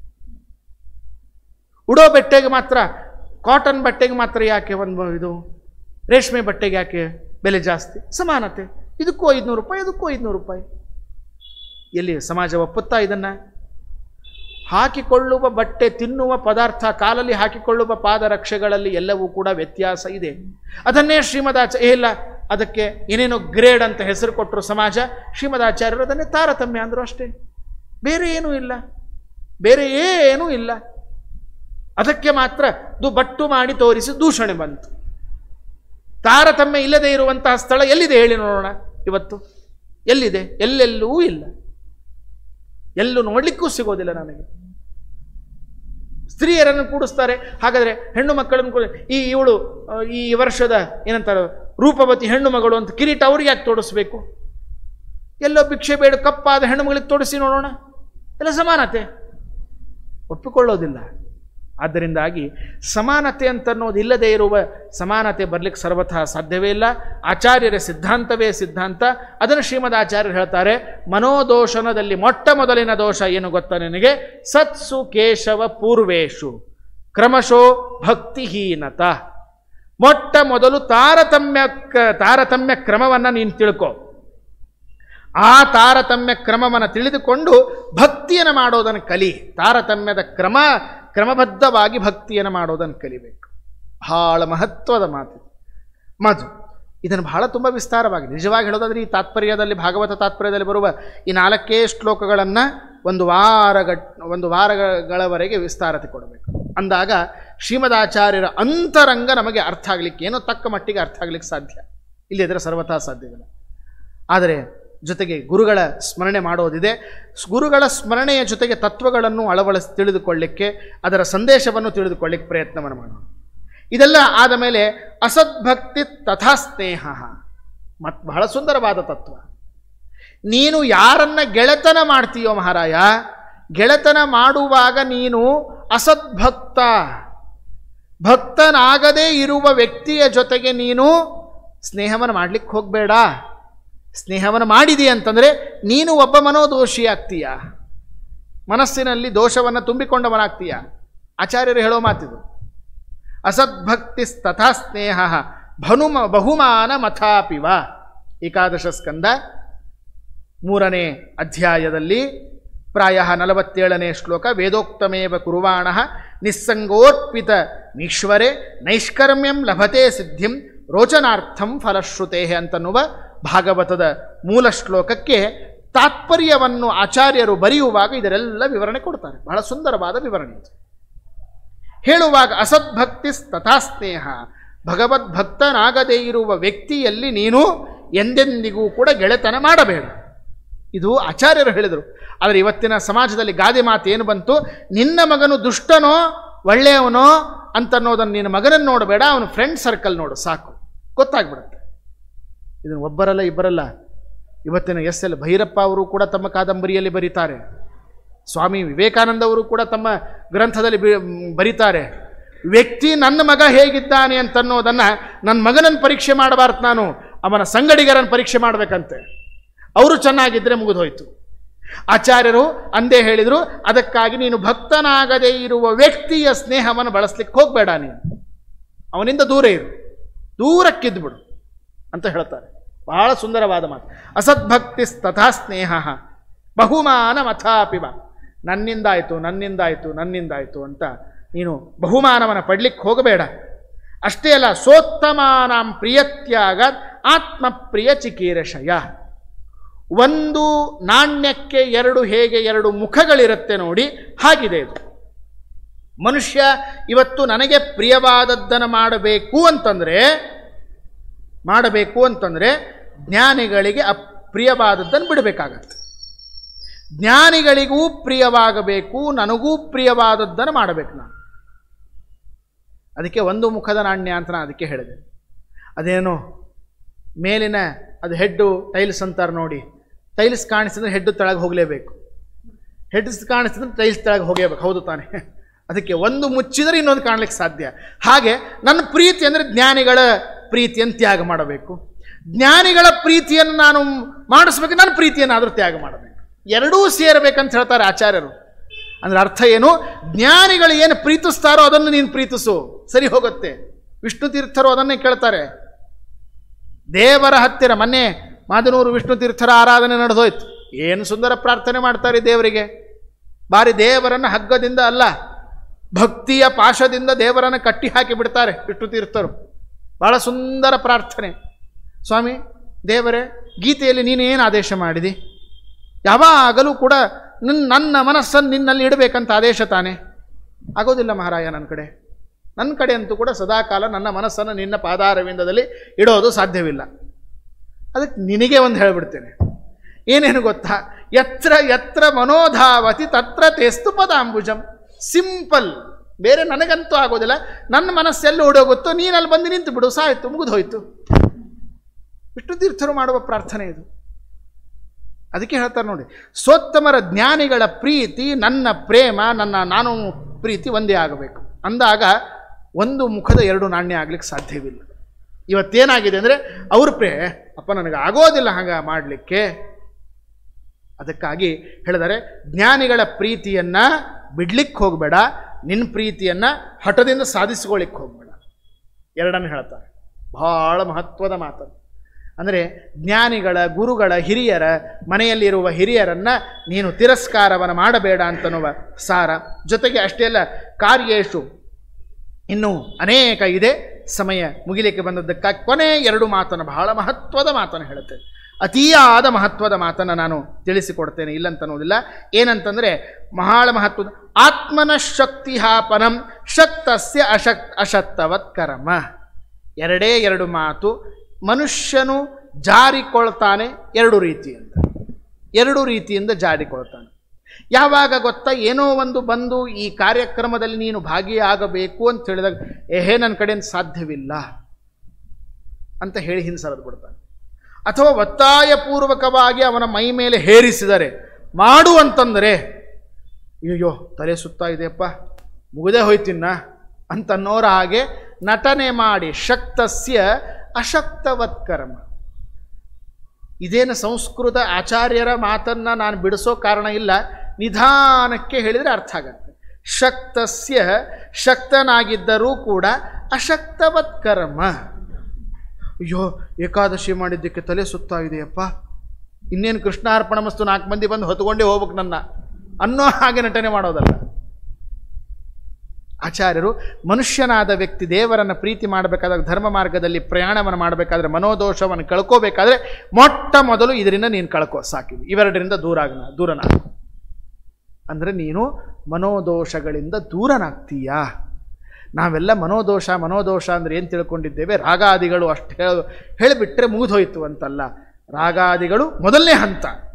ಉಡೋ ಬಟ್ಟೆಗೆ ಮಾತ್ರ ಕಾಟನ್ ಬಟ್ಟೆಗೆ ಮಾತ್ರ ಯಾಕೆ ಒಂದು ಇದು ರೇಷ್ಮೆ ಬಟ್ಟೆಗೆ ಯಾಕೆ ಬೆಲೆ ಜಾಸ್ತಿ ಸಮಾನತೆ ಇದಕ್ಕೂ ಐದುನೂರು ರೂಪಾಯಿ ಇದಕ್ಕೂ ಐದುನೂರು ರೂಪಾಯಿ ಎಲ್ಲಿ ಸಮಾಜ ಒಪ್ಪುತ್ತಾ ಇದನ್ನು ಹಾಕಿಕೊಳ್ಳುವ ಬಟ್ಟೆ ತಿನ್ನುವ ಪದಾರ್ಥ ಕಾಲಲ್ಲಿ ಹಾಕಿಕೊಳ್ಳುವ ಪಾದರಕ್ಷೆಗಳಲ್ಲಿ ಎಲ್ಲವೂ ಕೂಡ ವ್ಯತ್ಯಾಸ ಇದೆ ಅದನ್ನೇ ಶ್ರೀಮದಾಚ ಏ ಇಲ್ಲ ಅದಕ್ಕೆ ಏನೇನೋ ಗ್ರೇಡ್ ಅಂತ ಹೆಸರು ಕೊಟ್ಟರು ಸಮಾಜ ಶ್ರೀಮದಾಚಾರ್ಯರು ಅದನ್ನೇ ತಾರತಮ್ಯ ಅಂದರು ಅಷ್ಟೇ ಬೇರೆ ಏನೂ ಇಲ್ಲ ಬೇರೆ ಏನೂ ಇಲ್ಲ ಅದಕ್ಕೆ ಮಾತ್ರ ದು ಬಟ್ಟು ಮಾಡಿ ತೋರಿಸಿ ದೂಷಣೆ ಬಂತು ತಾರತಮ್ಯ ಇಲ್ಲದೆ ಇರುವಂತಹ ಸ್ಥಳ ಎಲ್ಲಿದೆ ಹೇಳಿ ನೋಡೋಣ ಇವತ್ತು ಎಲ್ಲಿದೆ ಎಲ್ಲೆಲ್ಲೂ ಇಲ್ಲ ಎಲ್ಲೂ ನೋಡ್ಲಿಕ್ಕೂ ಸಿಗೋದಿಲ್ಲ ನನಗೆ ಸ್ತ್ರೀಯರನ್ನು ಕೂಡಿಸ್ತಾರೆ ಹಾಗಾದರೆ ಹೆಣ್ಣು ಮಕ್ಕಳನ್ನು ಕೂಡ ಈ ಇವಳು ಆ, ಈ ವರ್ಷದ ಏನಂತಾರೆ ರೂಪವತಿ ಹೆಣ್ಣು ಮಗಳು ಅಂತ ಕಿರೀಟ ಅವ್ರಿಗೆ ಯಾಕೆ ತೋಡಿಸ್ಬೇಕು ಎಲ್ಲೋ ಭಿಕ್ಷೆ ಬೇಡ ಕಪ್ಪಾದ ಹೆಣ್ಣು ಮಗಳಿಗೆ ತೋಡಿಸಿ ನೋಡೋಣ ಎಲ್ಲ ಸಮಾನತೆ ಒಪ್ಪಿಕೊಳ್ಳೋದಿಲ್ಲ ಆದ್ದರಿಂದಾಗಿ ಸಮಾನತೆ ಅಂತ ಅನ್ನೋದು ಇಲ್ಲದೆ ಇರುವ ಸಮಾನತೆ ಬರಲಿಕ್ಕೆ ಸರ್ವಥಾ ಸಾಧ್ಯವೇ ಇಲ್ಲ ಆಚಾರ್ಯರ ಸಿದ್ಧಾಂತವೇ ಸಿದ್ಧಾಂತ ಅದನ್ನು ಶ್ರೀಮದ್ ಆಚಾರ್ಯರು ಹೇಳ್ತಾರೆ ಮನೋದೋಷಣದಲ್ಲಿ ಮೊಟ್ಟ ಮೊದಲಿನ ದೋಷ ಏನು ಗೊತ್ತಾ ನಿನಗೆ ಸತ್ಸು ಕೇಶವ ಪೂರ್ವೇಶು ಕ್ರಮಶೋ ಭಕ್ತಿಹೀನತ ಮೊಟ್ಟ ಮೊದಲು ತಾರತಮ್ಯ ಕ- ತಾರತಮ್ಯ ಕ್ರಮವನ್ನು ನೀನು ತಿಳ್ಕೊ ಆ ತಾರತಮ್ಯ ಕ್ರಮವನ್ನು ತಿಳಿದುಕೊಂಡು ಭಕ್ತಿಯನ್ನು ಮಾಡೋದನ್ನು ಕಲಿ ತಾರತಮ್ಯದ ಕ್ರಮ ಕ್ರಮಬದ್ಧವಾಗಿ ಭಕ್ತಿಯನ್ನು ಮಾಡೋದನ್ನು ಕಲಿಬೇಕು ಬಹಳ ಮಹತ್ವದ ಮಾತು ಮಧು ಇದನ್ನು ಬಹಳ ತುಂಬ ವಿಸ್ತಾರವಾಗಿ ನಿಜವಾಗಿ ಹೇಳೋದಾದ್ರೆ ಈ ತಾತ್ಪರ್ಯದಲ್ಲಿ ಭಾಗವತ ತಾತ್ಪರ್ಯದಲ್ಲಿ ಬರುವ ಈ ನಾಲ್ಕೇ ಶ್ಲೋಕಗಳನ್ನು ಒಂದು ವಾರ ಗಟ್ ಒಂದು ವಾರಗಳವರೆಗೆ ವಿಸ್ತಾರತೆ ಕೊಡಬೇಕು ಅಂದಾಗ ಶ್ರೀಮದಾಚಾರ್ಯರ ಅಂತರಂಗ ನಮಗೆ ಅರ್ಥ ಆಗಲಿಕ್ಕೆ ಏನೋ ತಕ್ಕ ಮಟ್ಟಿಗೆ ಅರ್ಥ ಆಗಲಿಕ್ಕೆ ಸಾಧ್ಯ ಇಲ್ಲದಿದ್ದರೆ ಸರ್ವಥಾ ಸಾಧ್ಯವಿಲ್ಲ ಆದರೆ ಜೊತೆಗೆ ಗುರುಗಳ ಸ್ಮರಣೆ ಮಾಡೋದಿದೆ ಸ್- ಗುರುಗಳ ಸ್ಮರಣೆಯ ಜೊತೆಗೆ ತತ್ವಗಳನ್ನು ಅಳವಡಿಸಿ ತಿಳಿದುಕೊಳ್ಳಿಕ್ಕೆ ಅದರ ಸಂದೇಶವನ್ನು ತಿಳಿದುಕೊಳ್ಳಿಕ್ಕೆ ಪ್ರಯತ್ನವನ್ನು ಮಾಡೋಣ ಇದೆಲ್ಲ ಆದ ಮೇಲೆ ಅಸದ್ಭಕ್ತಿ ತಥಾ ಸ್ನೇಹ ಮತ್ ಬಹಳ ಸುಂದರವಾದ ತತ್ವ ನೀನು ಯಾರನ್ನ ಗೆಳೆತನ ಮಾಡ್ತೀಯೋ ಮಹಾರಾಯ ಗೆಳೆತನ ಮಾಡುವಾಗ ನೀನು ಅಸದ್ಭಕ್ತ ಭಕ್ತನಾಗದೇ ಇರುವ ವ್ಯಕ್ತಿಯ ಜೊತೆಗೆ ನೀನು ಸ್ನೇಹವನ್ನು ಮಾಡ್ಲಿಕ್ಕೆ ಹೋಗಬೇಡ ಸ್ನೇಹವನ್ನು ಮಾಡಿದಿ ಅಂತಂದರೆ ನೀನು ಒಬ್ಬ ಮನೋದೋಷಿ ಆಗ್ತೀಯ ಮನಸ್ಸಿನಲ್ಲಿ ದೋಷವನ್ನು ತುಂಬಿಕೊಂಡವನಾಗ್ತೀಯ ಆಚಾರ್ಯರು ಹೇಳೋ ಮಾತಿದು ಅಸದ್ಭಕ್ತಿ ತಥಾ ಸ್ನೇಹ ಭನುಮ ಬಹುಮಾನ ಮಥಾಪಿವ ಏಕಾದಶ ಸ್ಕಂದ ಮೂರನೇ ಅಧ್ಯಾಯದಲ್ಲಿ ಪ್ರಾಯ ನಲವತ್ತೇಳನೇ ಶ್ಲೋಕ ವೇದೋಕ್ತಮೇವ ಕುರುವಾಣ ನಿಸ್ಸಂಗೋರ್ಪಿತ ನೀಶ್ವರೆ ನೈಷ್ಕರ್ಮ್ಯಂ ಲಭತೆ ಸಿದ್ಧಿಂ ರೋಚನಾರ್ಥಂ ಫಲಶ್ರುತೆ ಅಂತನ್ನುವ ಭಾಗವತದ ಮೂಲ ಶ್ಲೋಕಕ್ಕೆ ತಾತ್ಪರ್ಯವನ್ನು ಆಚಾರ್ಯರು ಬರೆಯುವಾಗ ಇದರೆಲ್ಲ ವಿವರಣೆ ಕೊಡ್ತಾರೆ ಬಹಳ ಸುಂದರವಾದ ವಿವರಣೆ ಇದು ಹೇಳುವಾಗ ಅಸದ್ಭಕ್ತಿ ತಥಾ ಸ್ನೇಹ ಭಗವದ್ಭಕ್ತನಾಗದೇ ಇರುವ ವ್ಯಕ್ತಿಯಲ್ಲಿ ನೀನು ಎಂದೆಂದಿಗೂ ಕೂಡ ಗೆಳೆತನ ಮಾಡಬೇಡ ಇದು ಆಚಾರ್ಯರು ಹೇಳಿದರು ಆದರೆ ಇವತ್ತಿನ ಸಮಾಜದಲ್ಲಿ ಗಾದೆ ಮಾತು ಏನು ಬಂತು ನಿನ್ನ ಮಗನು ದುಷ್ಟನೋ ಒಳ್ಳೆಯವನೋ ಅಂತನ್ನೋದನ್ನು ನಿನ್ನ ಮಗನನ್ನು ನೋಡಬೇಡ ಅವನ ಫ್ರೆಂಡ್ ಸರ್ಕಲ್ ನೋಡು ಸಾಕು ಗೊತ್ತಾಗ್ಬಿಡುತ್ತೆ ಇದನ್ನು ಒಬ್ಬರಲ್ಲ ಇಬ್ಬರಲ್ಲ ಇವತ್ತಿನ ಎಸ್ ಎಲ್ ಭೈರಪ್ಪ ಅವರು ಕೂಡ ತಮ್ಮ ಕಾದಂಬರಿಯಲ್ಲಿ ಬರೀತಾರೆ ಸ್ವಾಮಿ ವಿವೇಕಾನಂದ ಅವರು ಕೂಡ ತಮ್ಮ ಗ್ರಂಥದಲ್ಲಿ ಬಿ- ಬರೀತಾರೆ ವ್ಯಕ್ತಿ ನನ್ನ ಮಗ ಹೇಗಿದ್ದಾನೆ ಅಂತನ್ನೋದನ್ನು ನನ್ನ ಮಗನನ್ನು ಪರೀಕ್ಷೆ ಮಾಡಬಾರ್ದು ನಾನು ಅವನ ಸಂಗಡಿಗರನ್ನು ಪರೀಕ್ಷೆ ಮಾಡಬೇಕಂತೆ ಅವರು ಚೆನ್ನಾಗಿದ್ದರೆ ಮುಗಿದೋಯ್ತು ಆಚಾರ್ಯರು ಅಂದೇ ಹೇಳಿದರು ಅದಕ್ಕಾಗಿ ನೀನು ಭಕ್ತನಾಗದೇ ಇರುವ ವ್ಯಕ್ತಿಯ ಸ್ನೇಹವನ್ನು ಬಳಸ್ಲಿಕ್ಕೆ ಹೋಗಬೇಡ ನೀನು ಅವನಿಂದ ದೂರ ಇರು ದೂರಕ್ಕಿದ್ಬಿಡು ಅಂತ ಹೇಳ್ತಾರೆ ಬಹಳ ಸುಂದರವಾದ ಮಾತು ಅಸದ್ಭಕ್ತಿ ತಥಾ ಸ್ನೇಹ ಬಹುಮಾನ ಮಥಾಪಿವ ನನ್ನಿಂದಾಯಿತು ನನ್ನಿಂದಾಯಿತು ನನ್ನಿಂದಾಯಿತು ಅಂತ ನೀನು ಬಹುಮಾನವನ್ನು ಪಡ್ಲಿಕ್ಕೆ ಹೋಗಬೇಡ ಅಷ್ಟೇ ಅಲ್ಲ ಸೋತ್ತಮಾನಾಂ ಪ್ರಿಯತ್ಯಾಗ ಆತ್ಮಪ್ರಿಯ ಚಿಕೀರಶಯ ಒಂದು ನಾಣ್ಯಕ್ಕೆ ಎರಡು ಹೇಗೆ ಎರಡು ಮುಖಗಳಿರುತ್ತೆ ನೋಡಿ ಹಾಗಿದೆ ಇದು ಮನುಷ್ಯ ಇವತ್ತು ನನಗೆ ಪ್ರಿಯವಾದದ್ದನ್ನು ಮಾಡಬೇಕು ಅಂತಂದರೆ ಮಾಡಬೇಕು ಅಂತಂದರೆ ಜ್ಞಾನಿಗಳಿಗೆ ಅಪ್ರಿಯವಾದದ್ದನ್ನು ಬಿಡಬೇಕಾಗತ್ತೆ ಜ್ಞಾನಿಗಳಿಗೂ ಪ್ರಿಯವಾಗಬೇಕು ನನಗೂ ಪ್ರಿಯವಾದದ್ದನ್ನು ಮಾಡಬೇಕು ನಾನು ಅದಕ್ಕೆ ಒಂದು ಮುಖದ ನಾಣ್ಯ ಅಂತ ನಾನು ಅದಕ್ಕೆ ಹೇಳಿದೆ ಅದೇನು ಮೇಲಿನ ಅದು ಹೆಡ್ಡು ಟೈಲ್ಸ್ ಅಂತಾರೆ ನೋಡಿ ಟೈಲ್ಸ್ ಕಾಣಿಸಿದ್ರೆ ಹೆಡ್ಡು ತೆಳಗೆ ಹೋಗಲೇಬೇಕು ಹೆಡ್ಸ್ ಕಾಣಿಸಿದ್ರೆ ಟೈಲ್ಸ್ ತೆಳಗೆ ಹೋಗಬೇಕು ಹೌದು ತಾನೆ ಅದಕ್ಕೆ ಒಂದು ಮುಚ್ಚಿದರೆ ಇನ್ನೊಂದು ಕಾಣಲಿಕ್ಕೆ ಸಾಧ್ಯ ಹಾಗೆ ನನ್ನ ಪ್ರೀತಿ ಅಂದರೆ ಜ್ಞಾನಿಗಳ ಪ್ರೀತಿಯನ್ನು ತ್ಯಾಗ ಮಾಡಬೇಕು ಜ್ಞಾನಿಗಳ ಪ್ರೀತಿಯನ್ನು ನಾನು ಮಾಡಿಸ್ಬೇಕು ನನ್ನ ಪ್ರೀತಿಯನ್ನಾದರೂ ತ್ಯಾಗ ಮಾಡಬೇಕು ಎರಡೂ ಸೇರಬೇಕಂತ ಹೇಳ್ತಾರೆ ಆಚಾರ್ಯರು ಅಂದ್ರೆ ಅರ್ಥ ಏನು ಜ್ಞಾನಿಗಳು ಏನು ಪ್ರೀತಿಸ್ತಾರೋ ಅದನ್ನು ನೀನು ಪ್ರೀತಿಸು ಸರಿ ಹೋಗುತ್ತೆ ವಿಷ್ಣು ತೀರ್ಥರು ಅದನ್ನೇ ಕೇಳ್ತಾರೆ ದೇವರ ಹತ್ತಿರ ಮೊನ್ನೆ ಮಾದನೂರು ವಿಷ್ಣು ತೀರ್ಥರ ಆರಾಧನೆ ನಡೆದೋಯ್ತು ಏನು ಸುಂದರ ಪ್ರಾರ್ಥನೆ ಮಾಡ್ತಾರೆ ದೇವರಿಗೆ ಬಾರಿ ದೇವರನ್ನು ಹಗ್ಗದಿಂದ ಅಲ್ಲ ಭಕ್ತಿಯ ಪಾಶದಿಂದ ದೇವರನ್ನು ಕಟ್ಟಿ ಹಾಕಿ ಬಿಡ್ತಾರೆ ವಿಷ್ಣು ತೀರ್ಥರು ಬಹಳ ಸುಂದರ ಪ್ರಾರ್ಥನೆ ಸ್ವಾಮಿ ದೇವರೇ ಗೀತೆಯಲ್ಲಿ ನೀನು ಏನು ಆದೇಶ ಮಾಡಿದಿ ಯಾವಾಗಲೂ ಕೂಡ ನಿನ್ನ ನನ್ನ ಮನಸ್ಸನ್ನು ನಿನ್ನಲ್ಲಿ ಇಡಬೇಕಂತ ಆದೇಶ ತಾನೆ ಆಗೋದಿಲ್ಲ ಮಹಾರಾಯ ನನ್ನ ಕಡೆ ನನ್ನ ಕಡೆ ಅಂತೂ ಕೂಡ ಸದಾಕಾಲ ನನ್ನ ಮನಸ್ಸನ್ನು ನಿನ್ನ ಪಾದಾರವಿಂದದಲ್ಲಿ ಇಡೋದು ಸಾಧ್ಯವಿಲ್ಲ ಅದಕ್ಕೆ ನಿನಗೆ ಒಂದು ಹೇಳಿಬಿಡ್ತೇನೆ ಏನೇನು ಗೊತ್ತಾ ಎತ್ರ ಎತ್ರ ಮನೋಧಾವತಿ ತತ್ರ ತೆಸ್ತು ಪದಾಂಬುಜಂ ಸಿಂಪಲ್ ಬೇರೆ ನನಗಂತೂ ಆಗೋದಿಲ್ಲ ನನ್ನ ಮನಸ್ಸೆಲ್ಲಿ ಓಡೋಗುತ್ತೋ ನೀನು ಅಲ್ಲಿ ಬಂದು ನಿಂತು ಬಿಡು ಸಾಯ್ತು ಮುಗಿದು ಹೋಯ್ತು ವಿಷ್ಣು ತೀರ್ಥರು ಮಾಡುವ ಪ್ರಾರ್ಥನೆ ಇದು ಅದಕ್ಕೆ ಹೇಳ್ತಾರೆ ನೋಡಿ ಸೋತ್ತಮರ ಜ್ಞಾನಿಗಳ ಪ್ರೀತಿ ನನ್ನ ಪ್ರೇಮ ನನ್ನ ನಾನು ಪ್ರೀತಿ ಒಂದೇ ಆಗಬೇಕು ಅಂದಾಗ ಒಂದು ಮುಖದ ಎರಡು ನಾಣ್ಯ ಆಗ್ಲಿಕ್ಕೆ ಸಾಧ್ಯವಿಲ್ಲ ಇವತ್ತೇನಾಗಿದೆ ಅಂದರೆ ಅವ್ರ ಪ್ರೇ ಅಪ್ಪ ನನಗೆ ಆಗೋದಿಲ್ಲ ಹಂಗ ಮಾಡಲಿಕ್ಕೆ ಅದಕ್ಕಾಗಿ ಹೇಳಿದರೆ ಜ್ಞಾನಿಗಳ ಪ್ರೀತಿಯನ್ನು ಬಿಡ್ಲಿಕ್ಕೆ ಹೋಗಬೇಡ ನಿನ್ನ ಪ್ರೀತಿಯನ್ನು ಹಠದಿಂದ ಸಾಧಿಸ್ಕೊಳ್ಳಿಕ್ಕೆ ಹೋಗಬೇಡ ಎರಡನ್ನು ಹೇಳ್ತಾರೆ ಬಹಳ ಮಹತ್ವದ ಮಾತು ಅಂದರೆ ಜ್ಞಾನಿಗಳ ಗುರುಗಳ ಹಿರಿಯರ ಮನೆಯಲ್ಲಿರುವ ಹಿರಿಯರನ್ನು ನೀನು ತಿರಸ್ಕಾರವನ್ನು ಮಾಡಬೇಡ ಅಂತನ್ನುವ ಸಾರ ಜೊತೆಗೆ ಅಷ್ಟೇ ಅಲ್ಲ ಕಾರ್ಯೇಶು ಇನ್ನೂ ಅನೇಕ ಇದೆ ಸಮಯ ಮುಗಿಲಿಕ್ಕೆ ಬಂದದ್ದಕ್ಕಾಗಿ ಕೊನೆ ಎರಡು ಮಾತನ್ನು ಬಹಳ ಮಹತ್ವದ ಮಾತನ್ನು ಹೇಳುತ್ತೆ ಅತಿಯಾದ ಮಹತ್ವದ ಮಾತನ್ನು ನಾನು ತಿಳಿಸಿಕೊಡ್ತೇನೆ ಇಲ್ಲಂತನ್ನುವುದಿಲ್ಲ ಏನಂತಂದರೆ ಬಹಳ ಮಹತ್ವದ ಆತ್ಮನ ಶಕ್ತಿಹಾಪನಂ ಶಕ್ತಸ್ಯ ಅಶಕ್ ಅಶಕ್ತವತ್ ಕರ್ಮ ಎರಡೇ ಎರಡು ಮಾತು ಮನುಷ್ಯನು ಜಾರಿಕೊಳ್ತಾನೆ ಎರಡು ರೀತಿಯಿಂದ ಎರಡು ರೀತಿಯಿಂದ ಜಾರಿಕೊಳ್ತಾನೆ ಯಾವಾಗ ಗೊತ್ತಾ ಏನೋ ಒಂದು ಬಂದು ಈ ಕಾರ್ಯಕ್ರಮದಲ್ಲಿ ನೀನು ಭಾಗಿಯಾಗಬೇಕು ಅಂತ ಹೇಳಿದಾಗ ಏಹೇ ನನ್ನ ಕಡೆಯಿಂದ ಸಾಧ್ಯವಿಲ್ಲ ಅಂತ ಹೇಳಿ ಹಿಂಸರದು ಬಿಡ್ತಾನೆ ಅಥವಾ ಒತ್ತಾಯಪೂರ್ವಕವಾಗಿ ಅವನ ಮೈ ಮೇಲೆ ಹೇರಿಸಿದರೆ ಮಾಡು ಅಂತಂದರೆ ಅಯ್ಯೋ ತಲೆ ಸುತ್ತಾ ಇದೆಯಪ್ಪ ಮುಗದೆ ಹೋಯ್ತಿನ್ನ ಅಂತನ್ನೋರ ಹಾಗೆ ನಟನೆ ಮಾಡಿ ಶಕ್ತಸ್ಯ ಅಶಕ್ತವತ್ ಕರ್ಮ ಇದೇನು ಸಂಸ್ಕೃತ ಆಚಾರ್ಯರ ಮಾತನ್ನು ನಾನು ಬಿಡಿಸೋ ಕಾರಣ ಇಲ್ಲ ನಿಧಾನಕ್ಕೆ ಹೇಳಿದರೆ ಅರ್ಥ ಆಗತ್ತೆ ಶಕ್ತಸ್ಯ ಶಕ್ತನಾಗಿದ್ದರೂ ಕೂಡ ಅಶಕ್ತವತ್ ಕರ್ಮ ಅಯ್ಯೋ ಏಕಾದಶಿ ಮಾಡಿದ್ದಕ್ಕೆ ತಲೆ ಸುತ್ತಾ ಇದೆಯಪ್ಪ ಇನ್ನೇನು ಕೃಷ್ಣಾರ್ಪಣ ಮಸ್ತು ನಾಲ್ಕು ಮಂದಿ ಬಂದು ಹೊತ್ಕೊಂಡೇ ಹೋಗ್ಬೇಕು ನನ್ನ ಅನ್ನೋ ಹಾಗೆ ನಟನೆ ಮಾಡೋದಲ್ಲ ಆಚಾರ್ಯರು ಮನುಷ್ಯನಾದ ವ್ಯಕ್ತಿ ದೇವರನ್ನು ಪ್ರೀತಿ ಮಾಡಬೇಕಾದಾಗ ಧರ್ಮ ಮಾರ್ಗದಲ್ಲಿ ಪ್ರಯಾಣವನ್ನು ಮಾಡಬೇಕಾದ್ರೆ ಮನೋದೋಷವನ್ನು ಕಳ್ಕೋಬೇಕಾದ್ರೆ ಮೊಟ್ಟ ಮೊದಲು ಇದರಿಂದ ನೀನು ಕಳ್ಕೋ ಸಾಕಿವಿ ಇವೆರಡರಿಂದ ದೂರ ಆಗನ ದೂರನಾಗು ಅಂದರೆ ನೀನು ಮನೋದೋಷಗಳಿಂದ ದೂರನಾಗ್ತೀಯಾ ನಾವೆಲ್ಲ ಮನೋದೋಷ ಮನೋದೋಷ ಅಂದರೆ ಏನು ತಿಳ್ಕೊಂಡಿದ್ದೇವೆ ರಾಗಾದಿಗಳು ಅಷ್ಟು ಹೇಳ ಹೇಳಿಬಿಟ್ರೆ ಮುಗಿದೋಯ್ತು ಅಂತಲ್ಲ ರಾಗಾದಿಗಳು ಮೊದಲನೇ ಹಂತ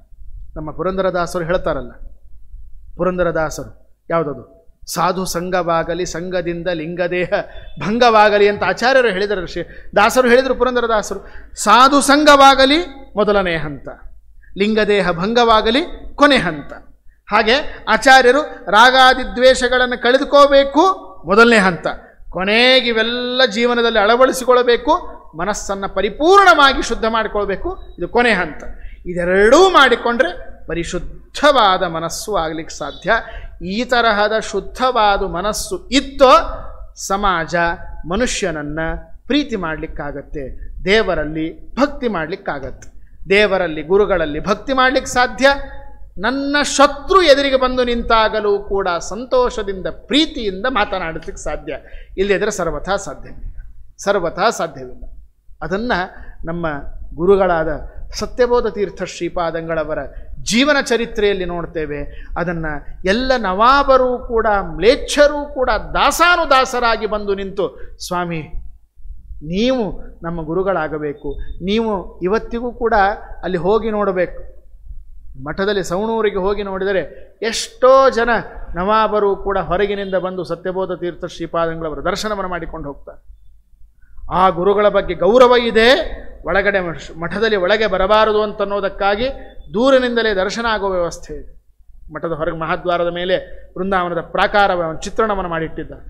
ನಮ್ಮ ಪುರಂದರದಾಸರು ಹೇಳ್ತಾರಲ್ಲ ಪುರಂದರದಾಸರು ಯಾವುದದು ಸಾಧು ಸಂಘವಾಗಲಿ ಸಂಘದಿಂದ ಲಿಂಗದೇಹ ಭಂಗವಾಗಲಿ ಅಂತ ಆಚಾರ್ಯರು ಹೇಳಿದರು ಶ್ರೀ ದಾಸರು ಹೇಳಿದರು ಪುರಂದರದಾಸರು ಸಾಧು ಸಂಘವಾಗಲಿ ಮೊದಲನೇ ಹಂತ ಲಿಂಗದೇಹ ಭಂಗವಾಗಲಿ ಕೊನೆ ಹಂತ ಹಾಗೆ ಆಚಾರ್ಯರು ರಾಗಾದಿ ದ್ವೇಷಗಳನ್ನು ಕಳೆದುಕೋಬೇಕು ಮೊದಲನೇ ಹಂತ ಕೊನೆಗೆ ಇವೆಲ್ಲ ಜೀವನದಲ್ಲಿ ಅಳವಡಿಸಿಕೊಳ್ಳಬೇಕು ಮನಸ್ಸನ್ನು ಪರಿಪೂರ್ಣವಾಗಿ ಶುದ್ಧ ಮಾಡಿಕೊಳ್ಬೇಕು ಇದು ಕೊನೆ ಹಂತ ಇದೆರಡೂ ಮಾಡಿಕೊಂಡ್ರೆ ಪರಿಶುದ್ಧವಾದ ಮನಸ್ಸು ಆಗ್ಲಿಕ್ಕೆ ಸಾಧ್ಯ ಈ ತರಹದ ಶುದ್ಧವಾದ ಮನಸ್ಸು ಇತ್ತೋ ಸಮಾಜ ಮನುಷ್ಯನನ್ನು ಪ್ರೀತಿ ಮಾಡಲಿಕ್ಕಾಗತ್ತೆ ದೇವರಲ್ಲಿ ಭಕ್ತಿ ಮಾಡಲಿಕ್ಕಾಗತ್ತೆ ದೇವರಲ್ಲಿ ಗುರುಗಳಲ್ಲಿ ಭಕ್ತಿ ಮಾಡಲಿಕ್ಕೆ ಸಾಧ್ಯ ನನ್ನ ಶತ್ರು ಎದುರಿಗೆ ಬಂದು ನಿಂತಾಗಲೂ ಕೂಡ ಸಂತೋಷದಿಂದ ಪ್ರೀತಿಯಿಂದ ಮಾತನಾಡಲಿಕ್ಕೆ ಸಾಧ್ಯ ಇಲ್ಲದಿದ್ದರೆ ಸರ್ವಥಾ ಸಾಧ್ಯವಿಲ್ಲ ಸರ್ವಥಾ ಸಾಧ್ಯವಿಲ್ಲ ಅದನ್ನು ನಮ್ಮ ಗುರುಗಳಾದ ಸತ್ಯಬೋಧ ತೀರ್ಥ ಶ್ರೀಪಾದಂಗಳವರ ಜೀವನ ಚರಿತ್ರೆಯಲ್ಲಿ ನೋಡ್ತೇವೆ ಅದನ್ನು ಎಲ್ಲ ನವಾಬರೂ ಕೂಡ ಮ್ಲೇಚ್ಛರೂ ಕೂಡ ದಾಸಾನುದಾಸರಾಗಿ ಬಂದು ನಿಂತು ಸ್ವಾಮಿ ನೀವು ನಮ್ಮ ಗುರುಗಳಾಗಬೇಕು ನೀವು ಇವತ್ತಿಗೂ ಕೂಡ ಅಲ್ಲಿ ಹೋಗಿ ನೋಡಬೇಕು ಮಠದಲ್ಲಿ ಸವಣೂರಿಗೆ ಹೋಗಿ ನೋಡಿದರೆ ಎಷ್ಟೋ ಜನ ನವಾಬರು ಕೂಡ ಹೊರಗಿನಿಂದ ಬಂದು ಸತ್ಯಬೋಧ ತೀರ್ಥ ಶ್ರೀಪಾದಂಗಳವರ ದರ್ಶನವನ್ನು ಮಾಡಿಕೊಂಡು ಹೋಗ್ತಾರೆ ಆ ಗುರುಗಳ ಬಗ್ಗೆ ಗೌರವ ಇದೆ ಒಳಗಡೆ ಮಠ- ಮಠದಲ್ಲಿ ಒಳಗೆ ಬರಬಾರದು ಅಂತನ್ನೋದಕ್ಕಾಗಿ ದೂರಿನಿಂದಲೇ ದರ್ಶನ ಆಗುವ ವ್ಯವಸ್ಥೆ ಇದೆ ಮಠದ ಹೊರಗೆ ಮಹಾದ್ವಾರದ ಮೇಲೆ ವೃಂದಾವನದ ಪ್ರಾಕಾರ ಚಿತ್ರಣವನ್ನು ಮಾಡಿಟ್ಟಿದ್ದಾರೆ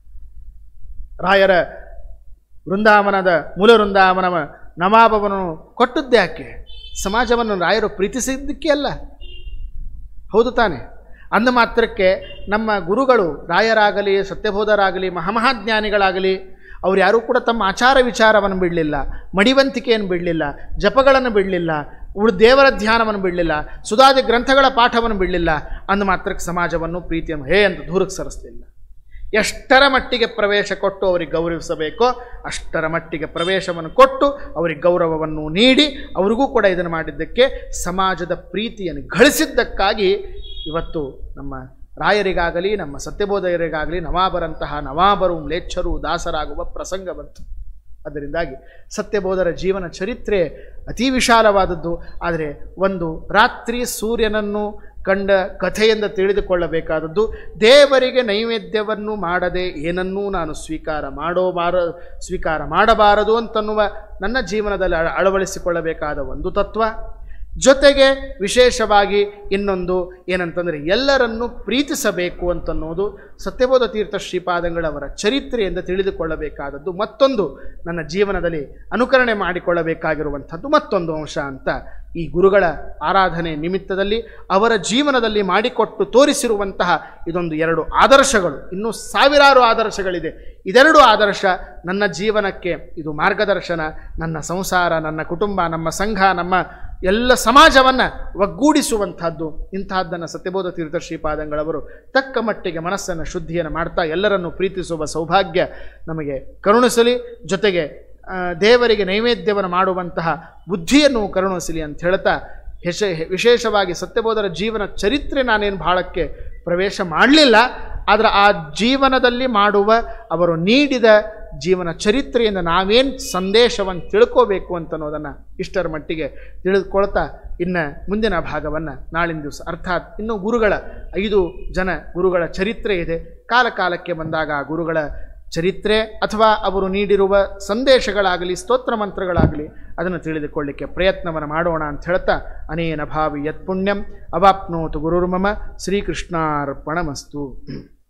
ರಾಯರ ವೃಂದಾವನದ ಮೂಲ ವೃಂದಾವನ ನವಾಬವನ್ನು ಕೊಟ್ಟದ್ದೇ ಯಾಕೆ ಸಮಾಜವನ್ನು ರಾಯರು ಪ್ರೀತಿಸಿದ್ದಕ್ಕೆ ಅಲ್ಲ ಹೌದು ತಾನೆ ಅಂದ ಮಾತ್ರಕ್ಕೆ ನಮ್ಮ ಗುರುಗಳು ರಾಯರಾಗಲಿ ಸತ್ಯಬೋಧರಾಗಲಿ ಮಹಾಮಹಾಜ್ಞಾನಿಗಳಾಗಲಿ ಅವ್ರು ಯಾರೂ ಕೂಡ ತಮ್ಮ ಆಚಾರ ವಿಚಾರವನ್ನು ಬಿಡಲಿಲ್ಲ ಮಡಿವಂತಿಕೆಯನ್ನು ಬಿಡಲಿಲ್ಲ ಜಪಗಳನ್ನು ಬಿಡಲಿಲ್ಲ ಉಳು ದೇವರ ಧ್ಯಾನವನ್ನು ಬಿಡಲಿಲ್ಲ ಸುಧಾದಿ ಗ್ರಂಥಗಳ ಪಾಠವನ್ನು ಬಿಡಲಿಲ್ಲ ಅಂದ ಮಾತ್ರಕ್ಕೆ ಸಮಾಜವನ್ನು ಪ್ರೀತಿಯನ್ನು ಹೇ ಅಂತ ದೂರಕ್ಕೆ ಸರಿಸಲಿಲ್ಲ ಎಷ್ಟರ ಮಟ್ಟಿಗೆ ಪ್ರವೇಶ ಕೊಟ್ಟು ಅವರಿಗೆ ಗೌರವಿಸಬೇಕೋ ಅಷ್ಟರ ಮಟ್ಟಿಗೆ ಪ್ರವೇಶವನ್ನು ಕೊಟ್ಟು ಅವರಿಗೆ ಗೌರವವನ್ನು ನೀಡಿ ಅವರಿಗೂ ಕೂಡ ಇದನ್ನು ಮಾಡಿದ್ದಕ್ಕೆ ಸಮಾಜದ ಪ್ರೀತಿಯನ್ನು ಗಳಿಸಿದ್ದಕ್ಕಾಗಿ ಇವತ್ತು ನಮ್ಮ ರಾಯರಿಗಾಗಲಿ ನಮ್ಮ ಸತ್ಯಬೋಧಯರಿಗಾಗಲಿ ನವಾಬರಂತಹ ನವಾಬರು ಮ್ಲೇಚ್ಛರು ದಾಸರಾಗುವ ಪ್ರಸಂಗ ಬಂತು ಅದರಿಂದಾಗಿ ಸತ್ಯಬೋಧರ ಜೀವನ ಚರಿತ್ರೆ ಅತಿ ವಿಶಾಲವಾದದ್ದು ಆದರೆ ಒಂದು ರಾತ್ರಿ ಸೂರ್ಯನನ್ನು ಕಂಡ ಕಥೆಯಿಂದ ತಿಳಿದುಕೊಳ್ಳಬೇಕಾದದ್ದು ದೇವರಿಗೆ ನೈವೇದ್ಯವನ್ನು ಮಾಡದೆ ಏನನ್ನೂ ನಾನು ಸ್ವೀಕಾರ ಮಾಡೋಬಾರ ಸ್ವೀಕಾರ ಮಾಡಬಾರದು ಅಂತನ್ನುವ ನನ್ನ ಜೀವನದಲ್ಲಿ ಅಳ- ಅಳವಡಿಸಿಕೊಳ್ಳಬೇಕಾದ ಒಂದು ತತ್ವ ಜೊತೆಗೆ ವಿಶೇಷವಾಗಿ ಇನ್ನೊಂದು ಏನಂತಂದರೆ ಎಲ್ಲರನ್ನೂ ಪ್ರೀತಿಸಬೇಕು ಅಂತನ್ನೋದು ಸತ್ಯಬೋಧ ತೀರ್ಥ ಶ್ರೀಪಾದಂಗಳವರ ಚರಿತ್ರೆಯಿಂದ ತಿಳಿದುಕೊಳ್ಳಬೇಕಾದದ್ದು ಮತ್ತೊಂದು ನನ್ನ ಜೀವನದಲ್ಲಿ ಅನುಕರಣೆ ಮಾಡಿಕೊಳ್ಳಬೇಕಾಗಿರುವಂಥದ್ದು ಮತ್ತೊಂದು ಅಂಶ ಅಂತ ಈ ಗುರುಗಳ ಆರಾಧನೆ ನಿಮಿತ್ತದಲ್ಲಿ ಅವರ ಜೀವನದಲ್ಲಿ ಮಾಡಿಕೊಟ್ಟು ತೋರಿಸಿರುವಂತಹ ಇದೊಂದು ಎರಡು ಆದರ್ಶಗಳು ಇನ್ನೂ ಸಾವಿರಾರು ಆದರ್ಶಗಳಿದೆ ಇದೆರಡು ಆದರ್ಶ ನನ್ನ ಜೀವನಕ್ಕೆ ಇದು ಮಾರ್ಗದರ್ಶನ ನನ್ನ ಸಂಸಾರ ನನ್ನ ಕುಟುಂಬ ನಮ್ಮ ಸಂಘ ನಮ್ಮ ಎಲ್ಲ ಸಮಾಜವನ್ನು ಒಗ್ಗೂಡಿಸುವಂಥದ್ದು ಇಂತಹದ್ದನ್ನು ಸತ್ಯಬೋಧ ತೀರ್ಥ ಶ್ರೀಪಾದಂಗಳವರು ತಕ್ಕ ಮಟ್ಟಿಗೆ ಮನಸ್ಸನ್ನು ಶುದ್ಧಿಯನ್ನು ಮಾಡ್ತಾ ಎಲ್ಲರನ್ನು ಪ್ರೀತಿಸುವ ಸೌಭಾಗ್ಯ ನಮಗೆ ಕರುಣಿಸಲಿ ಜೊತೆಗೆ ಆ, ದೇವರಿಗೆ ನೈವೇದ್ಯವನ್ನು ಮಾಡುವಂತಹ ಬುದ್ಧಿಯನ್ನು ಕರುಣಿಸಲಿ ಅಂತ ಹೇಳ್ತಾ ಹೆಶ ವಿಶೇಷವಾಗಿ ಸತ್ಯಬೋಧರ ಜೀವನ ಚರಿತ್ರೆ ನಾನೇನು ಬಹಳಕ್ಕೆ ಪ್ರವೇಶ ಮಾಡಲಿಲ್ಲ ಆದರೆ ಆ ಜೀವನದಲ್ಲಿ ಮಾಡುವ ಅವರು ನೀಡಿದ ಜೀವನ ಚರಿತ್ರೆಯಿಂದ ನಾವೇನು ಸಂದೇಶವನ್ನು ತಿಳ್ಕೋಬೇಕು ಅಂತನ್ನೋದನ್ನು ಇಷ್ಟರ ಮಟ್ಟಿಗೆ ತಿಳಿದುಕೊಳ್ತಾ ಇನ್ನು ಮುಂದಿನ ಭಾಗವನ್ನು ನಾಳಿನ ದಿವಸ ಅರ್ಥಾತ್ ಇನ್ನು ಗುರುಗಳ ಐದು ಜನ ಗುರುಗಳ ಚರಿತ್ರೆ ಇದೆ ಕಾಲ ಕಾಲಕ್ಕೆ ಬಂದಾಗ ಆ ಗುರುಗಳ ಚರಿತ್ರೆ ಅಥವಾ ಅವರು ನೀಡಿರುವ ಸಂದೇಶಗಳಾಗಲಿ ಸ್ತೋತ್ರ ಮಂತ್ರಗಳಾಗಲಿ ಅದನ್ನು ತಿಳಿದುಕೊಳ್ಳಿಕ್ಕೆ ಪ್ರಯತ್ನವನ್ನು ಮಾಡೋಣ ಅಂತ ಹೇಳ್ತಾ ಅನೇನ ಭಾವಿ ಯತ್ ಪುಣ್ಯಂ ಅವಾಪ್ನೋತು ಗುರುರ್ಮಮ ಶ್ರೀಕೃಷ್ಣಾರ್ಪಣಮಸ್ತು